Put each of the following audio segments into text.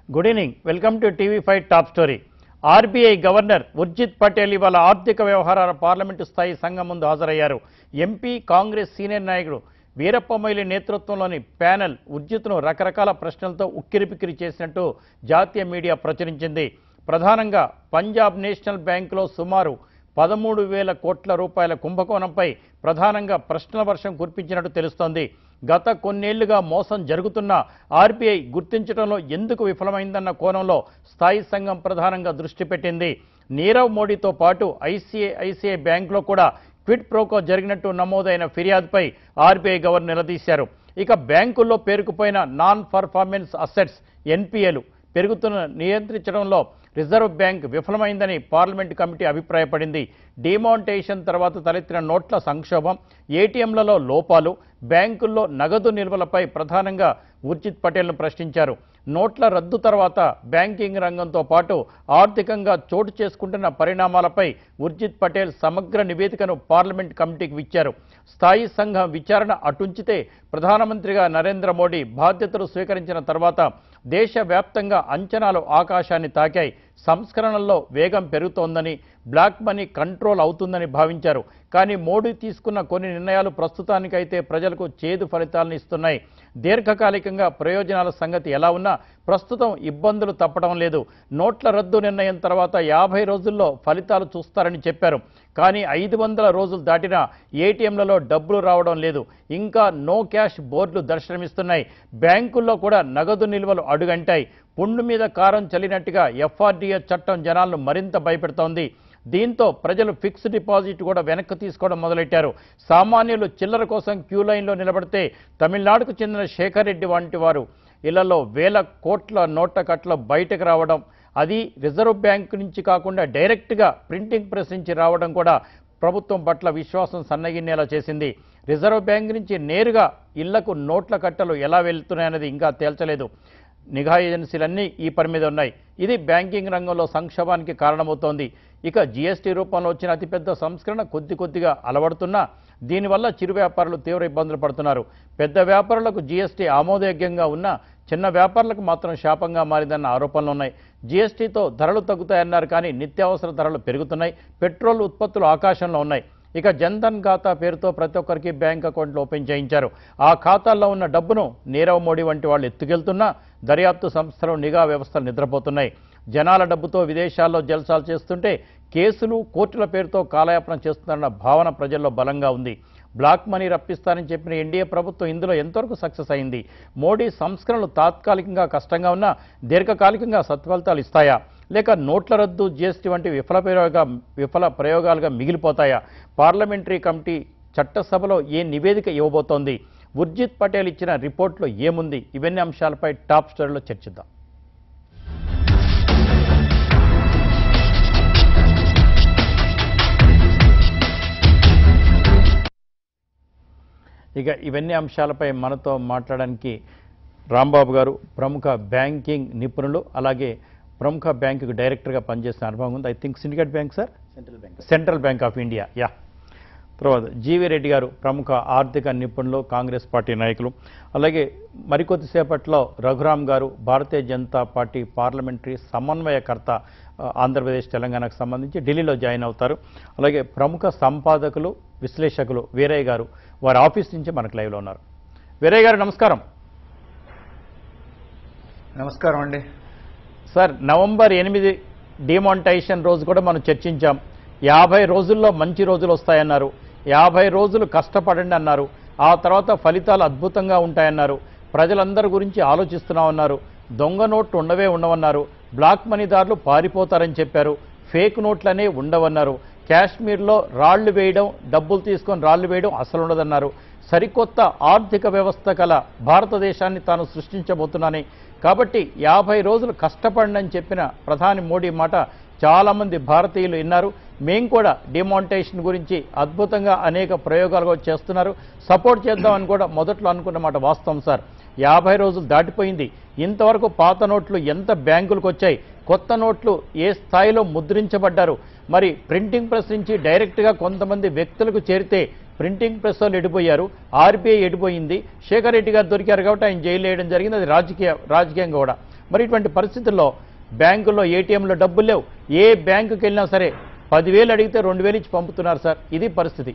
Good evening welcome to TV five top story RBI governor Urjit Patel ఇవాళ ఆర్థిక వ్యవహారాల parliament స్థాయి సంఘం ముందు హాజరయ్యారు ఎంపీ కాంగ్రెస్ సీనియర్ నాయకుడు వీరప్ప మొయిలి నేతృత్వంలోని ప్యానెల్ ఉర్జిత్ను రకరకాల ప్రశ్నలతో ఉక్కిరిపిక్కిరి చేసినట్టు జాతీయ మీడియా ప్రచురించింది ప్రధానంగా పంజాబ్ నేషనల్ బ్యాంకులో సుమారు పదమూడు వేల కోట్ల రూపాయల కుంభకోణంపై ప్రధానంగా ప్రశ్నల వర్షం కురిపించినట్టు తెలుస్తోంది గత కొన్నేళ్లుగా మోసం జరుగుతున్న ఆర్బీఐ గుర్తించడంలో ఎందుకు విఫలమైందన్న కోణంలో స్థాయి సంఘం ప్రధానంగా దృష్టి పెట్టింది నీరవ్ మోడీతో పాటు ఐసీఐసీఐ బ్యాంకులో కూడా క్విట్ ప్రోకో జరిగినట్టు నమోదైన ఫిర్యాదుపై ఆర్బీఐ గవర్నర్ నిలదీశారు ఇక బ్యాంకుల్లో పేరుకుపోయిన నాన్ పర్ఫార్మెన్స్ అసెట్స్ ఎన్పిఏలు పెరుగుతున్న నియంత్రించడంలో రిజర్వ్ బ్యాంక్ విఫలమైందని పార్లమెంట్ కమిటీ అభిప్రాయపడింది డిమానిటైజేషన్ తర్వాత తలెత్తిన నోట్ల సంక్షోభం ఏటీఎంలలో లోపాలు బ్యాంకుల్లో నగదు నిల్వలపై ప్రధానంగా ఉర్జిత్ పటేల్ను ప్రశ్నించారు నోట్ల రద్దు తర్వాత బ్యాంకింగ్ రంగంతో పాటు ఆర్థికంగా చోటు చేసుకుంటున్న పరిణామాలపై ఉర్జిత్ పటేల్ సమగ్ర నివేదికను పార్లమెంట్ కమిటీకి ఇచ్చారు స్థాయి సంఘం విచారణ అటుంచితే ప్రధానమంత్రిగా నరేంద్ర మోడీ బాధ్యతలు స్వీకరించిన తర్వాత దేశవ్యాప్తంగా అంచనాలు ఆకాశాన్ని తాకాయి సంస్కరణల్లో వేగం పెరుగుతోందని బ్లాక్ మనీ కంట్రోల్ అవుతుందని భావించారు కానీ మోడీ తీసుకున్న కొన్ని నిర్ణయాలు ప్రస్తుతానికైతే ప్రజలకు చేదు ఫలితాలను ఇస్తున్నాయి దీర్ఘకాలికంగా ప్రయోజనాల సంగతి ఎలా ఉన్నా ప్రస్తుతం ఇబ్బందులు తప్పడం లేదు నోట్ల రద్దు నిర్ణయం తర్వాత యాభై రోజుల్లో ఫలితాలు చూస్తారని చెప్పారు కానీ ఐదు వందల రోజులు దాటినా ఏటీఎంలలో డబ్బులు రావడం లేదు ఇంకా నో క్యాష్ బోర్డులు దర్శనమిస్తున్నాయి బ్యాంకుల్లో కూడా నగదు నిల్వలు అడుగంటాయి పుండు మీద కారం చల్లినట్టుగా ఎఫ్ఆర్డీఎస్ చట్టం జనాలను మరింత భయపెడుతోంది దీంతో ప్రజలు ఫిక్స్డ్ డిపాజిట్ కూడా వెనక్కి తీసుకోవడం మొదలెట్టారు సామాన్యులు చిల్లర కోసం క్యూ లైన్లో నిలబడితే తమిళనాడుకు చెందిన శేఖర్ రెడ్డి వంటి వారు ఇళ్లలో వేల కోట్ల నోట్ల కట్ల బయటకు రావడం అది రిజర్వ్ బ్యాంక్ నుంచి కాకుండా డైరెక్ట్గా ప్రింటింగ్ ప్రెస్ నుంచి రావడం కూడా ప్రభుత్వం పట్ల విశ్వాసం సన్నగిన్నేలా చేసింది రిజర్వ్ బ్యాంక్ నుంచి నేరుగా ఇళ్లకు నోట్ల కట్టలు ఎలా వెళ్తున్నాయన్నది ఇంకా తేల్చలేదు నిఘా ఏజెన్సీలన్నీ ఈ పని మీద ఉన్నాయి ఇది బ్యాంకింగ్ రంగంలో సంక్షోభానికి కారణమవుతోంది ఇక జీఎస్టీ రూపంలో వచ్చిన అతిపెద్ద సంస్కరణ కొద్ది కొద్దిగా అలవడుతున్నా దీనివల్ల చిరు వ్యాపారులు తీవ్ర ఇబ్బందులు పడుతున్నారు పెద్ద వ్యాపారులకు జీఎస్టీ ఆమోదయోగ్యంగా ఉన్నా చిన్న వ్యాపారులకు మాత్రం శాపంగా మారిందన్న ఆరోపణలు ఉన్నాయి జీఎస్టీతో ధరలు తగ్గుతాయన్నారు కానీ నిత్యావసర ధరలు పెరుగుతున్నాయి పెట్రోల్ ఉత్పత్తులు ఆకాశంలో ఉన్నాయి ఇక జన్ధన్ ఖాతా పేరుతో ప్రతి ఒక్కరికి బ్యాంక్ అకౌంట్లు ఓపెన్ చేయించారు ఆ ఖాతాల్లో ఉన్న డబ్బును నీరవ్ మోడీ వంటి వాళ్ళు ఎత్తుకెళ్తున్నా దర్యాప్తు సంస్థలు నిఘా వ్యవస్థలు నిద్రపోతున్నాయి జనాల డబ్బుతో విదేశాల్లో జల్సాలు చేస్తుంటే కేసులు కోర్టుల పేరుతో కాలయాపన చేస్తున్నారన్న భావన ప్రజల్లో బలంగా ఉంది బ్లాక్ మనీ రప్పిస్తారని చెప్పిన ఎన్డీఏ ప్రభుత్వం ఇందులో ఎంతవరకు సక్సెస్ అయింది మోడీ సంస్కరణలు తాత్కాలికంగా కష్టంగా ఉన్నా దీర్ఘకాలికంగా సత్ఫలితాలు ఇస్తాయా లేక నోట్ల రద్దు జీఎస్టీ వంటి విఫల ప్రయోగ విఫల ప్రయోగాలుగా మిగిలిపోతాయా పార్లమెంటరీ కమిటీ చట్టసభలో ఏ నివేదిక ఇవ్వబోతోంది ఉర్జిత్ పటేల్ ఇచ్చిన రిపోర్ట్లో ఏముంది ఇవన్నీ అంశాలపై టాప్ స్టోరీలో చర్చిద్దాం ఇక ఇవన్నీ అంశాలపై మనతో మాట్లాడడానికి రాంబాబు గారు ప్రముఖ బ్యాంకింగ్ నిపుణులు అలాగే ప్రముఖ బ్యాంకుకు డైరెక్టర్గా పనిచేసిన అనుభవం ఉంది I think syndicate bank sir central bank central bank of India yeah తర్వాత జీవి రెడ్డి గారు ప్రముఖ ఆర్థిక నిపుణులు కాంగ్రెస్ పార్టీ నాయకులు అలాగే మరికొద్దిసేపట్లో రఘురామ్ గారు భారతీయ జనతా పార్టీ పార్లమెంటరీ సమన్వయకర్త ఆ, ఆంధ్రప్రదేశ్ తెలంగాణకు సంబంధించి ఢిల్లీలో జాయిన్ అవుతారు అలాగే ప్రముఖ సంపాదకులు విశ్లేషకులు వీరయ్య గారు వారి ఆఫీస్ నుంచి మనకు లైవ్లో ఉన్నారు వీరయ్య గారు నమస్కారం నమస్కారం అండి సార్ నవంబర్ ఎనిమిది డిమానిటైజేషన్ రోజు కూడా మనం చర్చించాం యాభై రోజుల్లో మంచి రోజులు వస్తాయన్నారు యాభై రోజులు కష్టపడండి అన్నారు ఆ తర్వాత ఫలితాలు అద్భుతంగా ఉంటాయన్నారు ప్రజలందరి గురించి ఆలోచిస్తున్నామన్నారు దొంగ నోట్లు ఉండవే ఉండవన్నారు బ్లాక్ మనీదారులు పారిపోతారని చెప్పారు ఫేక్ నోట్లనే ఉండవన్నారు కాశ్మీర్లో రాళ్లు వేయడం డబ్బులు తీసుకొని రాళ్లు వేయడం అసలు ఉండదన్నారు సరికొత్త ఆర్థిక వ్యవస్థ కల భారతదేశాన్ని తాను సృష్టించబోతున్నానని కాబట్టి యాభై రోజులు కష్టపడినని చెప్పిన ప్రధాని మోడీ మాట చాలామంది భారతీయులు విన్నారు మేం కూడా డిమానిటైజేషన్ గురించి అద్భుతంగా అనేక ప్రయోగాలు కూడా చేస్తున్నారు సపోర్ట్ చేద్దామని కూడా మొదట్లో అనుకున్న మాట వాస్తవం సార్ యాభై రోజులు దాటిపోయింది ఇంతవరకు పాత నోట్లు ఎంత బ్యాంకులకు వచ్చాయి కొత్త నోట్లు ఏ స్థాయిలో ముద్రించబడ్డారు మరి ప్రింటింగ్ ప్రెస్ నుంచి డైరెక్ట్గా కొంతమంది వ్యక్తులకు చేరితే ప్రింటింగ్ ప్రెస్ వాళ్ళు ఎడిపోయారు ఆర్బీఐ ఎడిపోయింది శేఖర్ రెడ్డి గారు దొరికారు కాబట్టి ఆయన జైలు వేయడం జరిగింది అది రాజకీయ రాజకీయంగా కూడా మరి ఇటువంటి పరిస్థితుల్లో బ్యాంకుల్లో ఏటీఎంలో డబ్బులు లేవు ఏ బ్యాంకుకి వెళ్ళినా సరే పదివేలు అడిగితే రెండు వేలు ఇచ్చి పంపుతున్నారు సార్ ఇది పరిస్థితి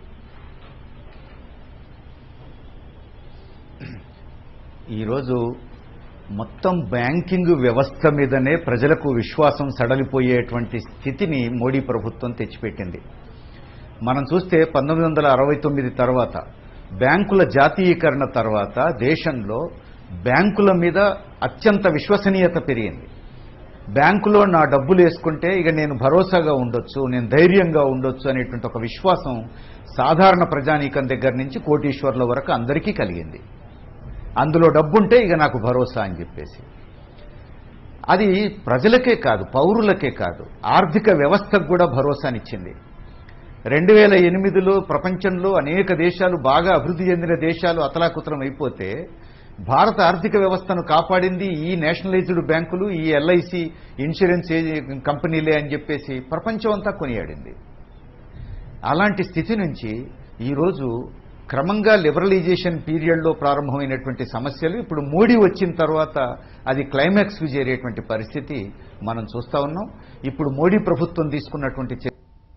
ఈరోజు మొత్తం బ్యాంకింగ్ వ్యవస్థ మీదనే ప్రజలకు విశ్వాసం సడలిపోయేటువంటి స్థితిని మోడీ ప్రభుత్వం తెచ్చిపెట్టింది మనం చూస్తే పంతొమ్మిది వందల అరవై తొమ్మిది తర్వాత బ్యాంకుల జాతీయకరణ తర్వాత దేశంలో బ్యాంకుల మీద అత్యంత విశ్వసనీయత పెరిగింది బ్యాంకులో నా డబ్బులు వేసుకుంటే ఇక నేను భరోసాగా ఉండొచ్చు నేను ధైర్యంగా ఉండొచ్చు అనేటువంటి ఒక విశ్వాసం సాధారణ ప్రజానీకం దగ్గర నుంచి కోటీశ్వర్ల వరకు అందరికీ కలిగింది అందులో డబ్బుంటే ఇక నాకు భరోసా అని చెప్పేసి అది ప్రజలకే కాదు పౌరులకే కాదు ఆర్థిక వ్యవస్థకు కూడా భరోసానిచ్చింది రెండు వేల ఎనిమిదిలో ప్రపంచంలో అనేక దేశాలు బాగా అభివృద్ధి చెందిన దేశాలు అతలాకుతలం అయిపోతే భారత ఆర్థిక వ్యవస్థను కాపాడింది ఈ నేషనలైజ్డ్ బ్యాంకులు ఈ ఎల్ఐసి ఇన్సూరెన్స్ ఏ- కంపెనీలే అని చెప్పేసి ప్రపంచం అంతా కొనియాడింది అలాంటి స్థితి నుంచి ఈరోజు క్రమంగా లిబరలైజేషన్ పీరియడ్లో ప్రారంభమైనటువంటి సమస్యలు ఇప్పుడు మోడీ వచ్చిన తర్వాత అది క్లైమాక్స్కు చేరేటువంటి పరిస్థితి మనం చూస్తా ఉన్నాం ఇప్పుడు మోడీ ప్రభుత్వం తీసుకున్నటువంటి చర్య-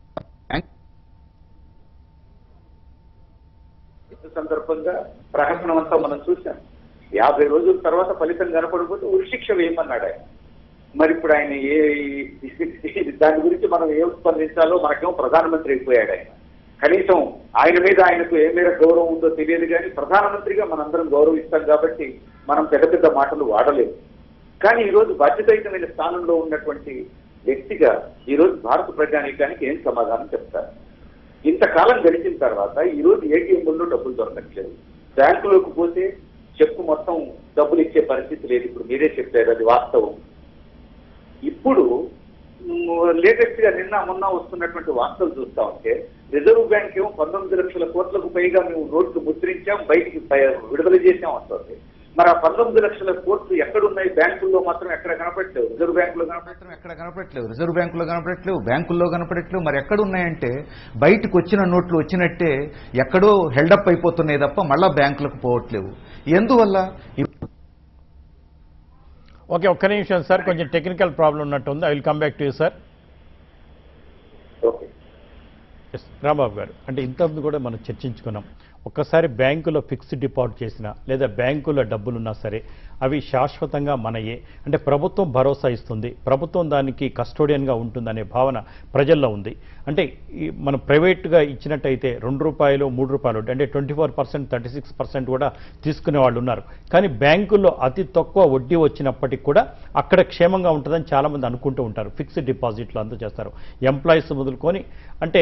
యుద్ధ సందర్భంగా ప్రహసనం అంతా మనం చూసాం యాభై రోజుల తర్వాత ఫలితం కనపడకపోతే ఉరిశిక్ష వేయమన్నాడు ఆయన మరి ఇప్పుడు ఆయన ఏ దాని గురించి మనం ఏం స్పందించాలో మనకేమో ప్రధానమంత్రి అయిపోయాడు ఆయన కనీసం ఆయన మీద ఆయనకు ఏ మేర గౌరవం ఉందో తెలియదు కానీ ప్రధానమంత్రిగా మనందరం గౌరవిస్తాం కాబట్టి మనం పెద్ద పెద్ద మాటలు వాడలేము కానీ ఈ రోజు బాధ్యతాయుతమైన స్థానంలో ఉన్నటువంటి వ్యక్తిగా ఈ రోజు భారత ప్రజానీకానికి ఏం సమాధానం చెప్తారు ఇంతకాలం గడిచిన తర్వాత ఈ రోజు ఏటీఎంలో డబ్బులు దొరకట్లేదు బ్యాంకులోకి పోతే చెక్కు మొత్తం డబ్బులు ఇచ్చే పరిస్థితి లేదు ఇప్పుడు మీరే చెప్పారు అది వాస్తవం ఇప్పుడు లేటెస్ట్ గా నిన్న మొన్న వస్తున్నటువంటి వార్తలు చూస్తా ఉంటే రిజర్వ్ బ్యాంక్ ఏమో పంతొమ్మిది లక్షల కోట్లకు పైగా మేము నోట్లు ముద్రించాం బయటికి ప- విడుదల చేసాం అంటుంది మరి ఆ పంతొమ్మిది లక్షల కోట్లు ఎక్కడున్నాయి బ్యాంకుల్లో మాత్రం ఎక్కడ కనపడలేదు రిజర్వ్ బ్యాంకులో కనపడ కనపడటం ఎక్కడ కనపడట్లేవు రిజర్వ్ బ్యాంకులో కనపడట్లేవు బ్యాంకుల్లో కనపడట్లేవు మరి ఎక్కడ ఉన్నాయంటే బయటకు వచ్చిన నోట్లు వచ్చినట్టే ఎక్కడో హెల్డప్ అయిపోతున్నాయి తప్ప మళ్ళా బ్యాంకులకు పోవట్లేవు ఎందువల్ల ఇప్పుడు ఓకే ఒక్క నిమిషం సార్ కొంచెం టెక్నికల్ ప్రాబ్లం ఉన్నట్టుంది I will come back to you sir okay yes Rambabu garu అంటే ఇంతకుముందు కూడా మనం చర్చించుకున్నాం ఒక్కసారి బ్యాంకులో ఫిక్స్డ్ డిపాజిట్ చేసినా లేదా బ్యాంకులో డబ్బులున్నా సరే అవి శాశ్వతంగా మనయే అంటే ప్రభుత్వం భరోసా ఇస్తుంది ప్రభుత్వం దానికి కస్టోడియన్గా ఉంటుందనే భావన ప్రజల్లో ఉంది అంటే ఈ మనం ప్రైవేట్గా ఇచ్చినట్టయితే రెండు రూపాయలు మూడు రూపాయలు అంటే twenty four percent thirty six percent కూడా తీసుకునే వాళ్ళు ఉన్నారు కానీ బ్యాంకుల్లో అతి తక్కువ వడ్డీ వచ్చినప్పటికి కూడా అక్కడ క్షేమంగా ఉంటుందని చాలామంది అనుకుంటూ ఉంటారు ఫిక్స్డ్ డిపాజిట్లు అంతా చేస్తారు ఎంప్లాయీస్ మొదలుకొని అంటే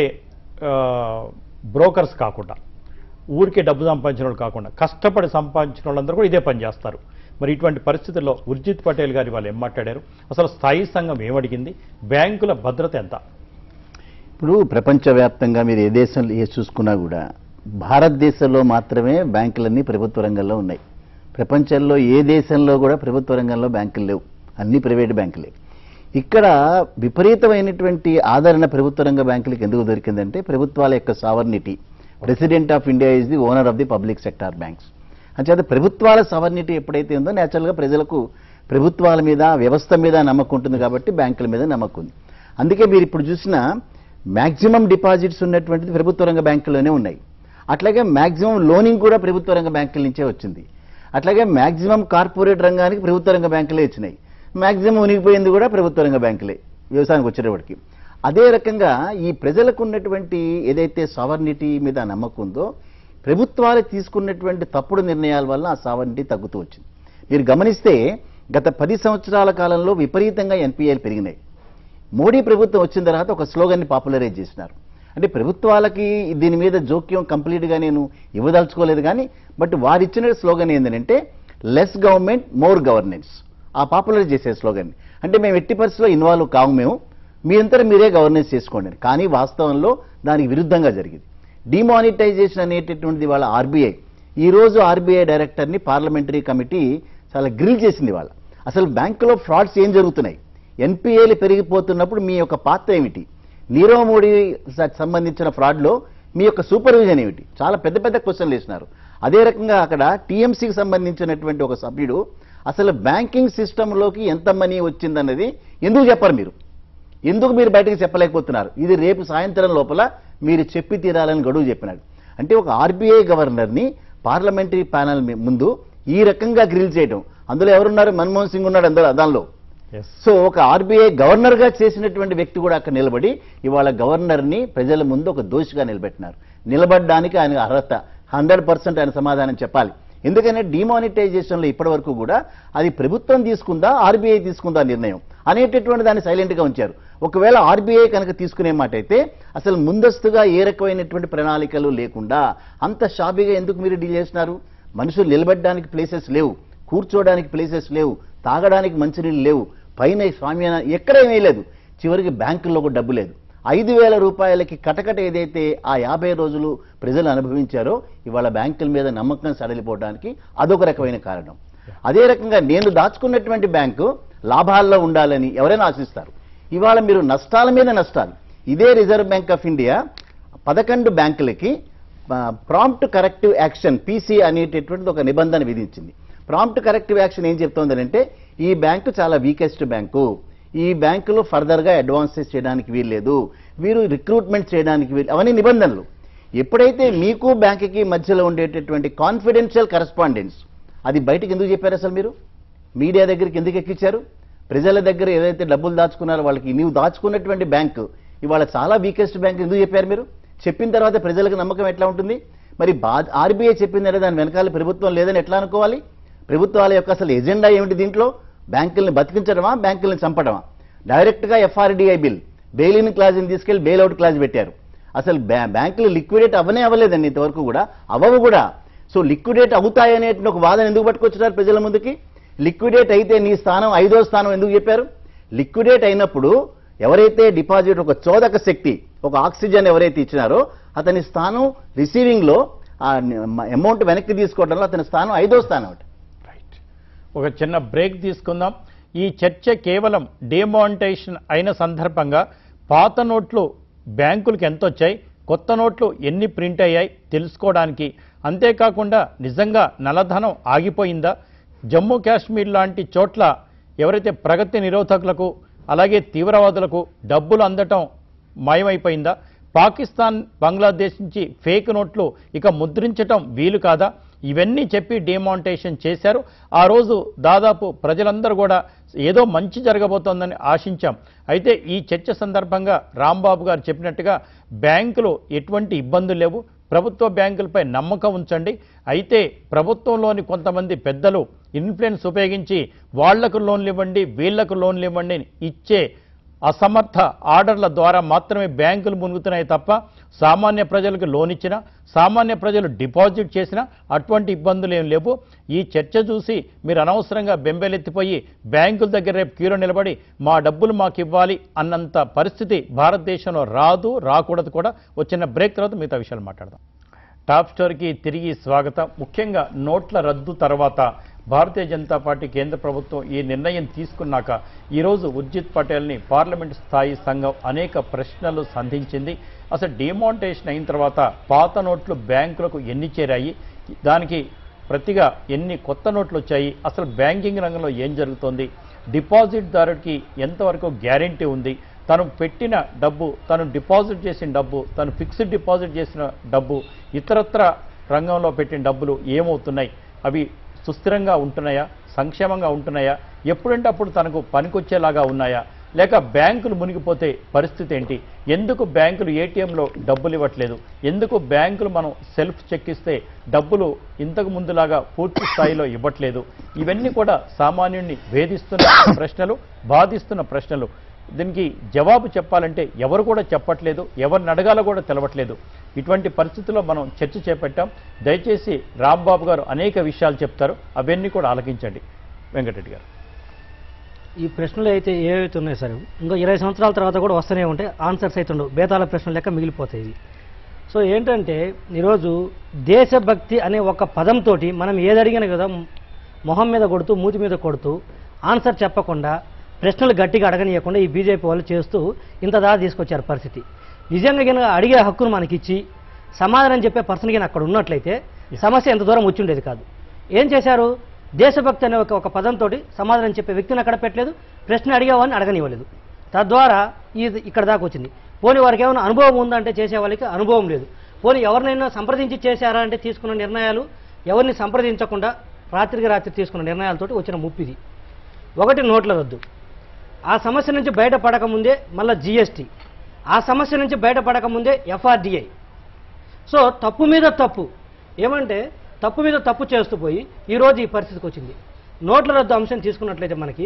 బ్రోకర్స్ కాకుండా ఊరికే డబ్బు సంపాదించిన వాళ్ళు కాకుండా కష్టపడి సంపాదించిన వాళ్ళందరూ కూడా ఇదే పని చేస్తారు మరి ఇటువంటి పరిస్థితుల్లో ఉర్జిత్ పటేల్ గారు వాళ్ళు ఏం మాట్లాడారు అసలు స్థాయి సంఘం ఏమడిగింది బ్యాంకుల భద్రత ఎంత ఇప్పుడు ప్రపంచవ్యాప్తంగా మీరు ఏ దేశంలో ఏ చూసుకున్నా కూడా భారతదేశంలో మాత్రమే బ్యాంకులన్నీ ప్రభుత్వ రంగంలో ఉన్నాయి ప్రపంచంలో ఏ దేశంలో కూడా ప్రభుత్వ రంగంలో బ్యాంకులు లేవు అన్ని ప్రైవేట్ బ్యాంకులే ఇక్కడ విపరీతమైనటువంటి ఆదరణ ప్రభుత్వ రంగ బ్యాంకులకు ఎందుకు దొరికిందంటే ప్రభుత్వాల యొక్క sovereignty president of India is the owner of the public sector banks అంచేత ప్రభుత్వాల సవర్నిటీ ఎప్పుడైతే ఉందో నేచురల్గా ప్రజలకు ప్రభుత్వాల మీద వ్యవస్థ మీద నమ్మకం ఉంటుంది కాబట్టి బ్యాంకుల మీద నమ్మకం ఉంది అందుకే మీరు ఇప్పుడు చూసిన మ్యాక్సిమం డిపాజిట్స్ ఉన్నటువంటిది ప్రభుత్వ రంగ బ్యాంకుల్లోనే ఉన్నాయి అట్లాగే మ్యాక్సిమం లోనింగ్ కూడా ప్రభుత్వ రంగ బ్యాంకుల నుంచే వచ్చింది అట్లాగే మ్యాక్సిమం కార్పొరేట్ రంగానికి ప్రభుత్వ రంగ బ్యాంకులే ఇచ్చినాయి మ్యాక్సిమం ఉనిగిపోయింది కూడా ప్రభుత్వ రంగ బ్యాంకులే వ్యవసాయానికి వచ్చేటప్పటికి అదే రకంగా ఈ ప్రజలకు ఉన్నటువంటి ఏదైతే సావర్నిటీ మీద నమ్మకం ఉందో ప్రభుత్వాలు తీసుకున్నటువంటి తప్పుడు నిర్ణయాల వల్ల ఆ సావర్నిటీ తగ్గుతూ వచ్చింది మీరు గమనిస్తే గత పది సంవత్సరాల కాలంలో విపరీతంగా ఎన్పిఎల్ పెరిగినాయి మోడీ ప్రభుత్వం వచ్చిన తర్వాత ఒక స్లోగన్ని పాపులరైజ్ చేసినారు అంటే ప్రభుత్వాలకి దీని మీద జోక్యం కంప్లీట్గా నేను ఇవ్వదలుచుకోలేదు కానీ బట్ వారిచ్చిన స్లోగన్ ఏంటంటే లెస్ గవర్నమెంట్ మోర్ గవర్నెన్స్ ఆ పాపులర్ చేసే స్లోగన్ అంటే మేము ఎట్టి పరిస్థితిలో ఇన్వాల్వ్ కాము మేము మీ అంతటా మీరే గవర్నెన్స్ చేసుకోండి అని. కానీ వాస్తవంలో దానికి విరుద్ధంగా జరిగింది డిమానిటైజేషన్ అనేటటువంటిది వాళ్ళ ఆర్బీఐ ఈ రోజు ఆర్బీఐ డైరెక్టర్ని పార్లమెంటరీ కమిటీ చాలా గ్రిల్ చేసింది వాళ్ళ అసలు బ్యాంకులో ఫ్రాడ్స్ ఏం జరుగుతున్నాయి ఎన్పిఏలు పెరిగిపోతున్నప్పుడు మీ యొక్క పాత్ర ఏమిటి నీరవ్ మోడీ స- సంబంధించిన ఫ్రాడ్లో మీ యొక్క సూపర్విజన్ ఏమిటి చాలా పెద్ద పెద్ద క్వశ్చన్లు వేసినారు అదే రకంగా అక్కడ టీఎంసీకి సంబంధించినటువంటి ఒక సభ్యుడు అసలు బ్యాంకింగ్ సిస్టంలోకి ఎంత మనీ వచ్చిందన్నది ఎందుకు చెప్పరు మీరు ఎందుకు మీరు బయటకు చెప్పలేకపోతున్నారు ఇది రేపు సాయంత్రం లోపల మీరు చెప్పి తీరాలని గడువు చెప్పినాడు అంటే ఒక ఆర్బీఐ గవర్నర్ని పార్లమెంటరీ ప్యానల్ మీ- ముందు ఈ రకంగా గ్రిల్ చేయడం అందులో ఎవరున్నారు మన్మోహన్ సింగ్ ఉన్నాడు అందులో దానిలో ఎస్ సో ఒక ఆర్బీఐ గవర్నర్ గా చేసినటువంటి వ్యక్తి కూడా అక్కడ నిలబడి ఇవాళ గవర్నర్ ని ప్రజల ముందు ఒక దోషిగా నిలబెట్టినారు నిలబడడానికి ఆయన అర్హత హండ్రెడ్ పర్సెంట్ ఆయన సమాధానం చెప్పాలి ఎందుకంటే డిమానిటైజేషన్ లో ఇప్పటి వరకు కూడా అది ప్రభుత్వం తీసుకుందా ఆర్బీఐ తీసుకుందా నిర్ణయం అనేటటువంటి దాన్ని సైలెంట్ గా ఉంచారు ఒకవేళ ఆర్బీఐ కనుక తీసుకునే మాట అయితే అసలు ముందస్తుగా ఏ రకమైనటువంటి ప్రణాళికలు లేకుండా అంత షాబీగా ఎందుకు మీరు డీల్ చేసినారు మనుషులు నిలబడడానికి ప్లేసెస్ లేవు కూర్చోవడానికి ప్లేసెస్ లేవు తాగడానికి మంచినీళ్ళు లేవు పైన స్వామ్యాన ఎక్కడేమీ లేదు చివరికి బ్యాంకుల్లో కూడా డబ్బు లేదు ఐదు వేల రూపాయలకి కటకట ఏదైతే ఆ యాభై రోజులు ప్రజలు అనుభవించారో ఇవాళ బ్యాంకుల మీద నమ్మకం సడలిపోవడానికి అదొక రకమైన కారణం అదే రకంగా నేను దాచుకున్నటువంటి బ్యాంకు లాభాల్లో ఉండాలని ఎవరైనా ఆశిస్తారు ఇవాళ మీరు నష్టాల మీద నష్టాలు ఇదే రిజర్వ్ బ్యాంక్ ఆఫ్ ఇండియా పదకొండు బ్యాంకులకి ప్రాంప్ట్ కరెక్టివ్ యాక్షన్ పీసీ అనేటటువంటి ఒక నిబంధన విధించింది ప్రాంప్ట్ కరెక్టివ్ యాక్షన్ ఏం చెప్తోందంటే ఈ బ్యాంకు చాలా వీకెస్ట్ బ్యాంకు ఈ బ్యాంకులో ఫర్దర్గా అడ్వాన్సెస్ చేయడానికి వీల్లేదు వీరు రిక్రూట్మెంట్ చేయడానికి వీలు అవన్నీ నిబంధనలు ఎప్పుడైతే మీకు బ్యాంకుకి మధ్యలో ఉండేటటువంటి కాన్ఫిడెన్షియల్ కరస్పాండెన్స్ అది బయటకు ఎందుకు చెప్పారు అసలు మీరు మీడియా దగ్గరికి ఎందుకు ఎక్కించారు ప్రజల దగ్గర ఏదైతే డబ్బులు దాచుకున్నారో వాళ్ళకి నీవు దాచుకున్నటువంటి బ్యాంకు ఇవాళ చాలా వీకెస్ట్ బ్యాంక్ ఎందుకు చెప్పారు మీరు చెప్పిన తర్వాత ప్రజలకు నమ్మకం ఎట్లా ఉంటుంది మరి బా ఆర్బీఐ చెప్పిందంటే దాని వెనకాల ప్రభుత్వం లేదని ఎట్లా అనుకోవాలి ప్రభుత్వాల యొక్క అసలు ఎజెండా ఏమిటి దీంట్లో బ్యాంకుల్ని బతికించడమా బ్యాంకుల్ని చంపడమా డైరెక్ట్గా ఎఫ్ఆర్డీఐ బిల్ బెయిలిన్ క్లాజ్ని తీసుకెళ్లి బెయిల్అవుట్ క్లాజ్ పెట్టారు అసలు బ్యా- బ్యాంకులు లిక్విడేట్ అవనే అవ్వలేదండి ఇంతవరకు కూడా అవ్వవు కూడా సో లిక్విడేట్ అవుతాయనే ఒక వాదన ఎందుకు పట్టుకొచ్చారు ప్రజల ముందుకి లిక్విడేట్ అయితే నీ స్థానం ఐదో స్థానం ఎందుకు చెప్పారు లిక్విడేట్ అయినప్పుడు ఎవరైతే డిపాజిట్ ఒక చోదక శక్తి ఒక ఆక్సిజన్ ఎవరైతే ఇచ్చినారో అతని స్థానం రిసీవింగ్ లో ఆ అమౌంట్ వెనక్కి తీసుకోవడంలో అతని స్థానం ఐదో స్థానం అట రైట్ ఒక చిన్న బ్రేక్ తీసుకుందాం ఈ చర్చ కేవలం డిమానిటైజేషన్ అయిన సందర్భంగా పాత నోట్లు బ్యాంకులకు ఎంత వచ్చాయి కొత్త నోట్లు ఎన్ని ప్రింట్ అయ్యాయి తెలుసుకోవడానికి అంతేకాకుండా నిజంగా నల్లధనం ఆగిపోయిందా జమ్మూ కాశ్మీర్ లాంటి చోట్ల ఎవరైతే ప్రగతి నిరోధకులకు అలాగే తీవ్రవాదులకు డబ్బులు అందటం మాయమైపోయిందా పాకిస్తాన్ బంగ్లాదేశ్ నుంచి ఫేక్ నోట్లు ఇక ముద్రించటం వీలు కాదా ఇవన్నీ చెప్పి డిమానిటైజేషన్ చేశారు ఆ రోజు దాదాపు ప్రజలందరూ కూడా ఏదో మంచి జరగబోతోందని ఆశించాం అయితే ఈ చర్చ సందర్భంగా రాంబాబు గారు చెప్పినట్టుగా బ్యాంకులు ఎటువంటి ఇబ్బందులు లేవు ప్రభుత్వ బ్యాంకులపై నమ్మకం ఉంచండి అయితే ప్రభుత్వంలోని కొంతమంది పెద్దలు ఇన్ఫ్లుయెన్స్ ఉపయోగించి వాళ్లకు లోన్లు ఇవ్వండి వీళ్లకు లోన్లు ఇవ్వండి అని ఇచ్చే అసమర్థ ఆర్డర్ల ద్వారా మాత్రమే బ్యాంకులు మునుగుతున్నాయి తప్ప సామాన్య ప్రజలకు లోన్ ఇచ్చినా సామాన్య ప్రజలు డిపాజిట్ చేసినా అటువంటి ఇబ్బందులు ఏం లేవు ఈ చర్చ చూసి మీరు అనవసరంగా బెంబేలెత్తిపోయి బ్యాంకుల దగ్గర రేపు క్యూలో నిలబడి మా డబ్బులు మాకు ఇవ్వాలి అన్నంత పరిస్థితి భారతదేశంలో రాదు రాకూడదు కూడా వచ్చిన బ్రేక్ తర్వాత మిగతా విషయాలు మాట్లాడదాం టాప్ స్టోరీకి తిరిగి స్వాగతం ముఖ్యంగా నోట్ల రద్దు తర్వాత భారతీయ జనతా పార్టీ కేంద్ర ప్రభుత్వం ఈ నిర్ణయం తీసుకున్నాక ఈరోజు ఉర్జిత్ పటేల్ని పార్లమెంట్ స్థాయి సంఘం అనేక ప్రశ్నలు సంధించింది అసలు డిమానిటేషన్ అయిన తర్వాత పాత నోట్లు బ్యాంకులకు ఎన్ని చేరాయి దానికి ప్రతిగా ఎన్ని కొత్త నోట్లు వచ్చాయి అసలు బ్యాంకింగ్ రంగంలో ఏం జరుగుతోంది డిపాజిట్దారుడికి ఎంతవరకు గ్యారంటీ ఉంది తను పెట్టిన డబ్బు తను డిపాజిట్ చేసిన డబ్బు తను ఫిక్స్డ్ డిపాజిట్ చేసిన డబ్బు ఇతరత్ర రంగంలో పెట్టిన డబ్బులు ఏమవుతున్నాయి అవి సుస్థిరంగా ఉంటున్నాయా సంక్షేమంగా ఉంటున్నాయా ఎప్పుడంటే అప్పుడు తనకు పనికొచ్చేలాగా ఉన్నాయా లేక బ్యాంకులు మునిగిపోతే పరిస్థితి ఏంటి ఎందుకు బ్యాంకులు ఏటీఎంలో డబ్బులు ఇవ్వట్లేదు ఎందుకు బ్యాంకులు మనం సెల్ఫ్ చెక్ ఇస్తే డబ్బులు ఇంతకు ముందులాగా పూర్తి స్థాయిలో ఇవ్వట్లేదు ఇవన్నీ కూడా సామాన్యుడిని వేధిస్తున్న ప్రశ్నలు బాధిస్తున్న ప్రశ్నలు దీనికి జవాబు చెప్పాలంటే ఎవరు కూడా చెప్పట్లేదు ఎవరిని అడగాలో కూడా తెలవట్లేదు ఇటువంటి పరిస్థితుల్లో మనం చర్చ చేపట్టాం దయచేసి రాంబాబు గారు అనేక విషయాలు చెప్తారు అవన్నీ కూడా ఆలకించండి వెంకటరెడ్డి గారు ఈ ప్రశ్నలు అయితే ఏవైతే ఉన్నాయో సార్ ఇంకో ఇరవై సంవత్సరాల తర్వాత కూడా వస్తూనే ఉంటాయి ఆన్సర్స్ అయితే ఉండవు బేతాల ప్రశ్నలు లెక్క మిగిలిపోతాయి ఇవి. సో ఏంటంటే ఈరోజు దేశభక్తి అనే ఒక పదంతో మనం ఏది అడిగినా కదా మొహం మీద కొడుతూ మూతి మీద కొడుతూ ఆన్సర్ చెప్పకుండా ప్రశ్నలు గట్టిగా అడగనీయకుండా ఈ బీజేపీ వాళ్ళు చేస్తూ ఇంత దాకా తీసుకొచ్చారు పరిస్థితి నిజంగా కనుక అడిగే హక్కును మనకిచ్చి సమాధానం చెప్పే పర్సన్ కింద అక్కడ ఉన్నట్లయితే సమస్య ఎంత దూరం వచ్చి ఉండేది కాదు ఏం చేశారు దేశభక్తి అనే ఒక ఒక పదంతో సమాధానం చెప్పే వ్యక్తిని అక్కడ పెట్టలేదు ప్రశ్న అడిగేవాడిని అడగనివ్వలేదు తద్వారా ఇది ఇక్కడ దాకా వచ్చింది పోనీ వారికి ఏమైనా అనుభవం ఉందంటే చేసే వాళ్ళకి అనుభవం లేదు పోనీ ఎవరినైనా సంప్రదించి చేశారా అంటే తీసుకున్న నిర్ణయాలు ఎవరిని సంప్రదించకుండా రాత్రికి రాత్రి తీసుకున్న నిర్ణయాలతోటి వచ్చిన ముప్పిది ఒకటి నోట్ల రద్దు ఆ సమస్య నుంచి బయటపడకముందే మళ్ళీ జిఎస్టీ ఆ సమస్య నుంచి బయటపడకముందే ఎఫ్ఆర్డిఐ సో తప్పు మీద తప్పు ఏమంటే తప్పు మీద తప్పు చేస్తూ పోయి ఈరోజు ఈ పరిస్థితికి వచ్చింది నోట్ల రద్దు అంశం తీసుకున్నట్లయితే మనకి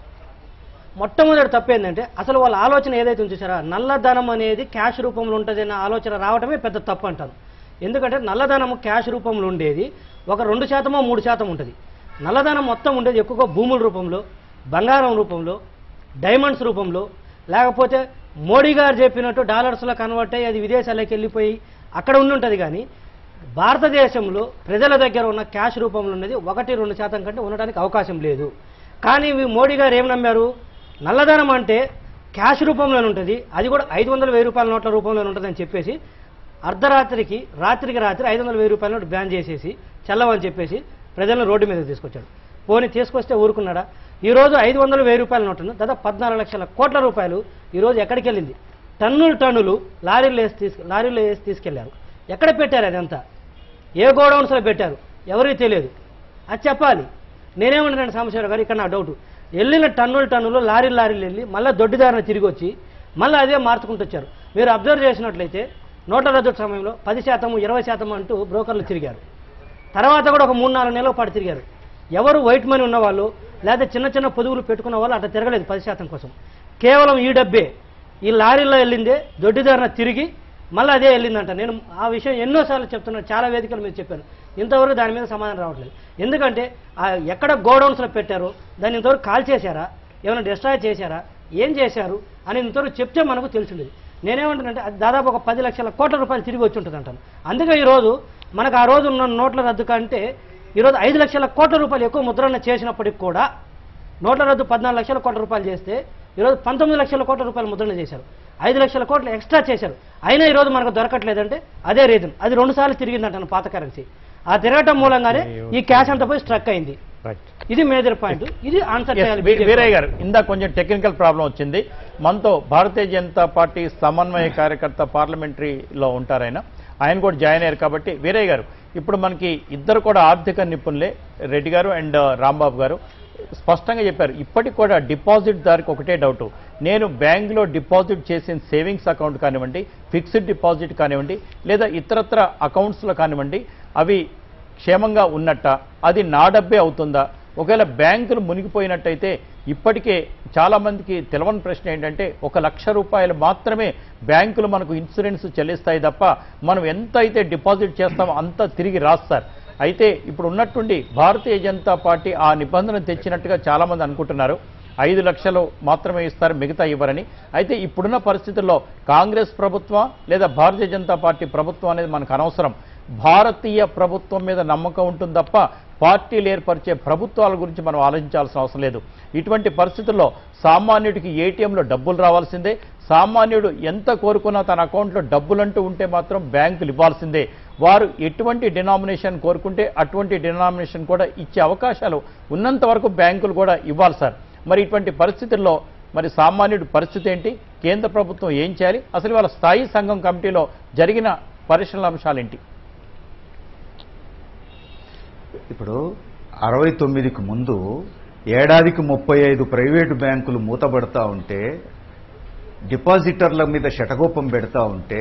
మొట్టమొదటి తప్పు ఏంటంటే అసలు వాళ్ళ ఆలోచన ఏదైతే ఉందో చూసారా నల్లధనం అనేది క్యాష్ రూపంలో ఉంటుంది అన్న ఆలోచన రావడమే పెద్ద తప్పు అంటాను ఎందుకంటే నల్లధనం క్యాష్ రూపంలో ఉండేది ఒక రెండు శాతమో మూడు శాతం ఉంటుంది నల్లధనం మొత్తం ఉండేది ఎక్కువగా భూముల రూపంలో బంగారం రూపంలో డైమండ్స్ రూపంలో లేకపోతే మోడీ గారు చెప్పినట్టు డాలర్స్లో కన్వర్ట్ అయ్యి అది విదేశాలకు వెళ్ళిపోయి అక్కడ ఉండి ఉంటుంది కానీ భారతదేశంలో ప్రజల దగ్గర ఉన్న క్యాష్ రూపంలో ఉన్నది ఒకటి రెండు శాతం కంటే ఉండడానికి అవకాశం లేదు కానీ ఇవి మోడీ గారు ఏం నమ్మారు నల్లధనం అంటే క్యాష్ రూపంలోనే ఉంటుంది అది కూడా ఐదు వందల వెయ్యి రూపాయల నోట్ల రూపంలోనే ఉంటుందని చెప్పేసి అర్ధరాత్రికి రాత్రికి రాత్రి ఐదు వందల వెయ్యి రూపాయల నోటు బ్యాన్ చేసేసి చల్లవని చెప్పేసి ప్రజలను రోడ్డు మీద తీసుకొచ్చాడు పోనీ తీసుకొస్తే ఊరుకున్నాడా ఈ రోజు ఐదు వందల వెయ్యి రూపాయల నోటును దాదాపు పద్నాలుగు లక్షల కోట్ల రూపాయలు ఈ రోజు ఎక్కడికి వెళ్ళింది టన్నులు టన్నులు లారీలు వేసి తీసుకు లారీలో వేసి తీసుకెళ్లారు ఎక్కడ పెట్టారు అదంతా ఏ గోడౌన్స్లో పెట్టారు ఎవరికి తెలియదు అది చెప్పాలి నేనేమంటున్నాను సాంబశివరావు గారు ఇక్కడ నా డౌట్ వెళ్ళిన టన్నులు టన్నులు లారీలు లారీలు వెళ్ళి మళ్ళీ దొడ్డిదారిన తిరిగి వచ్చి మళ్ళీ అదే మార్చుకుంటూ వచ్చారు మీరు అబ్జర్వ్ చేసినట్లయితే నోట్ల రద్దు సమయంలో పది శాతం ఇరవై శాతం అంటూ బ్రోకర్లు తిరిగారు తర్వాత కూడా ఒక మూడు నాలుగు నెలల పాటు తిరిగారు ఎవరు వైట్ మనీ ఉన్నవాళ్ళు లేదా చిన్న చిన్న పొదుగులు పెట్టుకున్న వాళ్ళు అట్లా తిరగలేదు పది శాతం కోసం కేవలం ఈ డబ్బే ఈ లారీలో వెళ్ళిందే దొడ్డిదారిన తిరిగి మళ్ళీ అదే వెళ్ళిందంట నేను ఆ విషయం ఎన్నోసార్లు చెప్తున్నాను చాలా వేదికల మీద చెప్పాను ఇంతవరకు దాని మీద సమాధానం రావట్లేదు ఎందుకంటే ఆ ఎక్కడ గోడౌన్స్లో పెట్టారో దాన్ని ఇంతవరకు కాల్ చేశారా ఏమైనా డిస్ట్రాయ్ చేశారా ఏం చేశారు అని ఇంతవరకు చెప్తే మనకు తెలిసిండేది నేనేమంటానంటే అది దాదాపు ఒక పది లక్షల కోట్ల రూపాయలు తిరిగి వచ్చి ఉంటుంది అంటాను అందుకే ఈరోజు మనకు ఆ రోజు ఉన్న నోట్ల రద్దు కంటే ఈరోజు ఐదు లక్షల కోట్ల రూపాయలు ఎక్కువ ముద్రణ చేసినప్పటికి కూడా నోట్ల రద్దు పద్నాలుగు లక్షల కోట్ల రూపాయలు చేస్తే ఈరోజు పంతొమ్మిది లక్షల కోట్ల రూపాయలు ముద్రణ చేశారు ఐదు లక్షల కోట్లు ఎక్స్ట్రా చేశారు అయినా ఈరోజు మనకు దొరకట్లేదంటే అదే రీజన్ అది రెండు సార్లు తిరిగిందంటాను పాత కరెన్సీ ఆ తిరగటం మూలంగానే ఈ క్యాష్ అంతా పోయి స్ట్రక్ అయింది రైట్ ఇది మేజర్ పాయింట్ ఇది ఆన్సర్ చేయాలి వీ- BJP. వీరయ్య గారు ఇందా కొంచెం టెక్నికల్ ప్రాబ్లం వచ్చింది మనతో భారతీయ జనతా పార్టీ సమన్వయ కార్యకర్త పార్లమెంటరీలో ఉంటారాయన ఆయన కూడా జాయిన్ అయ్యారు కాబట్టి వీరయ్య గారు ఇప్పుడు మనకి ఇద్దరు కూడా ఆర్థిక నిపుణులే రెడ్డి గారు అండ్ రాంబాబు గారు స్పష్టంగా చెప్పారు ఇప్పటికి కూడా డిపాజిట్ దారికి ఒకటే డౌట్ నేను బ్యాంకులో డిపాజిట్ చేసిన సేవింగ్స్ అకౌంట్ కానివ్వండి ఫిక్స్డ్ డిపాజిట్ కానివ్వండి లేదా ఇతరత్ర అకౌంట్స్లో కానివ్వండి అవి క్షేమంగా ఉన్నట్ట అది నా డబ్బే అవుతుందా ఒకవేళ బ్యాంకులు మునిగిపోయినట్టయితే ఇప్పటికే చాలా మందికి తెలవని ప్రశ్న ఏంటంటే ఒక లక్ష రూపాయలు మాత్రమే బ్యాంకులు మనకు ఇన్సూరెన్స్ చెల్లిస్తాయి తప్ప మనం ఎంత అయితే డిపాజిట్ చేస్తామో అంత తిరిగి రాస్తారు అయితే ఇప్పుడు ఉన్నట్టుండి భారతీయ జనతా పార్టీ ఆ నిబంధన తెచ్చినట్టుగా చాలా మంది అనుకుంటున్నారు ఐదు లక్షలు మాత్రమే ఇస్తారు మిగతా ఇవ్వరని అయితే ఇప్పుడున్న పరిస్థితుల్లో కాంగ్రెస్ ప్రభుత్వం లేదా భారతీయ జనతా పార్టీ ప్రభుత్వం అనేది మనకు అనవసరం భారతీయ ప్రభుత్వం మీద నమ్మకం ఉంటుంది తప్ప పార్టీలు ఏర్పరిచే ప్రభుత్వాల గురించి మనం ఆలోచించాల్సిన అవసరం లేదు ఇటువంటి పరిస్థితుల్లో సామాన్యుడికి ఏటీఎంలో డబ్బులు రావాల్సిందే సామాన్యుడు ఎంత కోరుకున్నా తన అకౌంట్లో డబ్బులంటూ ఉంటే మాత్రం బ్యాంకులు ఇవ్వాల్సిందే వారు ఎటువంటి డినామినేషన్ కోరుకుంటే అటువంటి డినామినేషన్ కూడా ఇచ్చే అవకాశాలు ఉన్నంత వరకు బ్యాంకులు కూడా ఇవ్వాలి సార్ మరి ఇటువంటి పరిస్థితుల్లో మరి సామాన్యుడి పరిస్థితి ఏంటి కేంద్ర ప్రభుత్వం ఏం చేయాలి అసలు వాళ్ళ స్థాయి సంఘం కమిటీలో జరిగిన పరిశీలన అంశాలేంటి ఇప్పుడు అరవై తొమ్మిదికి ముందు ఏడాదికి ముప్పై ఐదు ప్రైవేటు బ్యాంకులు మూతబడతా ఉంటే డిపాజిటర్ల మీద శటగోపం పెడతా ఉంటే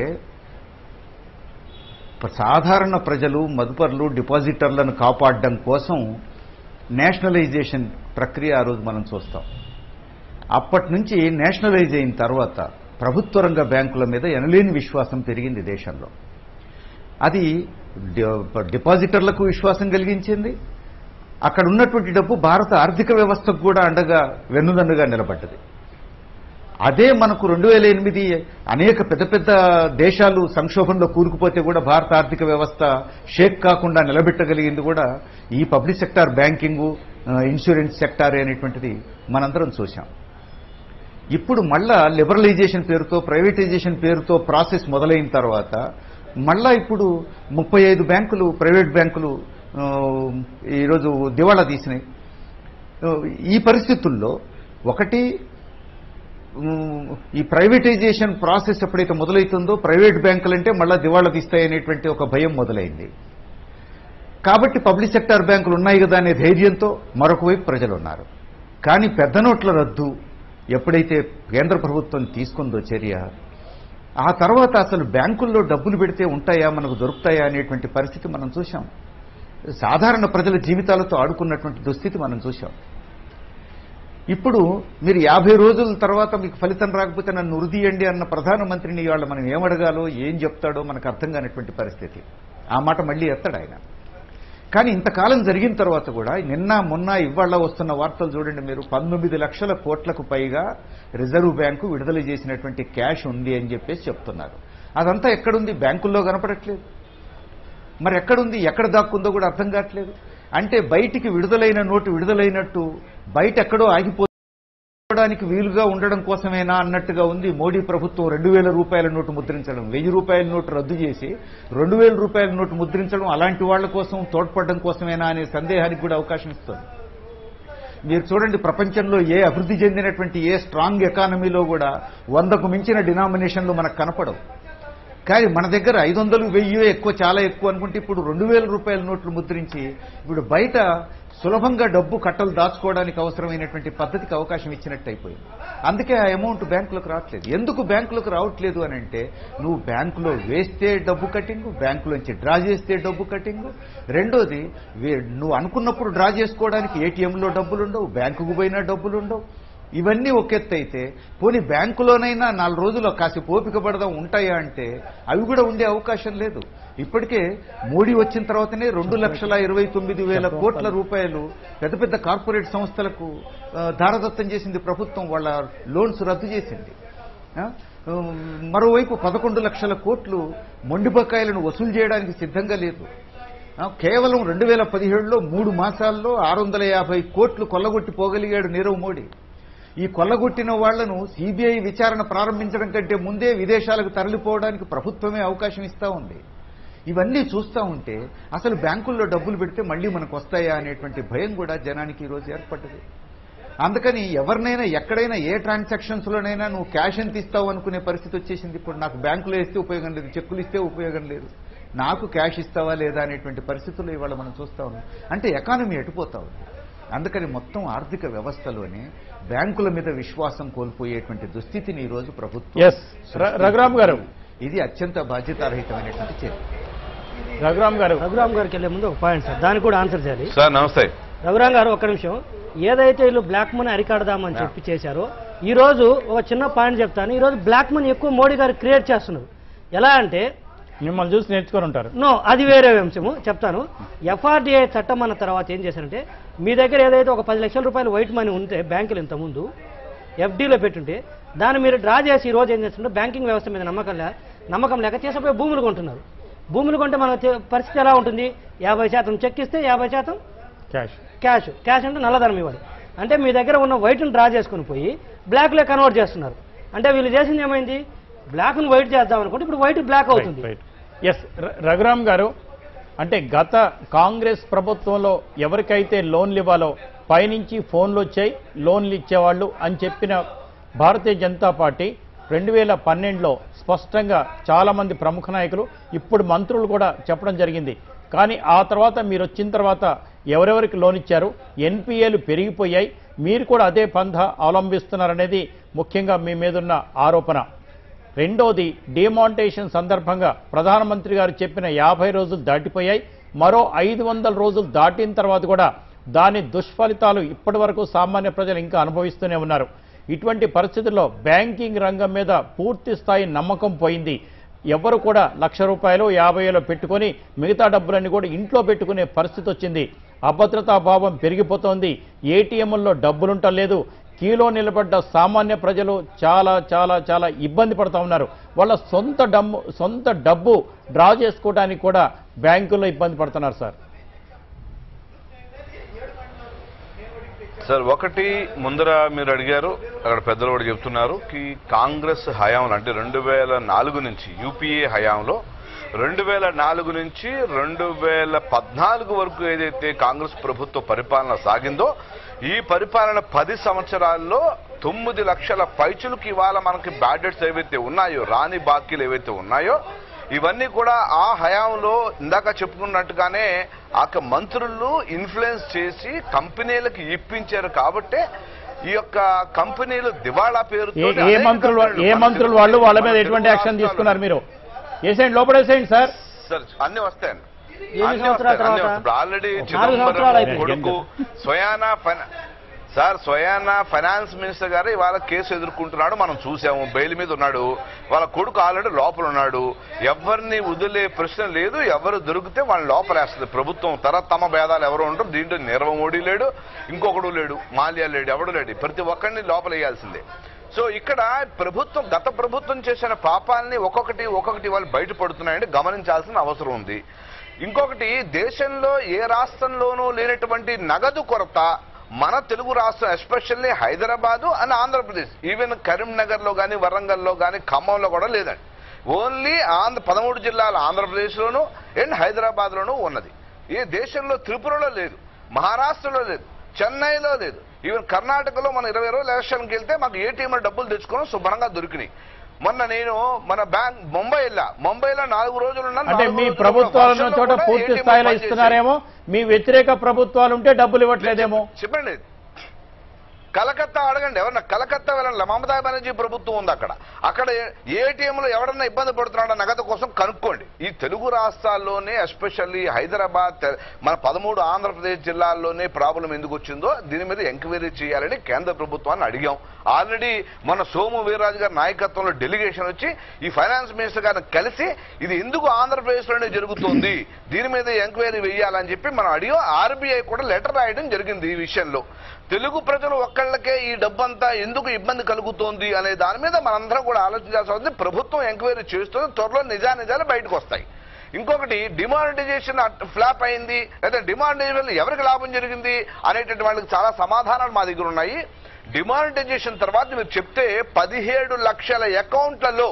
సాధారణ ప్రజలు మదుపర్లు డిపాజిటర్లను కాపాడడం కోసం నేషనలైజేషన్ ప్రక్రియ ఆ రోజు మనం చూస్తాం అప్పటి నుంచి నేషనలైజ్ అయిన తర్వాత ప్రభుత్వ రంగ బ్యాంకుల మీద ఎనలేని విశ్వాసం పెరిగింది దేశంలో అది డి- డిపాజిటర్లకు విశ్వాసం కలిగించింది అక్కడ ఉన్నటువంటి డబ్బు భారత ఆర్థిక వ్యవస్థకు కూడా అండగా వెన్నుదన్నుగా నిలబడ్డది అదే మనకు రెండు వేల ఎనిమిది అనేక పెద్ద పెద్ద దేశాలు సంక్షోభంలో కూరుకుపోతే కూడా భారత ఆర్థిక వ్యవస్థ షేక్ కాకుండా నిలబెట్టగలిగింది కూడా ఈ పబ్లిక్ సెక్టార్ బ్యాంకింగు ఆ, ఇన్సూరెన్స్ సెక్టార్ అనేటువంటిది మనందరం చూశాం ఇప్పుడు మళ్ళా లిబరలైజేషన్ పేరుతో ప్రైవేటైజేషన్ పేరుతో ప్రాసెస్ మొదలైన తర్వాత మళ్ళా ఇప్పుడు ముప్పై ఐదు బ్యాంకులు ప్రైవేట్ బ్యాంకులు ఆ, ఈరోజు దివాళా తీసినాయి ఆ, ఈ పరిస్థితుల్లో ఒకటి ఉమ్, ఈ ప్రైవేటైజేషన్ ప్రాసెస్ ఎప్పుడైతే మొదలవుతుందో ప్రైవేట్ బ్యాంకులు అంటే మళ్ళీ దివాళా తీస్తాయనేటువంటి ఒక భయం మొదలైంది కాబట్టి పబ్లిక్ సెక్టార్ బ్యాంకులు ఉన్నాయి కదా అనే ధైర్యంతో మరొక వైపు ప్రజలు ఉన్నారు కానీ పెద్ద నోట్ల రద్దు ఎప్పుడైతే కేంద్ర ప్రభుత్వం తీసుకుందో చర్య ఆ తర్వాత అసలు బ్యాంకుల్లో డబ్బులు పెడితే ఉంటాయా మనకు దొరుకుతాయా అనేటువంటి పరిస్థితి మనం చూశాం సాధారణ ప్రజల జీవితాలతో ఆడుకున్నటువంటి దుస్థితి మనం చూశాం ఇప్పుడు మీరు యాభై రోజుల తర్వాత మీకు ఫలితం రాకపోతే నన్ను ఉరిదీయండి అన్న ప్రధానమంత్రిని ఇవాళ మనం ఏమడగాలో ఏం చెప్తాడో మనకు అర్థం కానటువంటి పరిస్థితి ఆ మాట మళ్ళీ ఎత్తాడు ఆయన కానీ ఇంతకాలం జరిగిన తర్వాత కూడా నిన్న మొన్న ఇవాళ వస్తున్న వార్తలు చూడండి మీరు పంతొమ్మిది లక్షల కోట్లకు పైగా రిజర్వ్ బ్యాంకు విడుదల చేసినటువంటి క్యాష్ ఉంది అని చెప్పేసి చెప్తున్నారు అదంతా ఎక్కడుంది బ్యాంకుల్లో కనపడట్లేదు మరి ఎక్కడుంది ఎక్కడ దాక్కుందో కూడా అర్థం కావట్లేదు అంటే బయటికి విడుదలైన నోటు విడుదలైనట్టు బయట ఎక్కడో ఆగిపోవడానికి వీలుగా ఉండడం కోసమేనా అన్నట్టుగా ఉంది మోడీ ప్రభుత్వం రెండు వేల రూపాయల నోటు ముద్రించడం వెయ్యి రూపాయల నోటు రద్దు చేసి రెండు వేల రూపాయల నోటు ముద్రించడం అలాంటి వాళ్ళ కోసం తోడ్పడడం కోసమేనా అనే సందేహానికి కూడా అవకాశం ఇస్తుంది మీరు చూడండి ప్రపంచంలో ఏ అభివృద్ధి చెందినటువంటి ఏ స్ట్రాంగ్ ఎకానమీలో కూడా వందకు మించిన డినామినేషన్లు మనకు కనపడవు కానీ మన దగ్గర ఐదు వందలు వెయ్యి ఎక్కువ చాలా ఎక్కువ అనుకుంటే ఇప్పుడు రెండు వేల రూపాయల నోట్లు ముద్రించి ఇప్పుడు బయట సులభంగా డబ్బు కట్టలు దాచుకోవడానికి అవసరమైనటువంటి పద్ధతికి అవకాశం ఇచ్చినట్టు అయిపోయింది అందుకే ఆ అమౌంట్ బ్యాంకులకు రావట్లేదు ఎందుకు బ్యాంకులకు రావట్లేదు అని అంటే నువ్వు బ్యాంకులో వేస్తే డబ్బు కట్టింగు బ్యాంకులోంచి డ్రా చేస్తే డబ్బు కట్టింగు రెండోది వే- నువ్వు అనుకున్నప్పుడు డ్రా చేసుకోవడానికి ఏటీఎంలో డబ్బులు ఉండవు బ్యాంకుకు పోయినా డబ్బులు ఉండవు ఇవన్నీ ఒక ఎత్తు అయితే పోనీ బ్యాంకులోనైనా నాలుగు రోజులు కాసేపు ఓపిక పడదాం ఉంటాయా అంటే అవి కూడా ఉండే అవకాశం లేదు ఇప్పటికే మోడీ వచ్చిన తర్వాతనే రెండు లక్షల ఇరవై తొమ్మిది వేల కోట్ల రూపాయలు పెద్ద పెద్ద కార్పొరేట్ సంస్థలకు ఆ, దారదత్తం చేసింది ప్రభుత్వం వాళ్ళ లోన్స్ రద్దు చేసింది ఆ, ఉమ్, మరోవైపు పదకొండు లక్షల కోట్లు మొండి బకాయిలను వసూలు చేయడానికి సిద్ధంగా లేదు ఆ, కేవలం రెండు వేల పదిహేడులో మూడు మాసాల్లో ఆరు వందల యాభై కోట్లు కొల్లగొట్టి పోగలిగాడు నీరవ్ మోడీ ఈ కొల్లగొట్టిన వాళ్లను సిబిఐ విచారణ ప్రారంభించడం కంటే ముందే విదేశాలకు తరలిపోవడానికి ప్రభుత్వమే అవకాశం ఇస్తా ఉంది ఇవన్నీ చూస్తూ ఉంటే అసలు బ్యాంకుల్లో డబ్బులు పెడితే మళ్ళీ మనకు వస్తాయా అనేటువంటి భయం కూడా జనానికి ఈరోజు ఏర్పడ్డది అందుకని ఎవరినైనా ఎక్కడైనా ఏ ట్రాన్సాక్షన్స్ లోనైనా నువ్వు క్యాష్ ఎంత ఇస్తావు అనుకునే పరిస్థితి వచ్చేసింది ఇప్పుడు నాకు బ్యాంకులో వేస్తే ఉపయోగం లేదు చెక్కులు ఇస్తే ఉపయోగం లేదు నాకు క్యాష్ ఇస్తావా లేదా అనేటువంటి పరిస్థితుల్లో ఇవాళ మనం చూస్తా ఉన్నాం అంటే ఎకానమీ ఎటుపోతా ఉంది అందుకని మొత్తం ఆర్థిక వ్యవస్థలోనే బ్యాంకుల మీద విశ్వాసం కోల్పోయేటువంటి దుస్థితిని ఈ రోజు ప్రభుత్వం Yes. ర- రఘురామ్ గారు. ఇది అత్యంత బాధ్యతారహితమైనటువంటి చర్య రఘురామ్ గారు రఘురామ్ గారికి వెళ్ళే ముందు ఒక పాయింట్ సార్ దానికి కూడా ఆన్సర్ చేయాలి సార్ నమస్తే రఘురామ్ గారు ఒక్క నిమిషం ఏదైతే వీళ్ళు బ్లాక్ మనీ అరికాడదామని చెప్పి చేశారో ఈ రోజు ఒక చిన్న పాయింట్ చెప్తాను ఈ రోజు బ్లాక్ మనీ ఎక్కువ మోడీ గారు క్రియేట్ చేస్తున్నారు ఎలా అంటే మిమ్మల్ని చూసి నేర్చుకొని ఉంటారు నో అది వేరే అంశము చెప్తాను ఎఫ్ఆర్డిఐ చట్టం అన్న తర్వాత ఏం చేశారంటే మీ దగ్గర ఏదైతే ఒక పది లక్షల రూపాయలు వైట్ మనీ ఉంటే బ్యాంకులు ఇంతకుముందు ఎఫ్డీలో పెట్టుంటే దాన్ని మీరు డ్రా చేసి ఈ రోజు ఏం చేస్తుంటే బ్యాంకింగ్ వ్యవస్థ మీద నమ్మకం లే నమ్మకం లేక చేసిపోయి భూములు కొంటున్నారు భూములు కొంటే మన తె- పరిస్థితి ఎలా ఉంటుంది యాభై శాతం చెక్ ఇస్తే యాభై శాతం క్యాష్ క్యాష్ క్యాష్ అంటే నల్లధనం ఇవ్వాలి అంటే మీ దగ్గర ఉన్న వైట్ని డ్రా చేసుకుని పోయి బ్లాక్లో కన్వర్ట్ చేస్తున్నారు అంటే వీళ్ళు చేసింది ఏమైంది బ్లాక్ను వైట్ చేద్దాం అనుకుంటే ఇప్పుడు వైట్ బ్లాక్ అవుతుంది ఎస్ రఘురామ్ గారు అంటే గత కాంగ్రెస్ ప్రభుత్వంలో ఎవరికైతే లోన్లు ఇవ్వాలో పైనుంచి ఫోన్లు వచ్చాయి లోన్లు ఇచ్చేవాళ్ళు అని చెప్పిన భారతీయ జనతా పార్టీ రెండు వేల పన్నెండులో స్పష్టంగా చాలామంది ప్రముఖ నాయకులు ఇప్పుడు మంత్రులు కూడా చెప్పడం జరిగింది కానీ ఆ తర్వాత మీరు వచ్చిన తర్వాత ఎవరెవరికి లోన్ ఇచ్చారు ఎన్పిఏలు పెరిగిపోయాయి మీరు కూడా అదే పంథ అవలంబిస్తున్నారనేది ముఖ్యంగా మీ మీదున్న ఆరోపణ రెండోది డిమానిటేషన్ సందర్భంగా ప్రధానమంత్రి గారు చెప్పిన యాభై రోజులు దాటిపోయాయి మరో ఐదు వందల రోజులు దాటిన తర్వాత కూడా దాని దుష్ఫలితాలు ఇప్పటి వరకు సామాన్య ప్రజలు ఇంకా అనుభవిస్తూనే ఉన్నారు ఇటువంటి పరిస్థితుల్లో బ్యాంకింగ్ రంగం మీద పూర్తి స్థాయి నమ్మకం పోయింది ఎవరు కూడా లక్ష రూపాయలు యాభై వేలు పెట్టుకొని మిగతా డబ్బులన్నీ కూడా ఇంట్లో పెట్టుకునే పరిస్థితి వచ్చింది అభద్రతా భావం పెరిగిపోతోంది ఏటీఎంల్లో డబ్బులుంటలేదు కీలో నిలబడ్డ సామాన్య ప్రజలు చాలా చాలా చాలా ఇబ్బంది పడుతూ ఉన్నారు వాళ్ళ సొంత డబ్బు సొంత డబ్బు డ్రా చేసుకోవడానికి కూడా బ్యాంకుల్లో ఇబ్బంది పడుతున్నారు సార్ సార్ ఒకటి ముందర మీరు అడిగారు అక్కడ పెద్దలు కూడా చెప్తున్నారు కి కాంగ్రెస్ హయాంలో అంటే రెండు వేల నాలుగు నుంచి యూపీఏ హయాంలో రెండు వేల నాలుగు నుంచి రెండు వేల పద్నాలుగు వరకు ఏదైతే కాంగ్రెస్ ప్రభుత్వ పరిపాలన సాగిందో ఈ పరిపాలన పది సంవత్సరాల్లో తొమ్మిది లక్షల పైచులకు ఇవాళ మనకి బ్యాడెట్స్ ఏవైతే ఉన్నాయో రాని బాకీలు ఏవైతే ఉన్నాయో ఇవన్నీ కూడా ఆ హయాంలో ఇందాక చెప్పుకున్నట్టుగానే ఆ యొక్క మంత్రులు ఇన్ఫ్లుయెన్స్ చేసి కంపెనీలకు ఇప్పించారు కాబట్టే ఈ యొక్క కంపెనీలు దివాళా పేరుతో ఏ- ఏ మంత్రులు ఏ మంత్రులు వాళ్ళు వాళ్ళ మీద ఎటువంటి యాక్షన్ తీసుకున్నారు మీరు వేసేయండి లోపడేసేయండి సార్ సార్ అన్ని వస్తాయండి ఎన్ని అన్ని సంవత్సరాల వస్తాయి, అన్ని తర్వాత? వస్తాయి. ఇప్పుడు ఆల్రెడీ నాలుగు సంవత్సరాలు చిదంబరం అయిపోయింది. కొడుకు స్వయానా ఫైనా- సార్ స్వయానా ఫైనాన్స్ మినిస్టర్ గారు ఇవాళ కేసు ఎదుర్కొంటున్నాడు మనం చూసాము బెయిల్ మీద ఉన్నాడు వాళ్ళ కొడుకు ఆల్రెడీ లోపల ఉన్నాడు ఎవరిని వదిలే ప్రశ్న లేదు ఎవరు దొరికితే వాళ్ళని లోపలేస్తుంది ప్రభుత్వం తర తమ భేదాలు ఎవరు ఉంటారు దీంట్లో నీరవ మోడీ లేడు ఇంకొకడు లేడు మాల్యా లేడు ఎవడు లేడు ప్రతి ఒక్కరిని లోపలేయాల్సిందే సో ఇక్కడ ప్రభుత్వం గత ప్రభుత్వం చేసిన పాపాలని ఒక్కొక్కటి ఒక్కొక్కటి వాళ్ళు బయటపడుతున్నాయంటే గమనించాల్సిన అవసరం ఉంది ఇంకొకటి దేశంలో ఏ రాష్ట్రంలోనూ లేనటువంటి నగదు కొరత మన తెలుగు రాష్ట్రం especially Hyderabad and Andhra Pradesh even Karimnagar లో కానీ వరంగల్లో కానీ ఖమ్మంలో కూడా లేదండి ఓన్లీ ఆంధ్ర పదమూడు జిల్లాల ఆంధ్రప్రదేశ్లోను అండ్ హైదరాబాద్లోనూ ఉన్నది ఈ దేశంలో త్రిపురలో లేదు మహారాష్ట్రలో లేదు చెన్నైలో లేదు ఈవెన్ కర్ణాటకలో మన ఇరవై రోజులు ఎలక్షన్కి వెళ్తే మాకు ఏటీఎంలో డబ్బులు తెచ్చుకోవడం శుభ్రంగా దొరికినాయి మొన్న నేను మన బ్యాంక్ ముంబై వెళ్ళా ముంబైలో నాలుగు రోజులు ఉన్నాను అంటే నాలుగు మీ రోజులు ప్రభుత్వాలు ఉన్న వర్షంలో చోట కూడా పూర్తి ATM స్థాయిలో పనిచేసాయి. ఇస్తున్నారేమో మీ వ్యతిరేక ప్రభుత్వాలు ఉంటే డబ్బులు ఇవ్వట్లేదేమో చెప్పండి కలకత్తా అడగండి ఎవరన్నా కలకత్తా వెళ్ళండి మమతా బెనర్జీ ప్రభుత్వం ఉంది అక్కడ అక్కడ ఏటీఎంలో ఎవరన్నా ఇబ్బంది పడుతున్నాడో నగదు కోసం కనుక్కోండి ఈ తెలుగు రాష్ట్రాల్లోనే ఎస్పెషల్లీ హైదరాబాద్ తె- మన పదమూడు ఆంధ్రప్రదేశ్ జిల్లాల్లోనే ప్రాబ్లం ఎందుకు వచ్చిందో దీని మీద ఎంక్వైరీ చేయాలని కేంద్ర ప్రభుత్వాన్ని అడిగాం ఆల్రెడీ మన సోము వీర్రాజు గారి నాయకత్వంలో డెలిగేషన్ వచ్చి ఈ ఫైనాన్స్ మినిస్టర్ గారిని కలిసి ఇది ఎందుకు ఆంధ్రప్రదేశ్లోనే జరుగుతుంది దీని మీద ఎంక్వైరీ వేయాలని చెప్పి మనం అడిగాం ఆర్బీఐ కూడా లెటర్ రాయడం జరిగింది ఈ విషయంలో తెలుగు ప్రజలు ఒక్కళ్ళకే ఈ డబ్బంతా ఎందుకు ఇబ్బంది కలుగుతోంది అనే దాని మీద మనందరం కూడా ఆలోచించాల్సి ఉంది ప్రభుత్వం ఎంక్వైరీ చేస్తుంది త్వరలో నిజానిజాలు బయటకు వస్తాయి ఇంకొకటి డిమానిటైజేషన్ ఫ్లాప్ అయింది లేదా డిమానిటైజేషన్ ఎవరికి లాభం జరిగింది అనేటువంటి వాళ్ళకి చాలా సమాధానాలు మా దగ్గర ఉన్నాయి డిమానిటైజేషన్ తర్వాత మీరు చెప్తే పదిహేడు లక్షల అకౌంట్లలో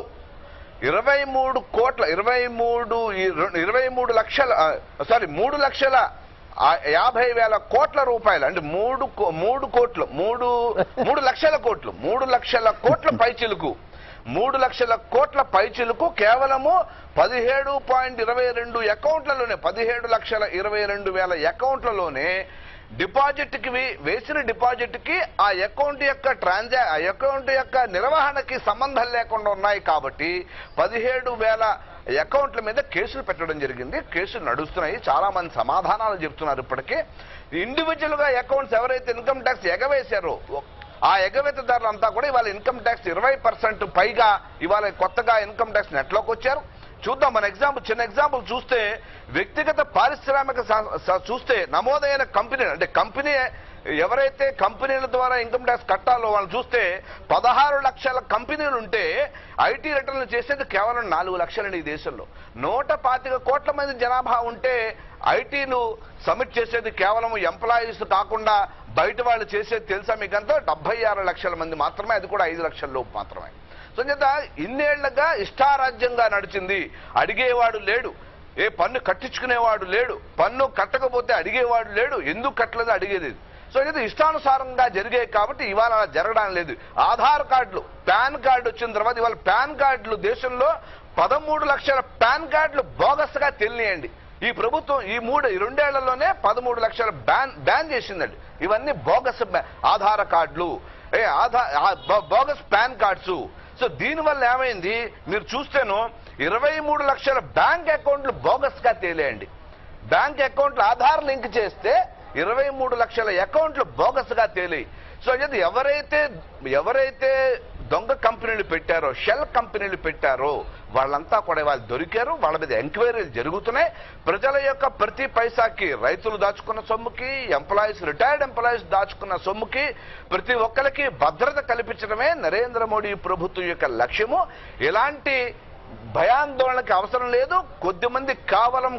ఇరవై మూడు కోట్ల ఇరవై మూడు ఇరవై మూడు లక్షల సారీ మూడు లక్షల ఆ యాభై వేల కోట్ల రూపాయలు అంటే మూడు కో- మూడు కోట్లు మూడు మూడు లక్షల కోట్లు మూడు లక్షల కోట్ల పైచిలుకు మూడు లక్షల కోట్ల పైచిలుకు కేవలము పదిహేడు పాయింట్ ఇరవై రెండు అకౌంట్లలోనే పదిహేడు లక్షల ఇరవై రెండు వేల అకౌంట్లలోనే డిపాజిట్ కి వే- వేసిన డిపాజిట్ కి ఆ అకౌంట్ యొక్క ట్రాన్జా ఆ అకౌంట్ యొక్క నిర్వహణకి సంబంధం లేకుండా ఉన్నాయి కాబట్టి పదిహేడు వేల అకౌంట్ల మీద కేసులు పెట్టడం జరిగింది కేసులు నడుస్తున్నాయి చాలా మంది సమాధానాలు చెప్తున్నారు ఇప్పటికే ఇండివిజువల్ గా అకౌంట్స్ ఎవరైతే ఇన్కమ్ ట్యాక్స్ ఎగవేశారో ఆ ఎగవేతదారులంతా కూడా ఇవాళ ఇన్కమ్ ట్యాక్స్ ఇరవై పర్సెంట్ పైగా ఇవాళ కొత్తగా ఇన్కమ్ ట్యాక్స్ నెట్లోకి వచ్చారు చూద్దాం మన ఎగ్జాంపుల్ చిన్న ఎగ్జాంపుల్ చూస్తే వ్యక్తిగత పారిశ్రామిక స- స- చూస్తే నమోదైన కంపెనీ అంటే కంపెనీ ఎవరైతే కంపెనీల ద్వారా ఇన్కమ్ ట్యాక్స్ కట్టాలో వాళ్ళు చూస్తే పదహారు లక్షల కంపెనీలు ఉంటే ఐటీ రిటర్న్లు చేసేది కేవలం నాలుగు లక్షలండి ఈ దేశంలో నూట పాతిక కోట్ల మంది జనాభా ఉంటే ఐటీలు సబ్మిట్ చేసేది కేవలం ఎంప్లాయీస్ కాకుండా బయట వాళ్ళు చేసేది తెలుసా మీకంతా డెబ్బై ఆరు లక్షల మంది మాత్రమే అది కూడా ఐదు లక్షల లోపు మాత్రమే సో చేత ఇన్నేళ్లుగా ఇష్టారాజ్యంగా నడిచింది అడిగేవాడు లేడు ఏ పన్ను కట్టించుకునేవాడు లేడు పన్ను కట్టకపోతే అడిగేవాడు లేడు ఎందుకు కట్టలేదు అడిగేది లేదు. సో ఇది ఇష్టానుసారంగా జరిగాయి కాబట్టి ఇవాళ అలా జరగడం లేదు ఆధార్ కార్డులు పాన్ కార్డు వచ్చిన తర్వాత ఇవాళ పాన్ కార్డులు దేశంలో పదమూడు లక్షల పాన్ కార్డులు బోగస్ గా తెలియండి ఈ ప్రభుత్వం ఈ మూడు ఈ రెండేళ్లలోనే పదమూడు లక్షల బ్యాన్ బ్యాన్ చేసిందండి ఇవన్నీ బోగస్ బ్యా- ఆధార్ కార్డులు ఏ Aadhaar bogus PAN cards so దీనివల్ల ఏమైంది మీరు చూస్తేను ఇరవై మూడు లక్షల బ్యాంక్ అకౌంట్లు బోగస్ గా తేలేయండి బ్యాంక్ అకౌంట్లు ఆధార్ లింక్ చేస్తే ఇరవై మూడు లక్షల అకౌంట్లు బోగస్ గా తేలాయి సో అది ఎవరైతే ఎవరైతే దొంగ కంపెనీలు పెట్టారో షెల్ కంపెనీలు పెట్టారో వాళ్ళంతా కూడా వాళ్ళు దొరికారు వాళ్ళ మీద ఎంక్వైరీలు జరుగుతున్నాయి ప్రజల యొక్క ప్రతి పైసాకి రైతులు దాచుకున్న సొమ్ముకి ఎంప్లాయీస్ రిటైర్డ్ ఎంప్లాయీస్ దాచుకున్న సొమ్ముకి ప్రతి ఒక్కరికి భద్రత కల్పించడమే నరేంద్ర మోడీ ప్రభుత్వం యొక్క లక్ష్యము ఎలాంటి భయాందోళనకి అవసరం లేదు కొద్దిమంది కేవలం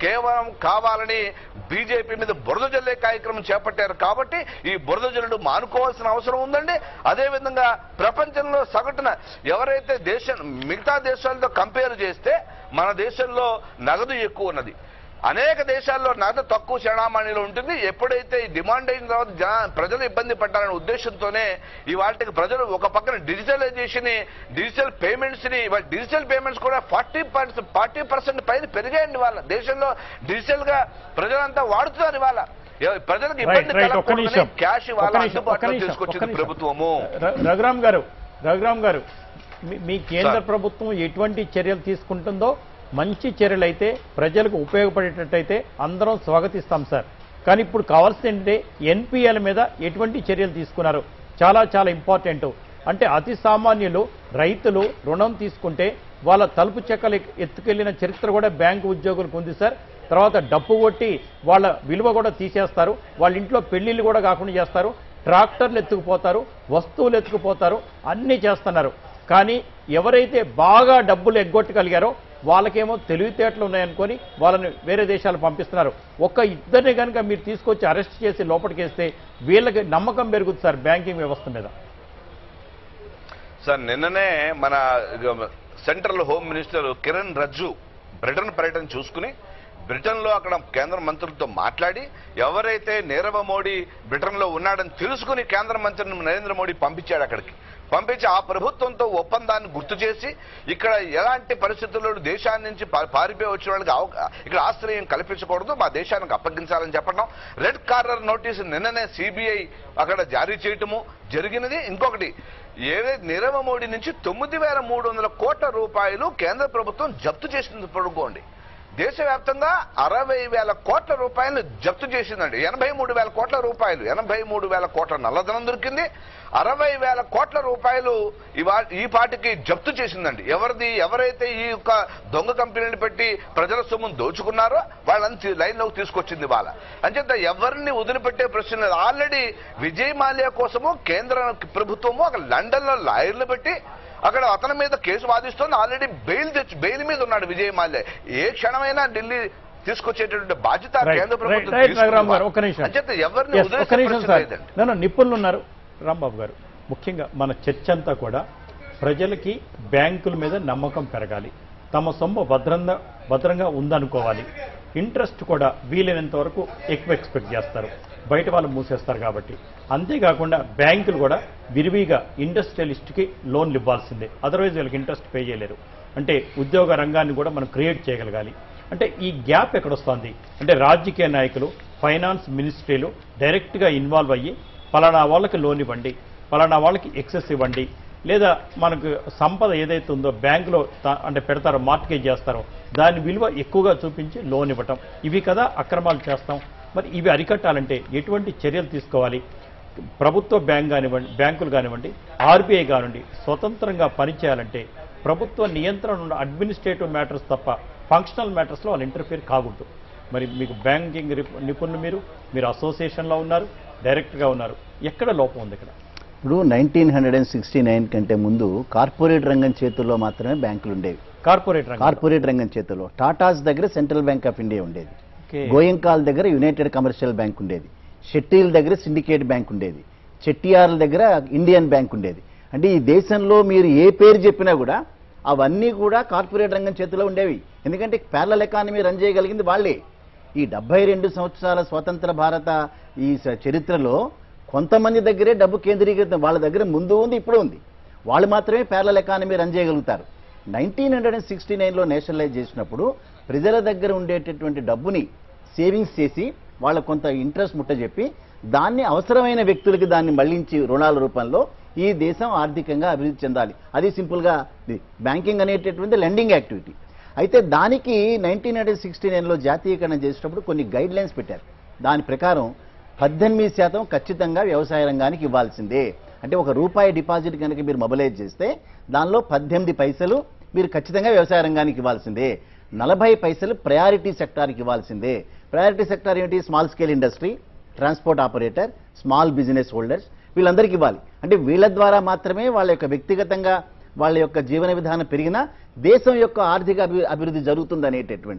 కేవలం కావాలని బీజేపీ మీద బురద జల్లే కార్యక్రమం చేపట్టారు కాబట్టి ఈ బురద జల్లుడు మానుకోవాల్సిన అవసరం ఉందండి అదేవిధంగా ప్రపంచంలో సగటున ఎవరైతే దేశం మిగతా దేశాలతో కంపేర్ చేస్తే మన దేశంలో నగదు ఎక్కువ ఉన్నది అనేక దేశాల్లో నగదు తక్కువ చరణామణిలో ఉంటుంది ఎప్పుడైతే ఈ డిమాండ్ అయిన తర్వాత జన ప్రజలు ఇబ్బంది పడ్డారనే ఉద్దేశంతోనే ఇవాళకి ప్రజలు ఒక పక్కన డిజిటలైజేషన్ డిజిటల్ పేమెంట్స్ ని ఇవాళ డిజిటల్ పేమెంట్స్ కూడా ఫార్టీ పర్సెంట్ ఫార్టీ పర్సెంట్ పైన పెరిగాయండి వాళ్ళ దేశంలో డిజిటల్ గా ప్రజలంతా వాడుతున్నారు ఇవాళ ఎ- ప్రజలకు రైట్ ఇబ్బంది రైట్ ఒక్క కలగకూడదని నిమిషం క్యాష్ ఒక్క వాళ్ళ నిమిషం, ఒక్క అందుబాటులో నిమిషం, ఒక్క తీసుకొచ్చింది నిమిషం. ప్రభుత్వము ర- రఘురామ్ గారు రఘురామ్ గారు మీ- మీ కేంద్ర సార్. ప్రభుత్వం ఎటువంటి చర్యలు తీసుకుంటుందో మంచి చర్యలు అయితే ప్రజలకు ఉపయోగపడేటట్టయితే అందరం స్వాగతిస్తాం సార్ కానీ ఇప్పుడు కావాల్సింది ఏంటంటే ఎన్పిఎల్ మీద ఎటువంటి చర్యలు తీసుకున్నారు చాలా చాలా ఇంపార్టెంట్ అంటే అతి సామాన్యులు రైతులు రుణం తీసుకుంటే వాళ్ళ తలుపు చెక్కలు ఎక్- ఎత్తుకెళ్లిన చరిత్ర కూడా బ్యాంకు ఉద్యోగులకు ఉంది సార్ తర్వాత డప్పు కొట్టి వాళ్ళ విలువ కూడా తీసేస్తారు వాళ్ళ ఇంట్లో పెళ్లిళ్ళు కూడా కాకుండా చేస్తారు ట్రాక్టర్లు ఎత్తుకుపోతారు వస్తువులు ఎత్తుకుపోతారు అన్నీ చేస్తున్నారు కానీ ఎవరైతే బాగా డబ్బులు ఎగ్గొట్టగలిగారో వాళ్ళకేమో తెలివితేటలు ఉన్నాయనుకొని వాళ్ళని వేరే దేశాలు పంపిస్తున్నారు ఒక్క ఇద్దరిని కనుక మీరు తీసుకొచ్చి అరెస్ట్ చేసి లోపలికేస్తే వీళ్ళకి నమ్మకం పెరుగుతుంది సార్ బ్యాంకింగ్ వ్యవస్థ మీద సార్ నిన్ననే మన సెంట్రల్ హోమ్ మినిస్టర్ కిరణ్ రజ్జు బ్రిటన్ పర్యటన చూసుకుని బ్రిటన్లో అక్కడ కేంద్ర మంత్రులతో మాట్లాడి ఎవరైతే నీరవ మోడీ బ్రిటన్లో ఉన్నాడని తెలుసుకుని కేంద్ర మంత్రిని నరేంద్ర మోడీ పంపించాడు అక్కడికి పంపించి ఆ ప్రభుత్వంతో ఒప్పందాన్ని గుర్తు చేసి ఇక్కడ ఎలాంటి పరిస్థితుల్లో దేశాన్ని నుంచి పా- పారిపోయి వచ్చిన వాళ్ళకి అవ- ఇక్కడ ఆశ్రయం కల్పించకూడదు మా దేశానికి అప్పగించాలని చెప్పడం రెడ్ కార్నర్ నోటీస్ నిన్ననే సిబిఐ అక్కడ జారీ చేయటము జరిగినది ఇంకొకటి ఏదైతే నీరవ మోడీ నుంచి తొమ్మిది వేల మూడు వందల కోట్ల రూపాయలు కేంద్ర ప్రభుత్వం జప్తు చేసింది పడుకోండి దేశవ్యాప్తంగా అరవై వేల కోట్ల రూపాయలు జప్తు చేసిందండి ఎనభై మూడు వేల కోట్ల రూపాయలు ఎనభై మూడు వేల కోట్ల నల్లధనం దొరికింది అరవై వేల కోట్ల రూపాయలు ఇవా ఈ పాటికి జప్తు చేసిందండి ఎవరిది ఎవరైతే ఈ యొక్క దొంగ కంపెనీని పెట్టి ప్రజల సొమ్మును దోచుకున్నారో వాళ్ళని లైన్లోకి తీసుకొచ్చింది వాళ్ళ అంచేత ఎవరిని వదిలిపెట్టే ప్రశ్న లేదు ఆల్రెడీ విజయ్ మాల్యా కోసము కేంద్ర ప్రభుత్వము అక్కడ లండన్ లో లాయర్లు పెట్టి అక్కడ అతని మీద కేసు వాదిస్తోంది ఆల్రెడీ బెయిల్ తెచ్చి బెయిల్ మీద ఉన్నాడు విజయ్ మాల్యా ఏ క్షణమైనా ఢిల్లీ తీసుకొచ్చేటటువంటి బాధ్యత రైట్ కేంద్ర రైట్ ప్రభుత్వం రైట్ రఘురామ్ గారు ఒక్క తీసుకుంది. నిమిషం అంచేత ఎవరిని Yes, వదిలేసే ఒక్క నిమిషం ప్రశ్న సార్ లేదండి నన్ను నిపుణులు ఉన్నారు రాంబాబు గారు ముఖ్యంగా మన చర్చ అంతా కూడా ప్రజలకి బ్యాంకుల మీద నమ్మకం పెరగాలి తమ సొమ్ము భద్రంగా భద్రంగా ఉందనుకోవాలి ఇంట్రెస్ట్ కూడా వీలైనంత వరకు ఎక్కువ ఎక్స్పెక్ట్ చేస్తారు బయట వాళ్ళు మూసేస్తారు కాబట్టి అంతేకాకుండా బ్యాంకులు కూడా విరివిగా ఇండస్ట్రియలిస్ట్కి లోన్లు ఇవ్వాల్సిందే అదర్వైజ్ వీళ్ళకి ఇంట్రెస్ట్ పే చేయలేరు అంటే ఉద్యోగ రంగాన్ని కూడా మనం క్రియేట్ చేయగలగాలి అంటే ఈ గ్యాప్ ఎక్కడొస్తుంది అంటే రాజకీయ నాయకులు ఫైనాన్స్ మినిస్ట్రీలు డైరెక్ట్గా ఇన్వాల్వ్ అయ్యి పలానా వాళ్ళకి లోన్ ఇవ్వండి పలానా వాళ్ళకి ఎక్సెస్ ఇవ్వండి లేదా మనకు సంపద ఏదైతే ఉందో బ్యాంకులో తా- అంటే పెడతారో మార్టిగేజ్ చేస్తారో దాని విలువ ఎక్కువగా చూపించి లోన్ ఇవ్వటం ఇవి కదా అక్రమాలు చేస్తాం మరి ఇవి అరికట్టాలంటే ఎటువంటి చర్యలు తీసుకోవాలి ప్రభుత్వ బ్యాంక్ కానివ్వండి బ్యాంకులు కానివ్వండి ఆర్బీఐ కానివ్వండి స్వతంత్రంగా పనిచేయాలంటే ప్రభుత్వ నియంత్రణ ఉన్న అడ్మినిస్ట్రేటివ్ మ్యాటర్స్ తప్ప ఫంక్షనల్ మ్యాటర్స్లో వాళ్ళు ఇంటర్ఫియర్ కాకూడదు మరి మీకు బ్యాంకింగ్ రిప్- నిపుణులు మీరు మీరు అసోసియేషన్లో ఉన్నారు డైరెక్ట్గా ఉన్నారు ఎక్కడ లోపం ఉంది ఇక్కడ ఇప్పుడు nineteen hundred and sixty nine కంటే ముందు కార్పొరేట్ రంగం చేతుల్లో మాత్రమే బ్యాంకులు ఉండేవి కార్పొరేట్ రంగం కార్పొరేట్ రంగం చేతుల్లో టాటాస్ దగ్గర సెంట్రల్ బ్యాంక్ ఆఫ్ ఇండియా ఉండేది ఓకే. గోయంకాల్ దగ్గర యునైటెడ్ కమర్షియల్ బ్యాంక్ ఉండేది షెట్టీల దగ్గర సిండికేట్ బ్యాంక్ ఉండేది చెట్టియార్ల దగ్గర ఇండియన్ బ్యాంక్ ఉండేది అంటే ఈ దేశంలో మీరు ఏ పేరు చెప్పినా కూడా అవన్నీ కూడా కార్పొరేట్ రంగం చేతిలో ఉండేవి ఎందుకంటే ప్యారల ఎకానమీ రన్ చేయగలిగింది వాళ్ళే ఈ డెబ్బై రెండు సంవత్సరాల స్వతంత్ర భారత ఈ స- చరిత్రలో కొంతమంది దగ్గరే డబ్బు కేంద్రీకృతం వాళ్ళ దగ్గర ముందు ఉంది ఇప్పుడు ఉంది వాళ్ళు మాత్రమే ప్యారల ఎకానమీ రన్ చేయగలుగుతారు నైన్టీన్ హండ్రెడ్ అండ్ సిక్స్టీ నైన్లో నేషనలైజ్ చేసినప్పుడు ప్రజల దగ్గర ఉండేటటువంటి డబ్బుని సేవింగ్స్ చేసి వాళ్ళకు కొంత ఇంట్రెస్ట్ ముట్టజెప్పి దాన్ని అవసరమైన వ్యక్తులకి దాన్ని మళ్లించి రుణాల రూపంలో ఈ దేశం ఆర్థికంగా అభివృద్ధి చెందాలి అది సింపుల్గా బ్యాంకింగ్ అనేటటువంటి లెండింగ్ యాక్టివిటీ అయితే దానికి నైన్టీన్ హండ్రెడ్ సిక్స్టీ నైన్లో జాతీయకరణ చేసేటప్పుడు కొన్ని గైడ్ లైన్స్ పెట్టారు దాని ప్రకారం పద్దెనిమిది శాతం ఖచ్చితంగా వ్యవసాయ రంగానికి ఇవ్వాల్సిందే అంటే ఒక రూపాయి డిపాజిట్ కనుక మీరు మొబిలైజ్ చేస్తే దానిలో పద్దెనిమిది పైసలు మీరు ఖచ్చితంగా వ్యవసాయ రంగానికి ఇవ్వాల్సిందే నలభై పైసలు ప్రయారిటీ సెక్టార్కి ఇవ్వాల్సిందే ప్రయారిటీ సెక్టార్ ఏంటి small scale industry transport operator small business holders వీళ్ళందరికీ ఇవ్వాలి అంటే వీళ్ళ ద్వారా మాత్రమే వాళ్ళ యొక్క వ్యక్తిగతంగా వాళ్ళ యొక్క జీవన విధానం పెరిగినా దేశం యొక్క ఆర్థిక అభి- అభివృద్ధి జరుగుతుంది అనేటటువంటిది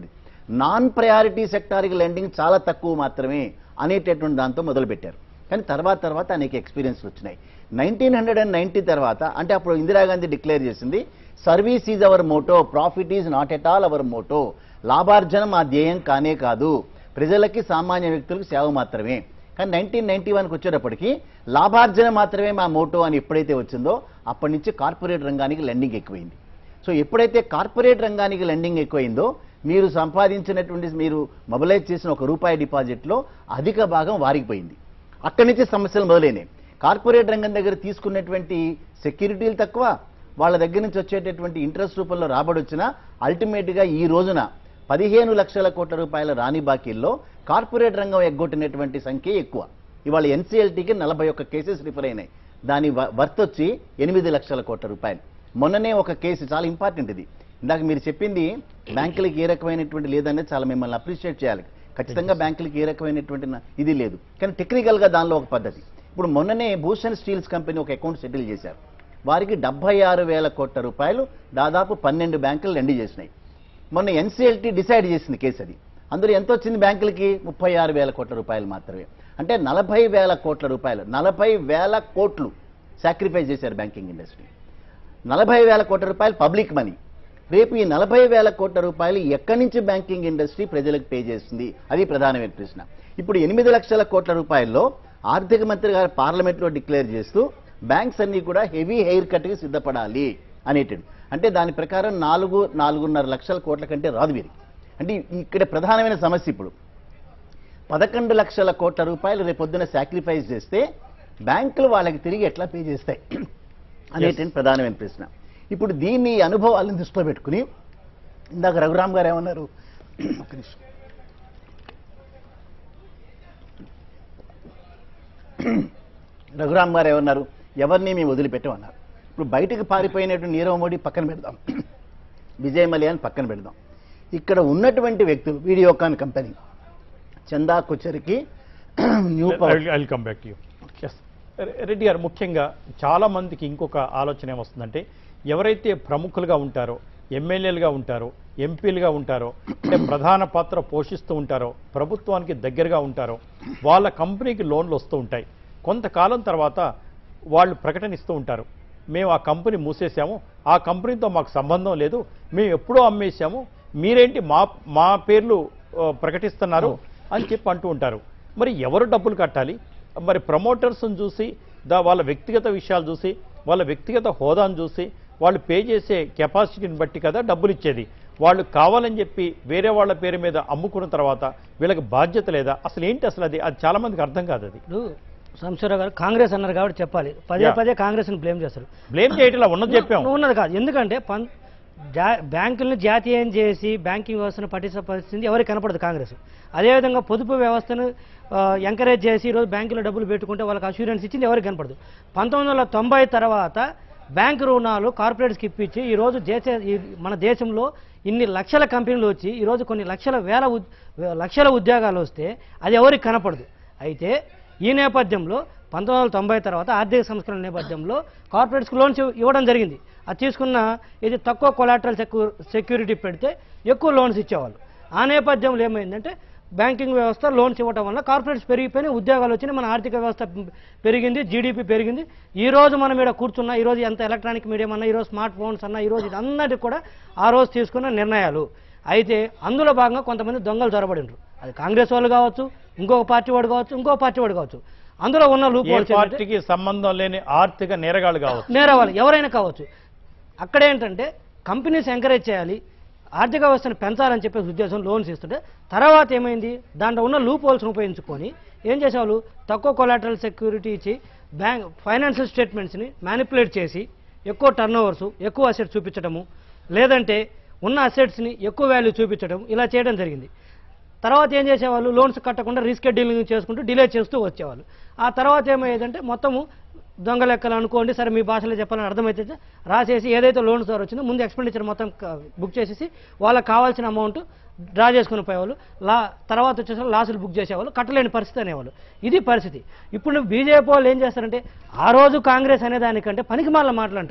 నాన్ ప్రయారిటీ సెక్టార్కి లెండింగ్ చాలా తక్కువ మాత్రమే అనేటటువంటి దాంతో మొదలుపెట్టారు కానీ తర్వాత తర్వాత అనేక ఎక్స్పీరియన్స్ వచ్చినాయి నైన్టీన్ హండ్రెడ్ అండ్ నైన్టీ తర్వాత అంటే అప్పుడు ఇందిరాగాంధీ డిక్లేర్ చేసింది service is our motto profit is not at all our motto లాభార్జనం ఆ ధ్యేయం కానే కాదు ప్రజలకి సామాన్య వ్యక్తులకు సేవ మాత్రమే కానీ నైన్టీన్ నైన్టీ వన్కి వచ్చేటప్పటికి లాభార్జన మాత్రమే మా మోటో అని ఎప్పుడైతే వచ్చిందో అప్పటి నుంచి కార్పొరేట్ రంగానికి లెండింగ్ ఎక్కువైంది సో ఎప్పుడైతే కార్పొరేట్ రంగానికి లెండింగ్ ఎక్కువైందో మీరు సంపాదించినటువంటి మీరు మొబిలైజ్ చేసిన ఒక రూపాయి డిపాజిట్లో అధిక భాగం వారికిపోయింది అక్కడి నుంచి సమస్యలు మొదలైనాయి కార్పొరేట్ రంగం దగ్గర తీసుకున్నటువంటి సెక్యూరిటీలు తక్కువ వాళ్ళ దగ్గర నుంచి వచ్చేటటువంటి ఇంట్రెస్ట్ రూపంలో రాబడి వచ్చినా అల్టిమేట్గా ఈ రోజున పదిహేను లక్షల కోట్ల రూపాయల రాణి బాకీల్లో కార్పొరేట్ రంగం ఎగ్గొట్టినటువంటి సంఖ్య ఎక్కువ ఇవాళ ఎన్సీఎల్టీకి నలభై ఒక్క కేసెస్ రిఫర్ అయినాయి దాని వ- వర్త్ వచ్చి ఎనిమిది లక్షల కోట్ల రూపాయలు మొన్ననే ఒక కేసు చాలా ఇంపార్టెంట్ ఇది ఇందాక మీరు చెప్పింది బ్యాంకులకి ఏ రకమైనటువంటి లేదనేది చాలా మిమ్మల్ని అప్రిషియేట్ చేయాలి ఖచ్చితంగా బ్యాంకులకి ఏ రకమైనటువంటి నా- ఇది లేదు కానీ టెక్నికల్గా దానిలో ఒక పద్ధతి ఇప్పుడు మొన్ననే భూషణ్ స్టీల్స్ కంపెనీ ఒక అకౌంట్ సెటిల్ చేశారు వారికి డెబ్బై ఆరు వేల కోట్ల రూపాయలు దాదాపు పన్నెండు బ్యాంకులు లెండి చేసినాయి మొన్న ఎన్సీఎల్టీ డిసైడ్ చేసింది కేసు అది అందులో ఎంత వచ్చింది బ్యాంకులకి ముప్పై ఆరు వేల కోట్ల రూపాయలు మాత్రమే అంటే నలభై వేల కోట్ల రూపాయలు నలభై వేల కోట్లు సాక్రిఫైస్ చేశారు బ్యాంకింగ్ ఇండస్ట్రీ నలభై వేల కోట్ల రూపాయలు పబ్లిక్ మనీ రేపు ఈ నలభై వేల కోట్ల రూపాయలు ఎక్కడి నుంచి బ్యాంకింగ్ ఇండస్ట్రీ ప్రజలకు పే చేస్తుంది అది ప్రధానమైన ప్రశ్న ఇప్పుడు ఎనిమిది లక్షల కోట్ల రూపాయల్లో ఆర్థిక మంత్రి గారు పార్లమెంట్లో డిక్లేర్ చేస్తూ బ్యాంక్స్ అన్ని కూడా హెవీ హెయిర్ కట్కి సిద్ధపడాలి అనేటిది అంటే దాని ప్రకారం నాలుగు నాలుగున్నర లక్షల కోట్ల కంటే రాదు వీరికి అంటే ఇక్కడ ప్రధానమైన సమస్య ఇప్పుడు పదకొండు లక్షల కోట్ల రూపాయలు రేపొద్దున సాక్రిఫైస్ చేస్తే బ్యాంకులు వాళ్ళకి తిరిగి ఎట్లా పే చేస్తాయి అనేటువంటి ప్రధానమైన ప్రశ్న ఇప్పుడు దీన్ని ఈ అనుభవాలను దృష్టిలో పెట్టుకుని ఇందాక రఘురామ్ గారు ఏమన్నారు ఒక్క నిమిషం. రఘురామ్ గారు ఏమన్నారు ఎవరిని మేము వదిలిపెట్టమన్నారు ఇప్పుడు బయటకు పారిపోయినటువంటి నీరవ్ మోడీ పక్కన పెడదాం విజయ్ మలియాన్ పక్కన పెడదాం ఇక్కడ ఉన్నటువంటి వ్యక్తులు వీడియోకాన్ కంపెనీ చందా కొచ్చరికి new power I come back to you yes Reddy garu ముఖ్యంగా చాలా మందికి ఇంకొక ఆలోచన ఏమొస్తుందంటే ఎవరైతే ప్రముఖులుగా ఉంటారో ఎమ్మెల్యేలుగా ఉంటారో ఎంపీలుగా ఉంటారో అంటే ప్రధాన పాత్ర పోషిస్తూ ఉంటారో ప్రభుత్వానికి దగ్గరగా ఉంటారో వాళ్ళ కంపెనీకి లోన్లు వస్తూ ఉంటాయి కొంతకాలం తర్వాత వాళ్ళు ప్రకటన ఇస్తూ ఉంటారు మేము ఆ కంపెనీ మూసేశాము ఆ కంపెనీతో మాకు సంబంధం లేదు మేము ఎప్పుడో అమ్మేశాము మీరేంటి మా మా పేర్లు ఆ, ప్రకటిస్తున్నారు అని చెప్పి అంటూ ఉంటారు మరి ఎవరు డబ్బులు కట్టాలి మరి ప్రమోటర్స్ని చూసి దా వాళ్ళ వ్యక్తిగత విషయాలు చూసి వాళ్ళ వ్యక్తిగత హోదాను చూసి వాళ్ళు పే చేసే కెపాసిటీని బట్టి కదా డబ్బులు ఇచ్చేది వాళ్ళు కావాలని చెప్పి వేరే వాళ్ళ పేరు మీద అమ్ముకున్న తర్వాత వీళ్ళకి బాధ్యత లేదా అసలు ఏంటి అసలు అది అది చాలా మందికి అర్థం కాదు అది ఇప్పుడు సంశీరావు గారు కాంగ్రెస్ అన్నారు కాబట్టి చెప్పాలి పదే Yeah. పదే కాంగ్రెస్ని బ్లేమ్ చేస్తారు బ్లేమ్ చేయట్లా ఉన్నది చెప్పాం ఉన్నది కాదు ఎందుకంటే పన్ జా- బ్యాంకులను జాతీయం చేసి బ్యాంకింగ్ వ్యవస్థను పట్టించే పరిస్థితి ఎవరికి కనపడదు కాంగ్రెస్ అదేవిధంగా పొదుపు వ్యవస్థను ఎంకరేజ్ చేసి ఈరోజు బ్యాంకులో డబ్బులు పెట్టుకుంటే వాళ్ళకి అష్యూరెన్స్ ఇచ్చింది ఎవరికి కనపడదు పంతొమ్మిది వందల తొంభై తర్వాత బ్యాంకు రుణాలు కార్పొరేట్స్కి ఇప్పించి ఈరోజు దేశ ఈ- మన దేశంలో ఇన్ని లక్షల కంపెనీలు వచ్చి ఈరోజు కొన్ని లక్షల వేల ఉద్- లక్షల ఉద్యోగాలు వస్తే అది ఎవరికి కనపడదు అయితే ఈ నేపథ్యంలో పంతొమ్మిది వందల తొంభై తర్వాత ఆర్థిక సంస్కరణ నేపథ్యంలో కార్పొరేట్స్కి లోన్స్ ఇవ్- ఇవ్వడం జరిగింది అది తీసుకున్న ఇది తక్కువ కొలాటరల్ సెక్యూ సెక్యూరిటీ పెడితే ఎక్కువ లోన్స్ ఇచ్చేవాళ్ళు ఆ నేపథ్యంలో ఏమైందంటే బ్యాంకింగ్ వ్యవస్థ లోన్స్ ఇవ్వడం వల్ల కార్పొరేట్స్ పెరిగిపోయినాయి ఉద్యోగాలు వచ్చినాయి మన ఆర్థిక వ్యవస్థ పెరిగింది జీడిపి పెరిగింది ఈ రోజు మనం ఇక్కడ కూర్చున్నా ఈ రోజు ఎంత ఎలక్ట్రానిక్ మీడియం అన్నా ఈరోజు స్మార్ట్ ఫోన్స్ అన్నా ఈ రోజు ఇదన్నటి కూడా ఆ రోజు తీసుకున్న నిర్ణయాలు అయితే అందులో భాగంగా కొంతమంది దొంగలు చొరబడినరు అది కాంగ్రెస్ వాళ్ళు కావచ్చు ఇంకొక పార్టీ వాడు కావచ్చు ఇంకో పార్టీ వాడు కావచ్చు అందులో ఉన్న లూప్ ఏ పార్టీకి సంబంధం లేని ఆర్థిక నేరగాళ్ళు కావచ్చు నేరవాళ్ళు ఎవరైనా కావచ్చు అక్కడేంటంటే కంపెనీస్ ఎంకరేజ్ చేయాలి ఆర్థిక వ్యవస్థను పెంచాలని చెప్పేసి ఉద్దేశం లోన్స్ ఇస్తుంటే తర్వాత ఏమైంది దాంట్లో ఉన్న లూప్ హోల్స్ను ఉపయోగించుకొని ఏం చేసేవాళ్ళు తక్కువ కొలాటరల్ సెక్యూరిటీ ఇచ్చి బ్యాంక్ ఫైనాన్షియల్ స్టేట్మెంట్స్ని మ్యానిపులేట్ చేసి ఎక్కువ టర్న్ ఓవర్స్ ఎక్కువ అసెట్స్ చూపించడము లేదంటే ఉన్న అసెట్స్ని ఎక్కువ వాల్యూ చూపించడం ఇలా చేయడం జరిగింది తర్వాత ఏం చేసేవాళ్ళు లోన్స్ కట్టకుండా రీస్కెడ్యూలింగ్ చేసుకుంటూ డిలే చేస్తూ వచ్చేవాళ్ళు ఆ తర్వాత ఏమయ్యేదంటే మొత్తము దొంగ లెక్కలు అనుకోండి సరే మీ భాషలో చెప్పాలని అర్థమైతే రాసేసి ఏదైతే లోన్స్ ద్వారా వచ్చిందో ముందు ఎక్స్పెండిచర్ మొత్తం క- బుక్ చేసేసి వాళ్ళకి కావాల్సిన అమౌంట్ డ్రా చేసుకుని పోయేవాళ్ళు లా తర్వాత వచ్చేసరికి లాసులు బుక్ చేసేవాళ్ళు కట్టలేని పరిస్థితి అనేవాళ్ళు ఇది పరిస్థితి ఇప్పుడు బీజేపీ వాళ్ళు ఏం చేస్తారంటే ఆ రోజు కాంగ్రెస్ అనే దానికంటే పనికి మాల మాటలు అంటారు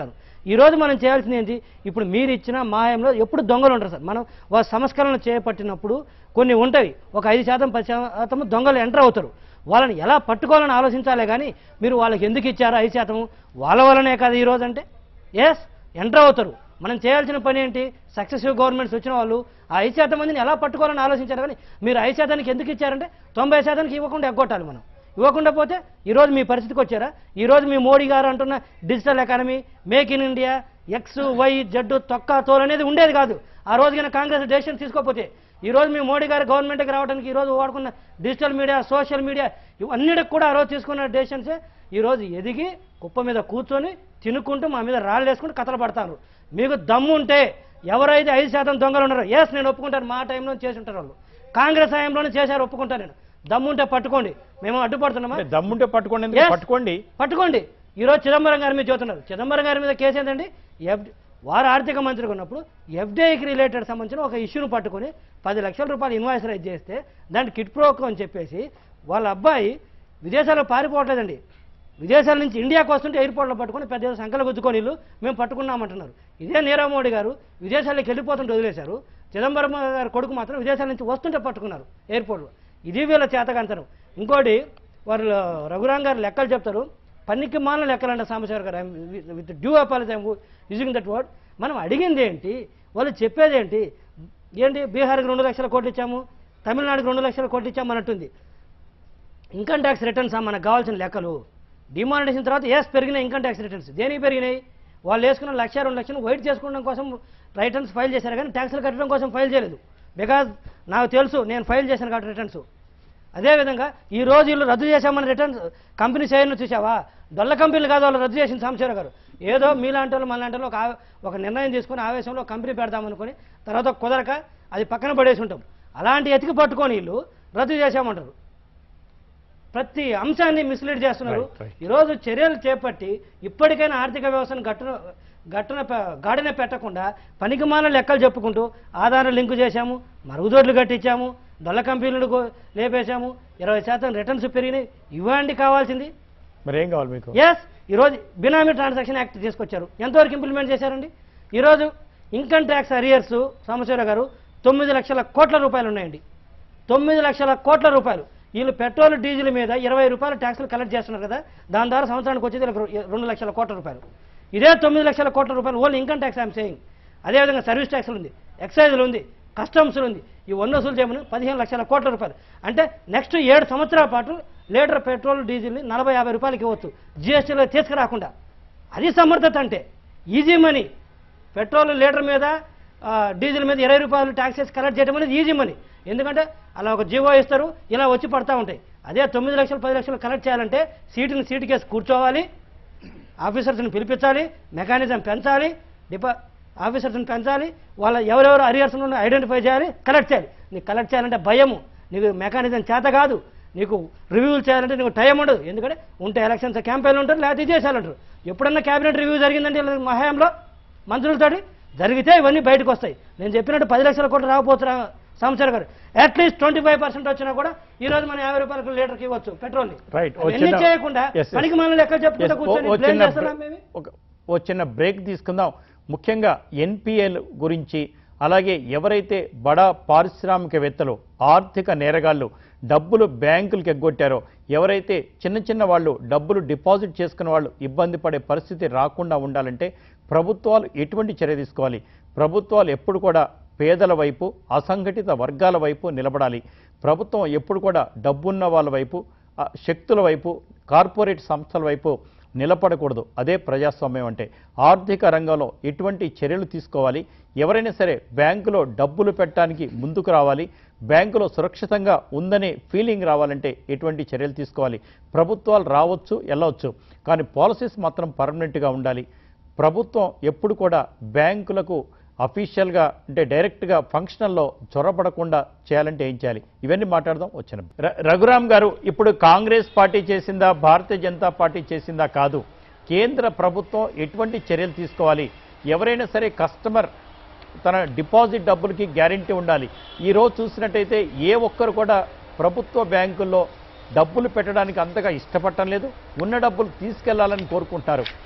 ఈ రోజు మనం చేయాల్సింది ఏంటి ఇప్పుడు మీరు ఇచ్చిన మాయంలో ఎప్పుడు దొంగలు ఉంటారు సార్ మనం వాళ్ళ సంస్కరణ చేపట్టినప్పుడు కొన్ని ఉంటాయి ఒక ఐదు శాతం పది శాతం దొంగలు ఎంటర్ అవుతారు వాళ్ళని ఎలా పట్టుకోవాలని ఆలోచించాలే కానీ మీరు వాళ్ళకి ఎందుకు ఇచ్చారు ఐదు శాతం వాళ్ళ వల్లనే కదా ఈ రోజు అంటే ఎస్ ఎంటర్ అవుతారు మనం చేయాల్సిన పని ఏంటి సక్సెసివ్ గవర్నమెంట్స్ వచ్చిన వాళ్ళు ఆ ఐదు శాతం మందిని ఎలా పట్టుకోవాలని ఆలోచించారు కానీ మీరు ఐదు శాతానికి ఎందుకు ఇచ్చారంటే తొంభై శాతానికి ఇవ్వకుండా ఎగ్గొట్టాలి మనం ఇవ్వకుండా పోతే ఈరోజు మీ పరిస్థితికి వచ్చారా ఈరోజు మీ మోడీ గారు అంటున్న digital economy make in India X Y Z తొక్క తోలు అనేది ఉండేది కాదు ఆ రోజు కనుక కాంగ్రెస్ డెసిషన్ తీసుకోకపోతే ఈ రోజు మీ మోడీ గారు గవర్నమెంట్కి రావడానికి ఈ రోజు వాడుకున్న డిజిటల్ మీడియా సోషల్ మీడియా ఇవన్నిటికి కూడా ఆ రోజు తీసుకున్న డెసిషన్సే ఈ రోజు ఎదిగి కుప్ప మీద కూర్చొని తినుకుంటూ మా మీద రాళ్ళు వేసుకుంటూ కథలు పడతారు మీకు దమ్ము ఉంటే ఎవరైతే ఐదు శాతం దొంగలు ఉన్నారో ఎస్ నేను ఒప్పుకుంటాను మా టైంలో చేసి ఉంటారు వాళ్ళు కాంగ్రెస్ హయాంలోనే చేశారు ఒప్పుకుంటాను నేను దమ్ము ఉంటే పట్టుకోండి మేము అడ్డుపడుతున్నామా అంటే దమ్ముంటే పట్టుకోండి ఎందుకు? Yes. పట్టుకోండి పట్టుకోండి ఈరోజు చిదంబరం గారి మీద చూస్తున్నారు చిదంబరం గారి మీద కేసు ఏంటండి ఎఫ్ వారు ఆర్థిక మంత్రిగా ఉన్నప్పుడు ఎఫ్డీఐకి రిలేటెడ్ సంబంధించిన ఒక ఇష్యూను పట్టుకొని పది లక్షల రూపాయలు ఇన్వాయిస్ రైజ్ చేస్తే దాన్ని కిట్ ప్రోకో అని చెప్పేసి వాళ్ళ అబ్బాయి విదేశాలకు పారిపోవట్లేదండి విదేశాల నుంచి ఇండియాకి వస్తుంటే ఎయిర్పోర్ట్లో పట్టుకొని పెద్ద ఏదో సంకలు గుద్దుకొని ఇల్లు మేము పట్టుకున్నామంటున్నారు ఇదే నీరవ్ మోడీ గారు విదేశాలకు వెళ్ళిపోతుంటే వదిలేశారు చిదంబరం గారి కొడుకు మాత్రం విదేశాల నుంచి వస్తుంటే పట్టుకున్నారు ఎయిర్పోర్ట్లో ఇది వీళ్ళ చేతకంతరం ఇంకోటి వారు రఘురాం గారు లెక్కలు చెప్తారు పనికి మాల లెక్కలంట Sambasivar garu with due apology using that word మనం అడిగింది ఏంటి వాళ్ళు చెప్పేది ఏంటి ఏంటి బీహార్కి రెండు లక్షల కోట్లు ఇచ్చాము తమిళనాడుకి రెండు లక్షల కోట్లు ఇచ్చాము అన్నట్టుంది ఇన్కమ్ ట్యాక్స్ రిటర్న్స్ మనకు కావాల్సిన లెక్కలు డిమానిటేషన్ తర్వాత ఎస్ పెరిగినాయి ఇన్కమ్ ట్యాక్స్ రిటర్న్స్ దేనికి పెరిగినాయి వాళ్ళు వేసుకున్న లక్ష రెండు లక్షలు వైట్ చేసుకోవడం కోసం రిటర్న్స్ ఫైల్ చేశారు కానీ ట్యాక్స్లు కట్టడం కోసం ఫైల్ చేయలేదు బికాజ్ నాకు తెలుసు నేను ఫైల్ చేశాను కాబట్టి రిటర్న్స్ అదేవిధంగా ఈ రోజు వీళ్ళు రద్దు చేశామని రిటర్న్స్ కంపెనీ చేయను చూసావా దొల్ల కంపెనీలు కాదు వాళ్ళు రద్దు చేసిన సాంబశివరావు గారు ఏదో మీలాంటి వాళ్ళు మళ్ళాంటి వాళ్ళు ఒక ఆ- ఒక నిర్ణయం తీసుకొని ఆవేశంలో కంపెనీ పెడదామనుకొని తర్వాత కుదరక అది పక్కన పడేసి ఉంటాం అలాంటి ఎతికి పట్టుకొని వీళ్ళు రద్దు చేశామంటారు ప్రతి అంశాన్ని మిస్లీడ్ చేస్తున్నారు Right, right. ఈరోజు చర్యలు చేపట్టి ఇప్పటికైనా ఆర్థిక వ్యవస్థను గట్టున గట్టున పె- గాడిన పెట్టకుండా పనికిమాల లెక్కలు చెప్పుకుంటూ ఆధార్ లింకు చేశాము మరుగుదొడ్లు కట్టించాము దొల్ల కంపెనీలు గో- లేపేశాము ఇరవై శాతం రిటర్న్స్ పెరిగినాయి ఇవ్వండి కావాల్సింది మరి ఏం కావాలి మీకు ఎస్ ఈరోజు బినామీ ట్రాన్సాక్షన్ యాక్ట్ తీసుకొచ్చారు ఎంతవరకు ఇంప్లిమెంట్ చేశారండి ఈరోజు ఇన్కమ్ ట్యాక్స్ అరియర్స్ సాంబశివరావు గారు తొమ్మిది లక్షల కోట్ల రూపాయలు ఉన్నాయండి తొమ్మిది లక్షల కోట్ల రూపాయలు వీళ్ళు పెట్రోల్ డీజిల్ మీద ఇరవై రూపాయలు ట్యాక్సులు కలెక్ట్ చేస్తున్నారు కదా దాని ద్వారా సంవత్సరానికి వచ్చేది వీళ్ళకి రు- రెండు లక్షల కోట్ల రూపాయలు ఇదే తొమ్మిది లక్షల కోట్ల రూపాయలు only income tax I'm saying అదేవిధంగా సర్వీస్ ట్యాక్స్లు ఉంది ఎక్సైజ్లు ఉంది కస్టమ్స్లు ఉంది ఈ వన్ వసూలు చేయమని పదిహేను లక్షల కోట్ల రూపాయలు అంటే నెక్స్ట్ ఏడు సంవత్సరాల పాటు లీటర్ పెట్రోల్ డీజిల్ని నలభై యాభై రూపాయలకి ఇవ్వచ్చు జిఎస్టీలో తీసుకురాకుండా అది సమర్థత అంటే ఈజీ మనీ పెట్రోల్ లీటర్ మీద ఆ, డీజిల్ మీద ఇరవై రూపాయలు ట్యాక్సెస్ కలెక్ట్ చేయడం అనేది ఈజీ మనీ ఎందుకంటే అలా ఒక జీవో ఇస్తారు ఇలా వచ్చి పడతా ఉంటాయి అదే తొమ్మిది లక్షలు పది లక్షలు కలెక్ట్ చేయాలంటే సీటుని సీటు కేసు కూర్చోవాలి ఆఫీసర్స్ని పిలిపించాలి మెకానిజం పెంచాలి డిపా ఆఫీసర్స్ని పెంచాలి వాళ్ళ ఎవరెవరు అరియర్స్ ఉన్నారో ఐడెంటిఫై చేయాలి కలెక్ట్ చేయాలి నీకు కలెక్ట్ చేయాలంటే భయము నీకు మెకానిజం చేత కాదు నీకు రివ్యూలు చేయాలంటే నీకు టైం ఉండదు ఎందుకంటే ఉంటే ఎలక్షన్స్ క్యాంపెయిన్ ఉంటారు లేకపోతే ఇది చేసేయాలంటారు ఎప్పుడన్నా క్యాబినెట్ రివ్యూ జరిగిందంటే వీళ్ళ మా హయాంలో మంత్రులతోటి జరిగితే ఇవన్నీ బయటకు వస్తాయి నేను చెప్పినట్టు పది లక్షల కోట్లు రాకపోతున్నా సంవత్సరం గారు అట్లీస్ట్ ట్వంటీ ఫైవ్ పర్సెంట్ వచ్చినా కూడా ఈ రోజు మనం యాభై రూపాయలకు లీటర్కి ఇవ్వచ్చు పెట్రోల్ రైట్ ఎన్ని చేయకుండా Yes, yes. పనికి మనం లెక్క చెప్పుకుంటూ Yes, ఓ- కూర్చొని ఓ blame చిన్న చేస్తున్నాం బ్రే- మేము ఒక ఓ చిన్న బ్రేక్ తీసుకుందాం ముఖ్యంగా ఎన్పిఎల్ గురించి అలాగే ఎవరైతే బడా పారిశ్రామికవేత్తలు ఆర్థిక నేరగాళ్ళు డబ్బులు బ్యాంకులకు ఎగ్గొట్టారో ఎవరైతే చిన్న చిన్న వాళ్ళు డబ్బులు డిపాజిట్ చేసుకున్న వాళ్ళు ఇబ్బంది పడే పరిస్థితి రాకుండా ఉండాలంటే ప్రభుత్వాలు ఎటువంటి చర్య తీసుకోవాలి ప్రభుత్వాలు ఎప్పుడు కూడా పేదల వైపు అసంఘటిత వర్గాల వైపు నిలబడాలి ప్రభుత్వం ఎప్పుడు కూడా డబ్బున్న వాళ్ళ వైపు ఆ, శక్తుల వైపు కార్పొరేట్ సంస్థల వైపు నిలబడకూడదు అదే ప్రజాస్వామ్యం అంటే ఆర్థిక రంగంలో ఎటువంటి చర్యలు తీసుకోవాలి ఎవరైనా సరే బ్యాంకులో డబ్బులు పెట్టడానికి ముందుకు రావాలి బ్యాంకులో సురక్షితంగా ఉందనే ఫీలింగ్ రావాలంటే ఎటువంటి చర్యలు తీసుకోవాలి ప్రభుత్వాలు రావచ్చు వెళ్ళవచ్చు కానీ పాలసీస్ మాత్రం పర్మనెంట్గా ఉండాలి ప్రభుత్వం ఎప్పుడు కూడా బ్యాంకులకు అఫీషియల్గా అంటే డైరెక్ట్గా ఫంక్షనల్లో చొరబడకుండా చేయాలంటే ఏం చేయాలి ఇవన్నీ మాట్లాడదాం వచ్చిన ర- రఘురామ్ గారు ఇప్పుడు కాంగ్రెస్ పార్టీ చేసిందా భారతీయ జనతా పార్టీ చేసిందా కాదు కేంద్ర ప్రభుత్వం ఎటువంటి చర్యలు తీసుకోవాలి ఎవరైనా సరే కస్టమర్ తన డిపాజిట్ డబ్బులకి గ్యారంటీ ఉండాలి ఈ రోజు చూసినట్టయితే ఏ ఒక్కరు కూడా ప్రభుత్వ బ్యాంకుల్లో డబ్బులు పెట్టడానికి అంతగా ఇష్టపడటం లేదు ఉన్న డబ్బులు తీసుకెళ్లాలని కోరుకుంటున్నారు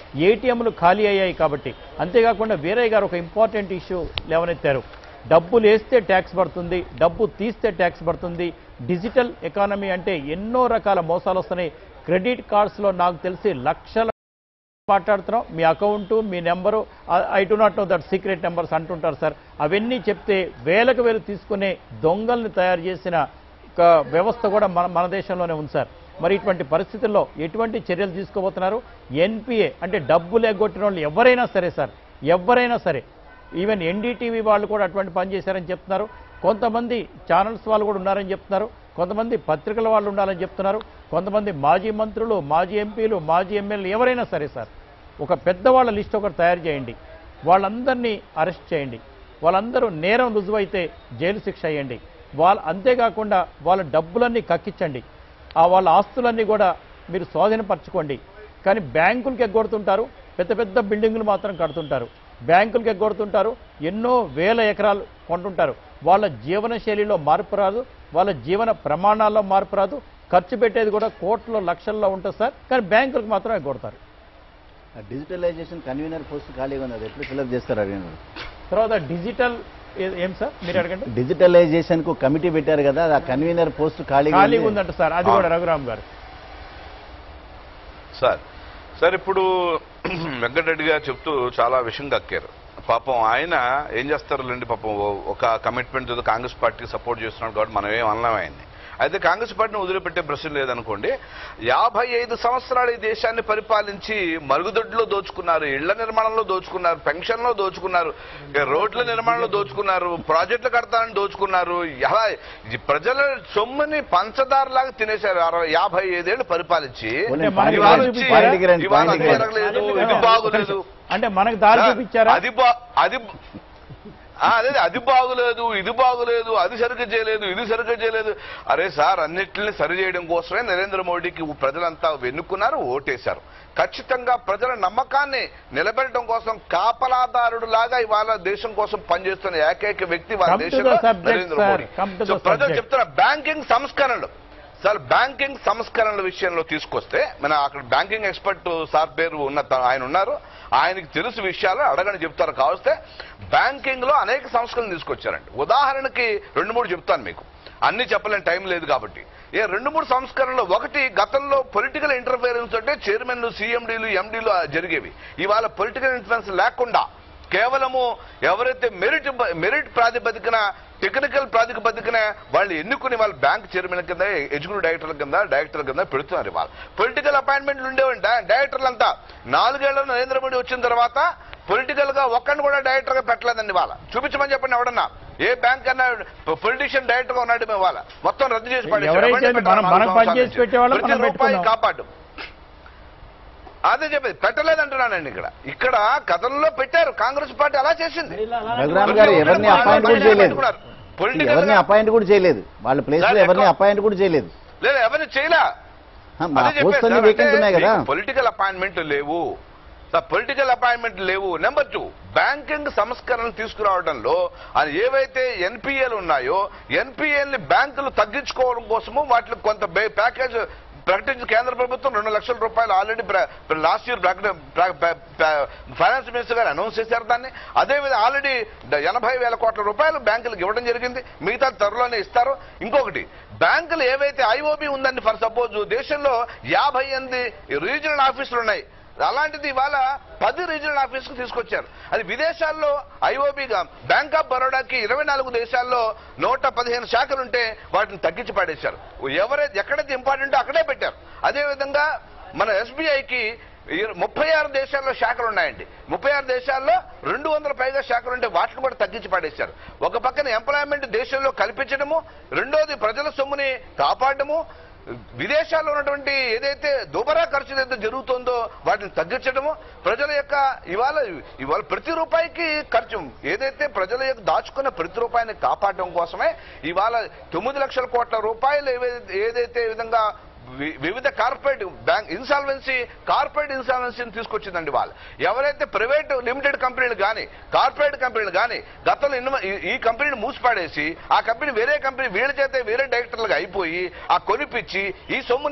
ఏటీఎంలు ఖాళీ అయ్యాయి కాబట్టి అంతేకాకుండా వీరయ్య గారు ఒక ఇంపార్టెంట్ ఇష్యూ లేవనెత్తారు డబ్బులు వేస్తే ట్యాక్స్ పడుతుంది డబ్బు తీస్తే ట్యాక్స్ పడుతుంది డిజిటల్ ఎకానమీ అంటే ఎన్నో రకాల మోసాలు వస్తున్నాయి క్రెడిట్ కార్డ్స్లో నాకు తెలిసి లక్షల మాట్లాడుతున్నాం మీ అకౌంటు మీ number I do not know that secret numbers అంటుంటారు సార్ అవన్నీ చెప్తే వేలకు వేలు తీసుకునే దొంగల్ని తయారు చేసిన ఒక వ్యవస్థ కూడా మన మన దేశంలోనే ఉంది సార్ మరి ఇటువంటి పరిస్థితుల్లో ఎటువంటి చర్యలు తీసుకోబోతున్నారు ఎన్పిఏ అంటే డబ్బులు ఎగ్గొట్టిన వాళ్ళు ఎవరైనా సరే సార్ ఎవరైనా సరే ఈవెన్ ఎన్డీటీవీ వాళ్ళు కూడా అటువంటి పని చేశారని చెప్తున్నారు కొంతమంది ఛానల్స్ వాళ్ళు కూడా ఉన్నారని చెప్తున్నారు కొంతమంది పత్రికల వాళ్ళు ఉండాలని చెప్తున్నారు కొంతమంది మాజీ మంత్రులు మాజీ ఎంపీలు మాజీ ఎమ్మెల్యేలు ఎవరైనా సరే సార్ ఒక పెద్దవాళ్ళ లిస్ట్ ఒకటి తయారు చేయండి వాళ్ళందరినీ అరెస్ట్ చేయండి వాళ్ళందరూ నేరం రుజువైతే జైలు శిక్ష అయ్యండి వాళ్ళ అంతేకాకుండా వాళ్ళ డబ్బులన్నీ కక్కించండి ఆ వాళ్ళ ఆస్తులన్నీ కూడా మీరు స్వాధీనపరచుకోండి కానీ బ్యాంకులకి ఎగ్గొడుతుంటారు పెద్ద పెద్ద బిల్డింగులు మాత్రం కడుతుంటారు బ్యాంకులకి ఎగ్గొడుతుంటారు ఎన్నో వేల ఎకరాలు కొంటుంటారు వాళ్ళ జీవన శైలిలో మార్పు రాదు వాళ్ళ జీవన ప్రమాణాల్లో మార్పు రాదు ఖర్చు పెట్టేది కూడా కోట్ల లక్షల్లో ఉంటుంది సార్ కానీ బ్యాంకులకు మాత్రం ఎగ్గొడతారు డిజిటలైజేషన్ కన్వీనర్ పోస్ట్ ఖాళీగా ఉంది అది ఎప్పుడు ఫిల్అప్ చేస్తారు అడిగిన తర్వాత డిజిటల్ ఏ- ఏం సార్ మీరు అడగండి డిజిటలైజేషన్ కు కమిటీ పెట్టారు కదా ఆ కన్వీనర్ పోస్ట్ ఖాళీగా ఖాళీగా ఉంది. ఉందంట సార్ అది కూడా రఘురామ్ గారు సార్ సార్ ఇప్పుడు వెంకటరెడ్డి గారు చెప్తూ చాలా విషయం కక్కారు పాపం ఆయన ఏం చేస్తారులేండి పాపం ఓ- ఒక కమిట్మెంట్ ఏదో కాంగ్రెస్ పార్టీకి సపోర్ట్ చేస్తున్నాడు కాబట్టి మనం ఏం అనలేం ఆయన్ని అయితే కాంగ్రెస్ పార్టీని వదిలిపెట్టే ప్రశ్న లేదనుకోండి యాభై ఐదు సంవత్సరాలు ఈ దేశాన్ని పరిపాలించి మరుగుదొడ్లో దోచుకున్నారు ఇళ్ల నిర్మాణంలో దోచుకున్నారు పెన్షన్లో దోచుకున్నారు ఇక రోడ్ల నిర్మాణంలో దోచుకున్నారు ప్రాజెక్టులు కడతానని దోచుకున్నారు ఎలా ఈ ప్రజల సొమ్ముని పంచదారలాగా తినేశారు అరవై యాభై ఐదేళ్లు పరిపాలించి అంటే మనకి ఇవాళ దారి వచ్చి చూపించారా? పాయింట్కి రండి, ఇవాళ పాయింట్కి అది రండి. జరగలేదు ఇది బాగులేదు అంటే మనకు దారి చూపించారా అది బా అది ఆ, అదే అది బాగులేదు ఇది బాగులేదు అది సరిగ్గా చేయలేదు ఇది సరిగ్గా చేయలేదు అరే సార్ అన్నిటిని సరి చేయడం కోసమే నరేంద్ర మోడీకి ప్రజలంతా వెన్నుకున్నారు ఓటేశారు ఖచ్చితంగా ప్రజల నమ్మకాన్ని నిలబెట్టడం కోసం కాపలాదారుడు లాగా ఇవాళ దేశం కోసం పనిచేస్తున్న ఏకైక వ్యక్తి వాళ్ళ Come to దేశంలో the subject, Narendra sir. Modi Come to so the ప్రజలు subject. చెప్తున్న బ్యాంకింగ్ సంస్కరణలు సార్ బ్యాంకింగ్ సంస్కరణల విషయంలో తీసుకొస్తే మన అక్కడ బ్యాంకింగ్ ఎక్స్పర్ట్ సార్ పేరు ఉన్న త- ఆయన ఉన్నారు ఆయనకి తెలుసు విషయాలు అడగని చెప్తారు కావస్తే బ్యాంకింగ్ లో అనేక సంస్కరణలు తీసుకొచ్చారండి ఉదాహరణకి రెండు మూడు చెప్తాను మీకు అన్ని చెప్పలేని టైం లేదు కాబట్టి ఏ రెండు మూడు సంస్కరణలు ఒకటి గతంలో పొలిటికల్ ఇంటర్ఫియరెన్స్ అంటే చైర్మన్లు సీఎండీలు ఎండీలు జరిగేవి ఇవాళ పొలిటికల్ ఇన్ఫ్లుయెన్స్ లేకుండా కేవలము ఎవరైతే మెరిట్ మెరిట్ ప్రాతిపదికన టెక్నికల్ ప్రాతిపదికన వాళ్ళు ఎన్నుకుని వాళ్ళు బ్యాంక్ చైర్మన్ కింద ఎగ్జిక్యూటివ్ డైరెక్టర్ల కింద డైరెక్టర్ కింద పెడుతున్నారు ఇవాళ పొలిటికల్ అపాయింట్మెంట్లు ఉండేవండి డై- డైరెక్టర్లు అంతా నాలుగేళ్ల నరేంద్ర మోడీ వచ్చిన తర్వాత పొలిటికల్ గా ఒక్కడిని కూడా డైరెక్టర్ గా పెట్టలేదండి ఇవాళ చూపించమని చెప్పండి ఎవడన్నా ఏ బ్యాంక్ అన్నా పొలిటీషియన్ డైరెక్టర్ గా ఉన్నాడు మేము ఇవాళ మొత్తం రద్దు చేసి పడేశారు. ఎవరైతే ఎవరిని పెట్టారు మనం- మనం నాలుగు పని సంవత్సరాల చేసి నుంచి. పెట్టేవాళ్ళం ప్రతి మనం రూపాయి పెట్టుకున్నాం. కాపాడు అదే చెప్పేది పెట్టలేదంటున్నానండి ఇక్కడ ఇక్కడ గతంలో పెట్టారు కాంగ్రెస్ పార్టీ అలా చేసింది రఘురామ్ గారు ఎవరిని అపాయింట్ కూడా చేయలేదు పొలిటికల్ ఎవరిని అపాయింట్ కూడా చేయలేదు వాళ్ళ ప్లేస్ లో సార్, ఎవరిని ఎక్కువ- అపాయింట్ కూడా చేయలేదు లేదు ఎవరిని చేయలే ఆ, మా పోస్ట్ అన్ని వేకెంట్ ఉన్నాయి కదా పొలిటికల్ అపాయింట్మెంట్ లేవు పొలిటికల్ అపాయింట్మెంట్ లేవు నెంబర్ టూ బ్యాంకింగ్ సంస్కరణలు తీసుకురావడంలో అది ఏవైతే ఎన్పిఏలు ఉన్నాయో ఎన్పిఏల్ని బ్యాంకులు తగ్గించుకోవడం కోసము వాటికి కొంత బే- ప్యాకేజ్ ప్రకటించిన కేంద్ర ప్రభుత్వం రెండు లక్షల రూపాయలు already last year finance minister garu announce చేశారు దాన్ని అదేవిధంగా ఆల్రెడీ ఎనభై వేల కోట్ల రూపాయలు బ్యాంకులకు ఇవ్వడం జరిగింది మిగతా త్వరలోనే ఇస్తారు ఇంకొకటి బ్యాంకులు ఏవైతే ఐఓబి ఉందండి ఫర్ సపోజ్ దేశంలో యాభై ఎనిమిది రీజనల్ ఆఫీసులు ఉన్నాయి అలాంటిది ఇవాళ పది రీజనల్ ఆఫీసుకు తీసుకొచ్చారు అది విదేశాల్లో ఐఓబిగా బ్యాంక్ ఆఫ్ బరోడాకి ఇరవై నాలుగు దేశాల్లో నూట పదిహేను శాఖలుంటే వాటిని తగ్గించి పడేశారు ఎవరైతే ఎక్కడైతే ఇంపార్టెంట్ అక్కడే పెట్టారు అదేవిధంగా మన ఎస్బీఐకి ముప్పై ఆరు దేశాల్లో శాఖలు ఉన్నాయండి ముప్పై ఆరు దేశాల్లో రెండు వందల పైగా శాఖలు ఉంటే వాటిని కూడా తగ్గించి పడేశారు ఒక పక్కన ఎంప్లాయ్మెంట్ దేశంలో కల్పించడము రెండోది ప్రజల సొమ్ముని కాపాడము విదేశాల్లో ఉన్నటువంటి ఏదైతే దుబరా ఖర్చు ఏదైతే జరుగుతుందో వాటిని తగ్గించడము ప్రజల యొక్క ఇవాళ ఇవాళ ప్రతి రూపాయికి ఖర్చు ఏదైతే ప్రజల యొక్క దాచుకున్న ప్రతి రూపాయిని కాపాడడం కోసమే ఇవాళ తొమ్మిది లక్షల కోట్ల రూపాయలు ఏవైతే ఏదైతే విధంగా వి- వివిధ కార్పొరేట్ బ్యాంక్ ఇన్సాల్వెన్సీ కార్పొరేట్ ఇన్సాల్వెన్సీని తీసుకొచ్చిందండి వాళ్ళు ఎవరైతే ప్రైవేట్ లిమిటెడ్ కంపెనీలు కానీ కార్పొరేట్ కంపెనీలు కానీ గతంలో ఇన్వ- ఈ- ఈ కంపెనీని మూసిపాడేసి ఆ కంపెనీ వేరే కంపెనీ వీళ్ళ చేతే వేరే డైరెక్టర్లుగా అయిపోయి ఆ కొనిపించి ఈ సొమ్ముని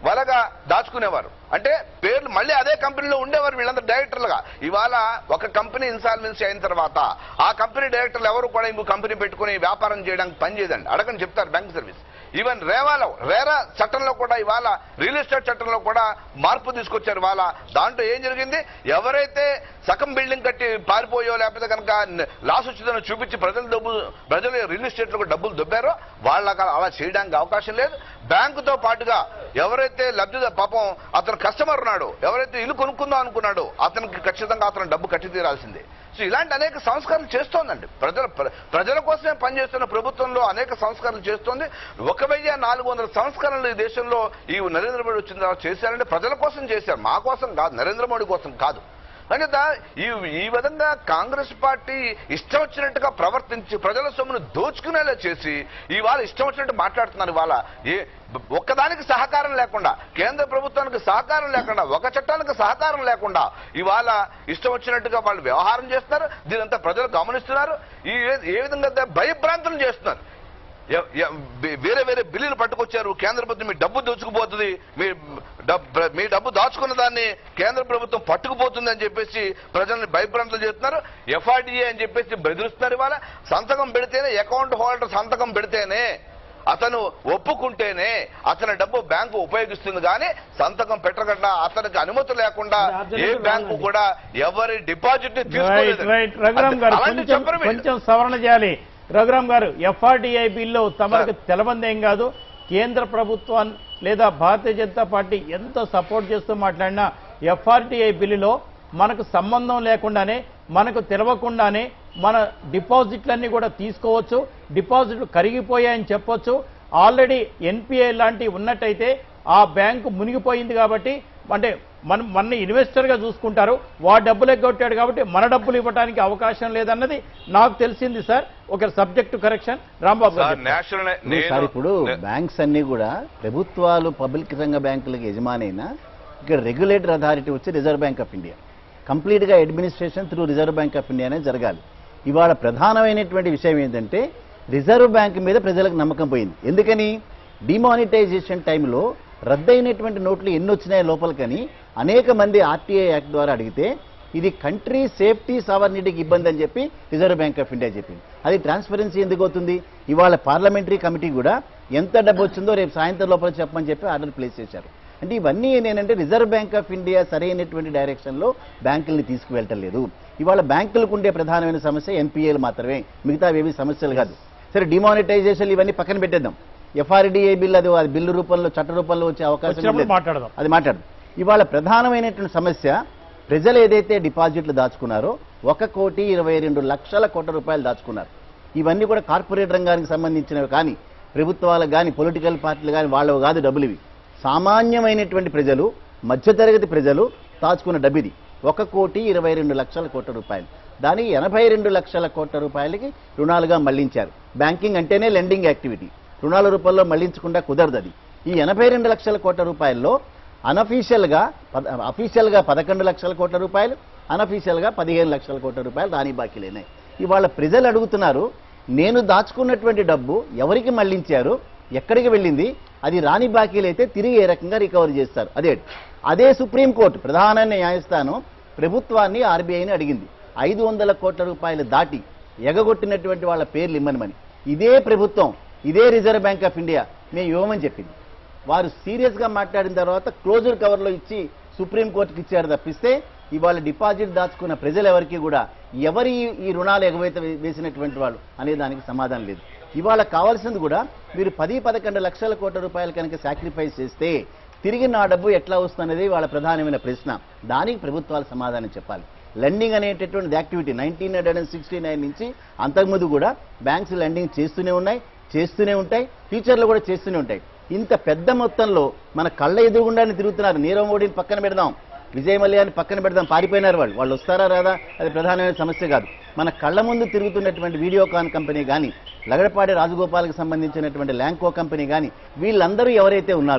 వలగా దాచుకునేవారు అంటే పేర్లు మళ్ళీ అదే కంపెనీలో ఉండేవారు వీళ్ళందరూ డైరెక్టర్లుగా ఇవాళ ఒక కంపెనీ ఇన్సాల్వెన్సీ అయిన తర్వాత ఆ కంపెనీ డైరెక్టర్లు ఎవరు కూడా ఇంకో కంపెనీ పెట్టుకుని వ్యాపారం చేయడానికి పని చేయదండి అడగని చెప్తారు బ్యాంక్ సర్వీస్ ఈవెన్ రేవాలో రేరా చట్టంలో కూడా ఇవాళ రియల్ ఎస్టేట్ చట్టంలో కూడా మార్పు తీసుకొచ్చారు ఇవాళ దాంట్లో ఏం జరిగింది ఎవరైతే సగం బిల్డింగ్ కట్టి పారిపోయో లేకపోతే కనుక లాస్ వచ్చిందని చూపించి ప్రజలు డబ్బు ప్రజలు రియల్ ఎస్టేట్ లో డబ్బులు దొబ్బారో వాళ్ళకి అలా చేయడానికి అవకాశం లేదు బ్యాంకుతో పాటుగా ఎవరైతే లబ్ధి పాపం అతను కస్టమర్ ఉన్నాడు ఎవరైతే ఇల్లు కొనుక్కుందాం అనుకున్నాడో అతనికి ఖచ్చితంగా అతను డబ్బు కట్టి తీరాల్సిందే సో ఇలాంటి అనేక సంస్కరణలు చేస్తోందండి ప్రజల ప్ర- ప్రజల కోసమే పనిచేస్తున్న ప్రభుత్వంలో అనేక సంస్కరణలు చేస్తోంది ఒక వెయ్యి నాలుగు వందల సంస్కరణలు ఈ దేశంలో ఈ నరేంద్ర మోడీ వచ్చిన తర్వాత చేశారంటే ప్రజల కోసం చేశారు మా కోసం కాదు నరేంద్ర మోడీ కోసం కాదు అంచేత ఈ ఈ విధంగా కాంగ్రెస్ పార్టీ ఇష్టం వచ్చినట్టుగా ప్రవర్తించి ప్రజల సొమ్మును దోచుకునేలా చేసి ఇవాళ ఇష్టం వచ్చినట్టు మాట్లాడుతున్నారు ఇవాళ ఏ ఒక్కదానికి సహకారం లేకుండా కేంద్ర ప్రభుత్వానికి సహకారం లేకుండా ఒక చట్టానికి సహకారం లేకుండా ఇవాళ ఇష్టం వచ్చినట్టుగా వాళ్ళు వ్యవహారం చేస్తున్నారు దీనంతా ప్రజలు గమనిస్తున్నారు ఈ ఏ విధంగా అయితే భయభ్రాంతులు చేస్తున్నారు ఎ- ఎ- వే- వేరే వేరే బిల్లులు పట్టుకొచ్చారు కేంద్ర ప్రభుత్వం మీ డబ్బు దోచుకుపోతుంది మీ డబ్బు మీ డబ్బు దాచుకున్న దాన్ని కేంద్ర ప్రభుత్వం పట్టుకుపోతుంది అని చెప్పేసి ప్రజల్ని భయభ్రాంతులు చేస్తున్నారు ఎఫ్ఆర్డిఏ అని చెప్పేసి బెదిరిస్తున్నారు ఇవాళ సంతకం పెడితేనే అకౌంట్ హోల్డర్ సంతకం పెడితేనే అతను ఒప్పుకుంటేనే అతని డబ్బు బ్యాంకు ఉపయోగిస్తుంది కానీ సంతకం పెట్టకుండా అతనికి అనుమతి లేకుండా ఏ బ్యాంకు కూడా ఎవరి డిపాజిట్ ని రైట్ తీసుకోలేదు రైట్ రఘురామ్ గారు అలాంటివి కొంచెం చెప్పరు వీళ్ళు. కొంచెం సవరణ చేయాలి రఘురామ్ గారు ఎఫ్ఆర్డిఐ బిల్లు తమకు తెలబందేం కాదు కేంద్ర ప్రభుత్వం లేదా భారతీయ జనతా పార్టీ ఎంత సపోర్ట్ చేస్తూ మాట్లాడినా ఎఫ్ఆర్డిఐ బిల్లులో మనకు సంబంధం లేకుండానే మనకు తెలవకుండానే మన డిపాజిట్లన్నీ కూడా తీసుకోవచ్చు డిపాజిట్లు కరిగిపోయాయని చెప్పొచ్చు ఆల్రెడీ ఎన్పిఐ లాంటివి ఉన్నట్టయితే ఆ బ్యాంకు మునిగిపోయింది కాబట్టి అంటే మనం మన ఇన్వెస్టర్ గా చూసుకుంటారు వా డబ్బులు ఎగ్గొట్టాడు కాబట్టి మన డబ్బులు ఇవ్వడానికి అవకాశం లేదన్నది నాకు తెలిసింది సార్ ఒక సబ్జెక్టు కరెక్షన్ రాంబాబు గారు సార్ చెప్తారు. నేషనల్ ఇప్పుడు సార్ ఇప్పుడు బ్యాంక్స్ అన్ని కూడా ప్రభుత్వాలు పబ్లిక్ రంగ బ్యాంకులకు యజమానైనా ఇక్కడ రెగ్యులేటర్ అథారిటీ వచ్చి Reserve Bank of India complete గా administration through Reserve Bank of ఇండియానే జరగాలి ఇవాళ ప్రధానమైనటువంటి విషయం ఏంటంటే రిజర్వ్ బ్యాంక్ మీద ప్రజలకు నమ్మకం పోయింది ఎందుకని డిమానిటైజేషన్ టైంలో రద్దయినటువంటి నోట్లు ఎన్ని వచ్చినాయి లోపలికని అనేక మంది ఆర్టీఐ యాక్ట్ ద్వారా అడిగితే ఇది కంట్రీ సేఫ్టీ సావర్నిటీకి ఇబ్బంది అని చెప్పి రిజర్వ్ బ్యాంక్ ఆఫ్ ఇండియా చెప్పింది అది ట్రాన్స్పరెన్సీ ఎందుకు అవుతుంది ఇవాళ పార్లమెంటరీ కమిటీ కూడా ఎంత డబ్బు వచ్చిందో రేపు సాయంత్రం లోపల చెప్పమని చెప్పి ఆర్డర్ ప్లేస్ చేశారు అంటే ఇవన్నీ ఏంటంటే రిజర్వ్ బ్యాంక్ ఆఫ్ ఇండియా సరైనటువంటి డైరెక్షన్లో బ్యాంకుల్ని తీసుకువెళ్ళటలేదు ఇవాళ బ్యాంకులకు ఉండే ప్రధానమైన సమస్య ఎన్పిఏలు మాత్రమే మిగతా ఏవి సమస్యలు కాదు సరే డిమానిటైజేషన్ ఇవన్నీ పక్కన పెట్టేద్దాం ఎఫ్ఆర్డిఏ బిల్ అది అది బిల్లు రూపంలో చట్ట రూపంలో వచ్చే అవకాశం వచ్చినప్పుడు లేదు. మాట్లాడదాం అది మాట్లాడదు ఇవాళ ప్రధానమైనటువంటి సమస్య ప్రజలు ఏదైతే డిపాజిట్లు దాచుకున్నారో ఒక కోటి ఇరవై రెండు లక్షల కోట్ల రూపాయలు దాచుకున్నారు ఇవన్నీ కూడా కార్పొరేట్ రంగానికి సంబంధించినవి కానీ ప్రభుత్వాలకు కానీ పొలిటికల్ పార్టీలు కానీ వాళ్ళవి కాదు డబ్బులు ఇవి సామాన్యమైనటువంటి ప్రజలు మధ్యతరగతి ప్రజలు దాచుకున్న డబ్బు ఇది ఒక కోటి ఇరవై రెండు లక్షల కోట్ల రూపాయలు దాని ఎనభై రెండు లక్షల కోట్ల రూపాయలకి రుణాలుగా మళ్లించారు బ్యాంకింగ్ అంటేనే లెండింగ్ యాక్టివిటీ రుణాల రూపంలో మళ్లించకుండా కుదరదు అది ఈ ఎనభై రెండు లక్షల కోట్ల రూపాయల్లో అనఫీషియల్గా పద అఫీషియల్గా పదకొండు లక్షల కోట్ల రూపాయలు అనఫీషియల్గా పదిహేను లక్షల కోట్ల రూపాయలు రాని బాకీలేనాయి ఇవాళ ప్రజలు అడుగుతున్నారు నేను దాచుకున్నటువంటి డబ్బు ఎవరికి మళ్లించారు ఎక్కడికి వెళ్ళింది అది రాని బాకీలు అయితే తిరిగి ఏ రకంగా రికవర్ చేస్తారు అదే అదే సుప్రీంకోర్టు ప్రధాన న్యాయస్థానం ప్రభుత్వాన్ని ఆర్బీఐని అడిగింది ఐదు వందల కోట్ల రూపాయలు దాటి ఎగగొట్టినటువంటి వాళ్ళ పేర్లు ఇమ్మనమని ఇదే ప్రభుత్వం ఇదే రిజర్వ్ బ్యాంక్ ఆఫ్ ఇండియా మేము ఇవ్వమని చెప్పింది వారు సీరియస్ గా మాట్లాడిన తర్వాత క్లోజర్ కవర్ లో ఇచ్చి సుప్రీంకోర్టుకి ఇచ్చారు తప్పిస్తే ఇవాళ డిపాజిట్ దాచుకున్న ప్రజలు ఎవరికి కూడా ఎవరి ఈ- ఈ రుణాలు ఎగవేత వే- వేసినటువంటి వాళ్ళు అనే దానికి సమాధానం లేదు ఇవాళ కావాల్సింది కూడా మీరు పది పదకొండు లక్షల కోట్ల రూపాయలు కనుక సాక్రిఫైస్ చేస్తే తిరిగి నా డబ్బు ఎట్లా వస్తున్నది వాళ్ళ ప్రధానమైన ప్రశ్న దానికి ప్రభుత్వాలు సమాధానం చెప్పాలి లెండింగ్ అనేటటువంటి activity nineteen hundred and sixty nine నుంచి అంతకుముందు కూడా బ్యాంక్స్ లెండింగ్ చేస్తూనే ఉన్నాయి చేస్తూనే ఉంటాయి ఫ్యూచర్లో కూడా చేస్తూనే ఉంటాయి ఇంత పెద్ద మొత్తంలో మన కళ్ళ ఎదురుగుండానే తిరుగుతున్నారు నీరవ్ మోడీని పక్కన పెడదాం విజయ్ మల్యాన్ని పక్కన పెడదాం పారిపోయినారు వాళ్ళు వాళ్ళు వస్తారా రాదా అది ప్రధానమైన సమస్య కాదు మన కళ్ళ ముందు తిరుగుతున్నటువంటి వీడియోకాన్ కంపెనీ కానీ లగడపాటి రాజగోపాల్కి సంబంధించినటువంటి ల్యాంకో కంపెనీ కానీ వీళ్ళందరూ ఎవరైతే ఉన్నారో